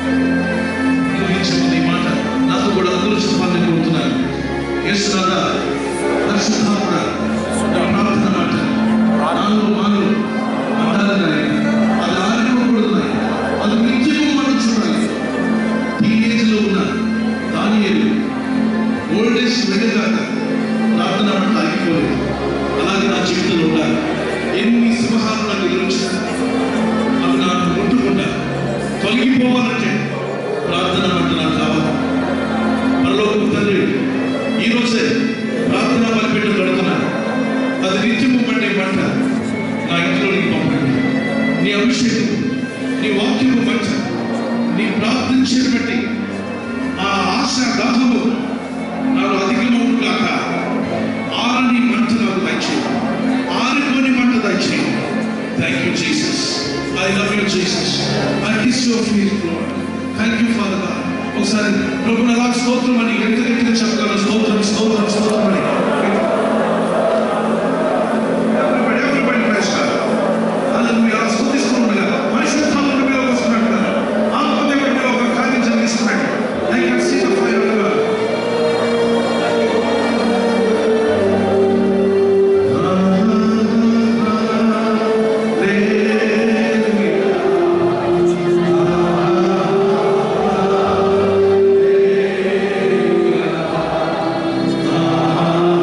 ముగించే ఈ మాట నాతో కూడా అందరూ చెప్పాలని కోరుతున్నాను యేసునాథ పరిశుద్ధాత్మ నా ప్రార్థన మాట నాలో మాలో అంటారు అది ఆరిపోకూడదు అది నిత్యము మనం చూడాలి టీనేజ్ లో ఉన్న దానియేలు ఓల్డ్ ఏజ్ వెళ్ళగాక ప్రార్థన మాట ఆగిపోలేదు అలాగే నా జీవితంలో ఉండాలి ఎన్ని సింహాలు నాకు ఎదురొచ్చినా అవి నాకు ముట్టకుండా తొలగిపోవాలంటే ప్రార్థన మాట నాకు కావాలి పరలోకపు తండ్రి ఈ రోజే ప్రార్థన బలిపెట్టు కడుతున్నాను అది నిత్యము పండే పంట నా ఇంట్లో నీకు పంపండి నీ అభిషేకం నీ వాక్యము మంట నీ ప్రార్థించేది బట్టి ఆ ఆశ దాహము నాకు అధికమవును కాక ఆరని మంట నాకు దయచేయి ఆరిపోని మంట దయచేయి thank you Jesus I love you Jesus I kiss your feet Lord thank you father God ఒకసారి ప్రభు అలా స్తోత్రం అని ఎంత గట్టిగా చెప్పగలరు స్తోత్రం స్తోత్రం స్తోత్రం అని Everybody, everybody praise God. Hallelujah. స్తుతిస్తూ ఉండగా పరిశుద్ధాత్మ మీలో వస్తున్నట్టుగా ఆత్మదేవుడి మీలో ఒక కార్యం జరిగిస్తున్నాడు I can see the fire of God. Hallelujah.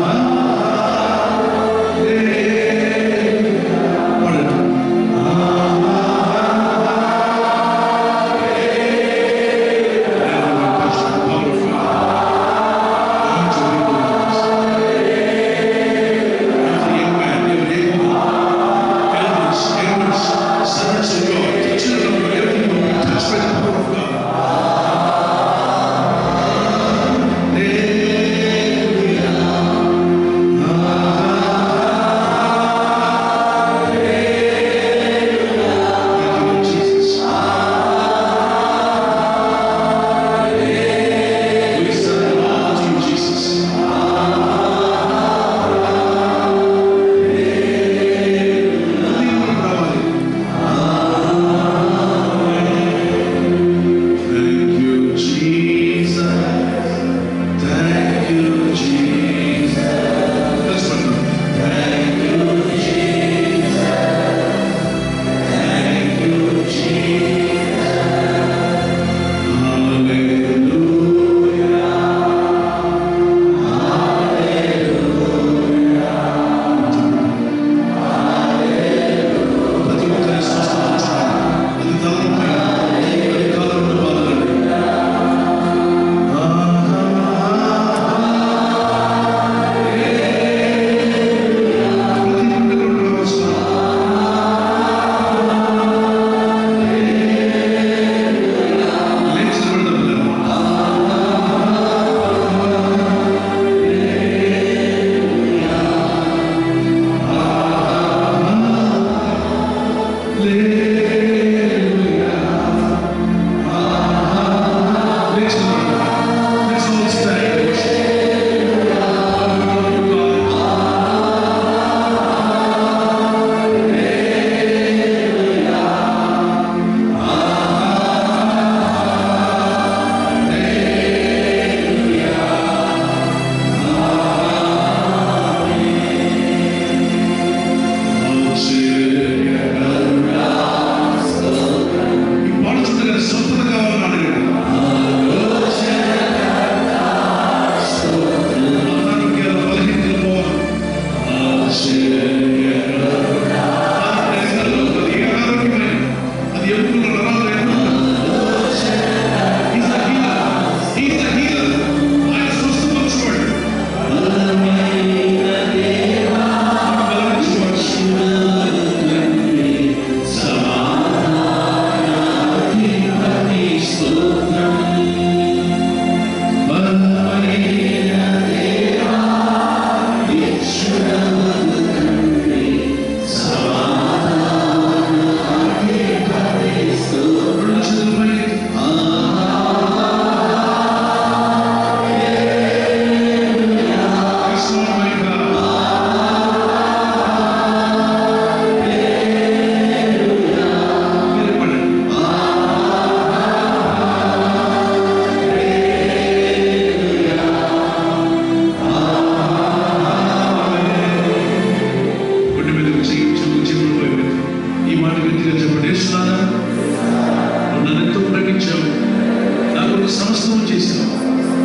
సమస్తము చేసినావు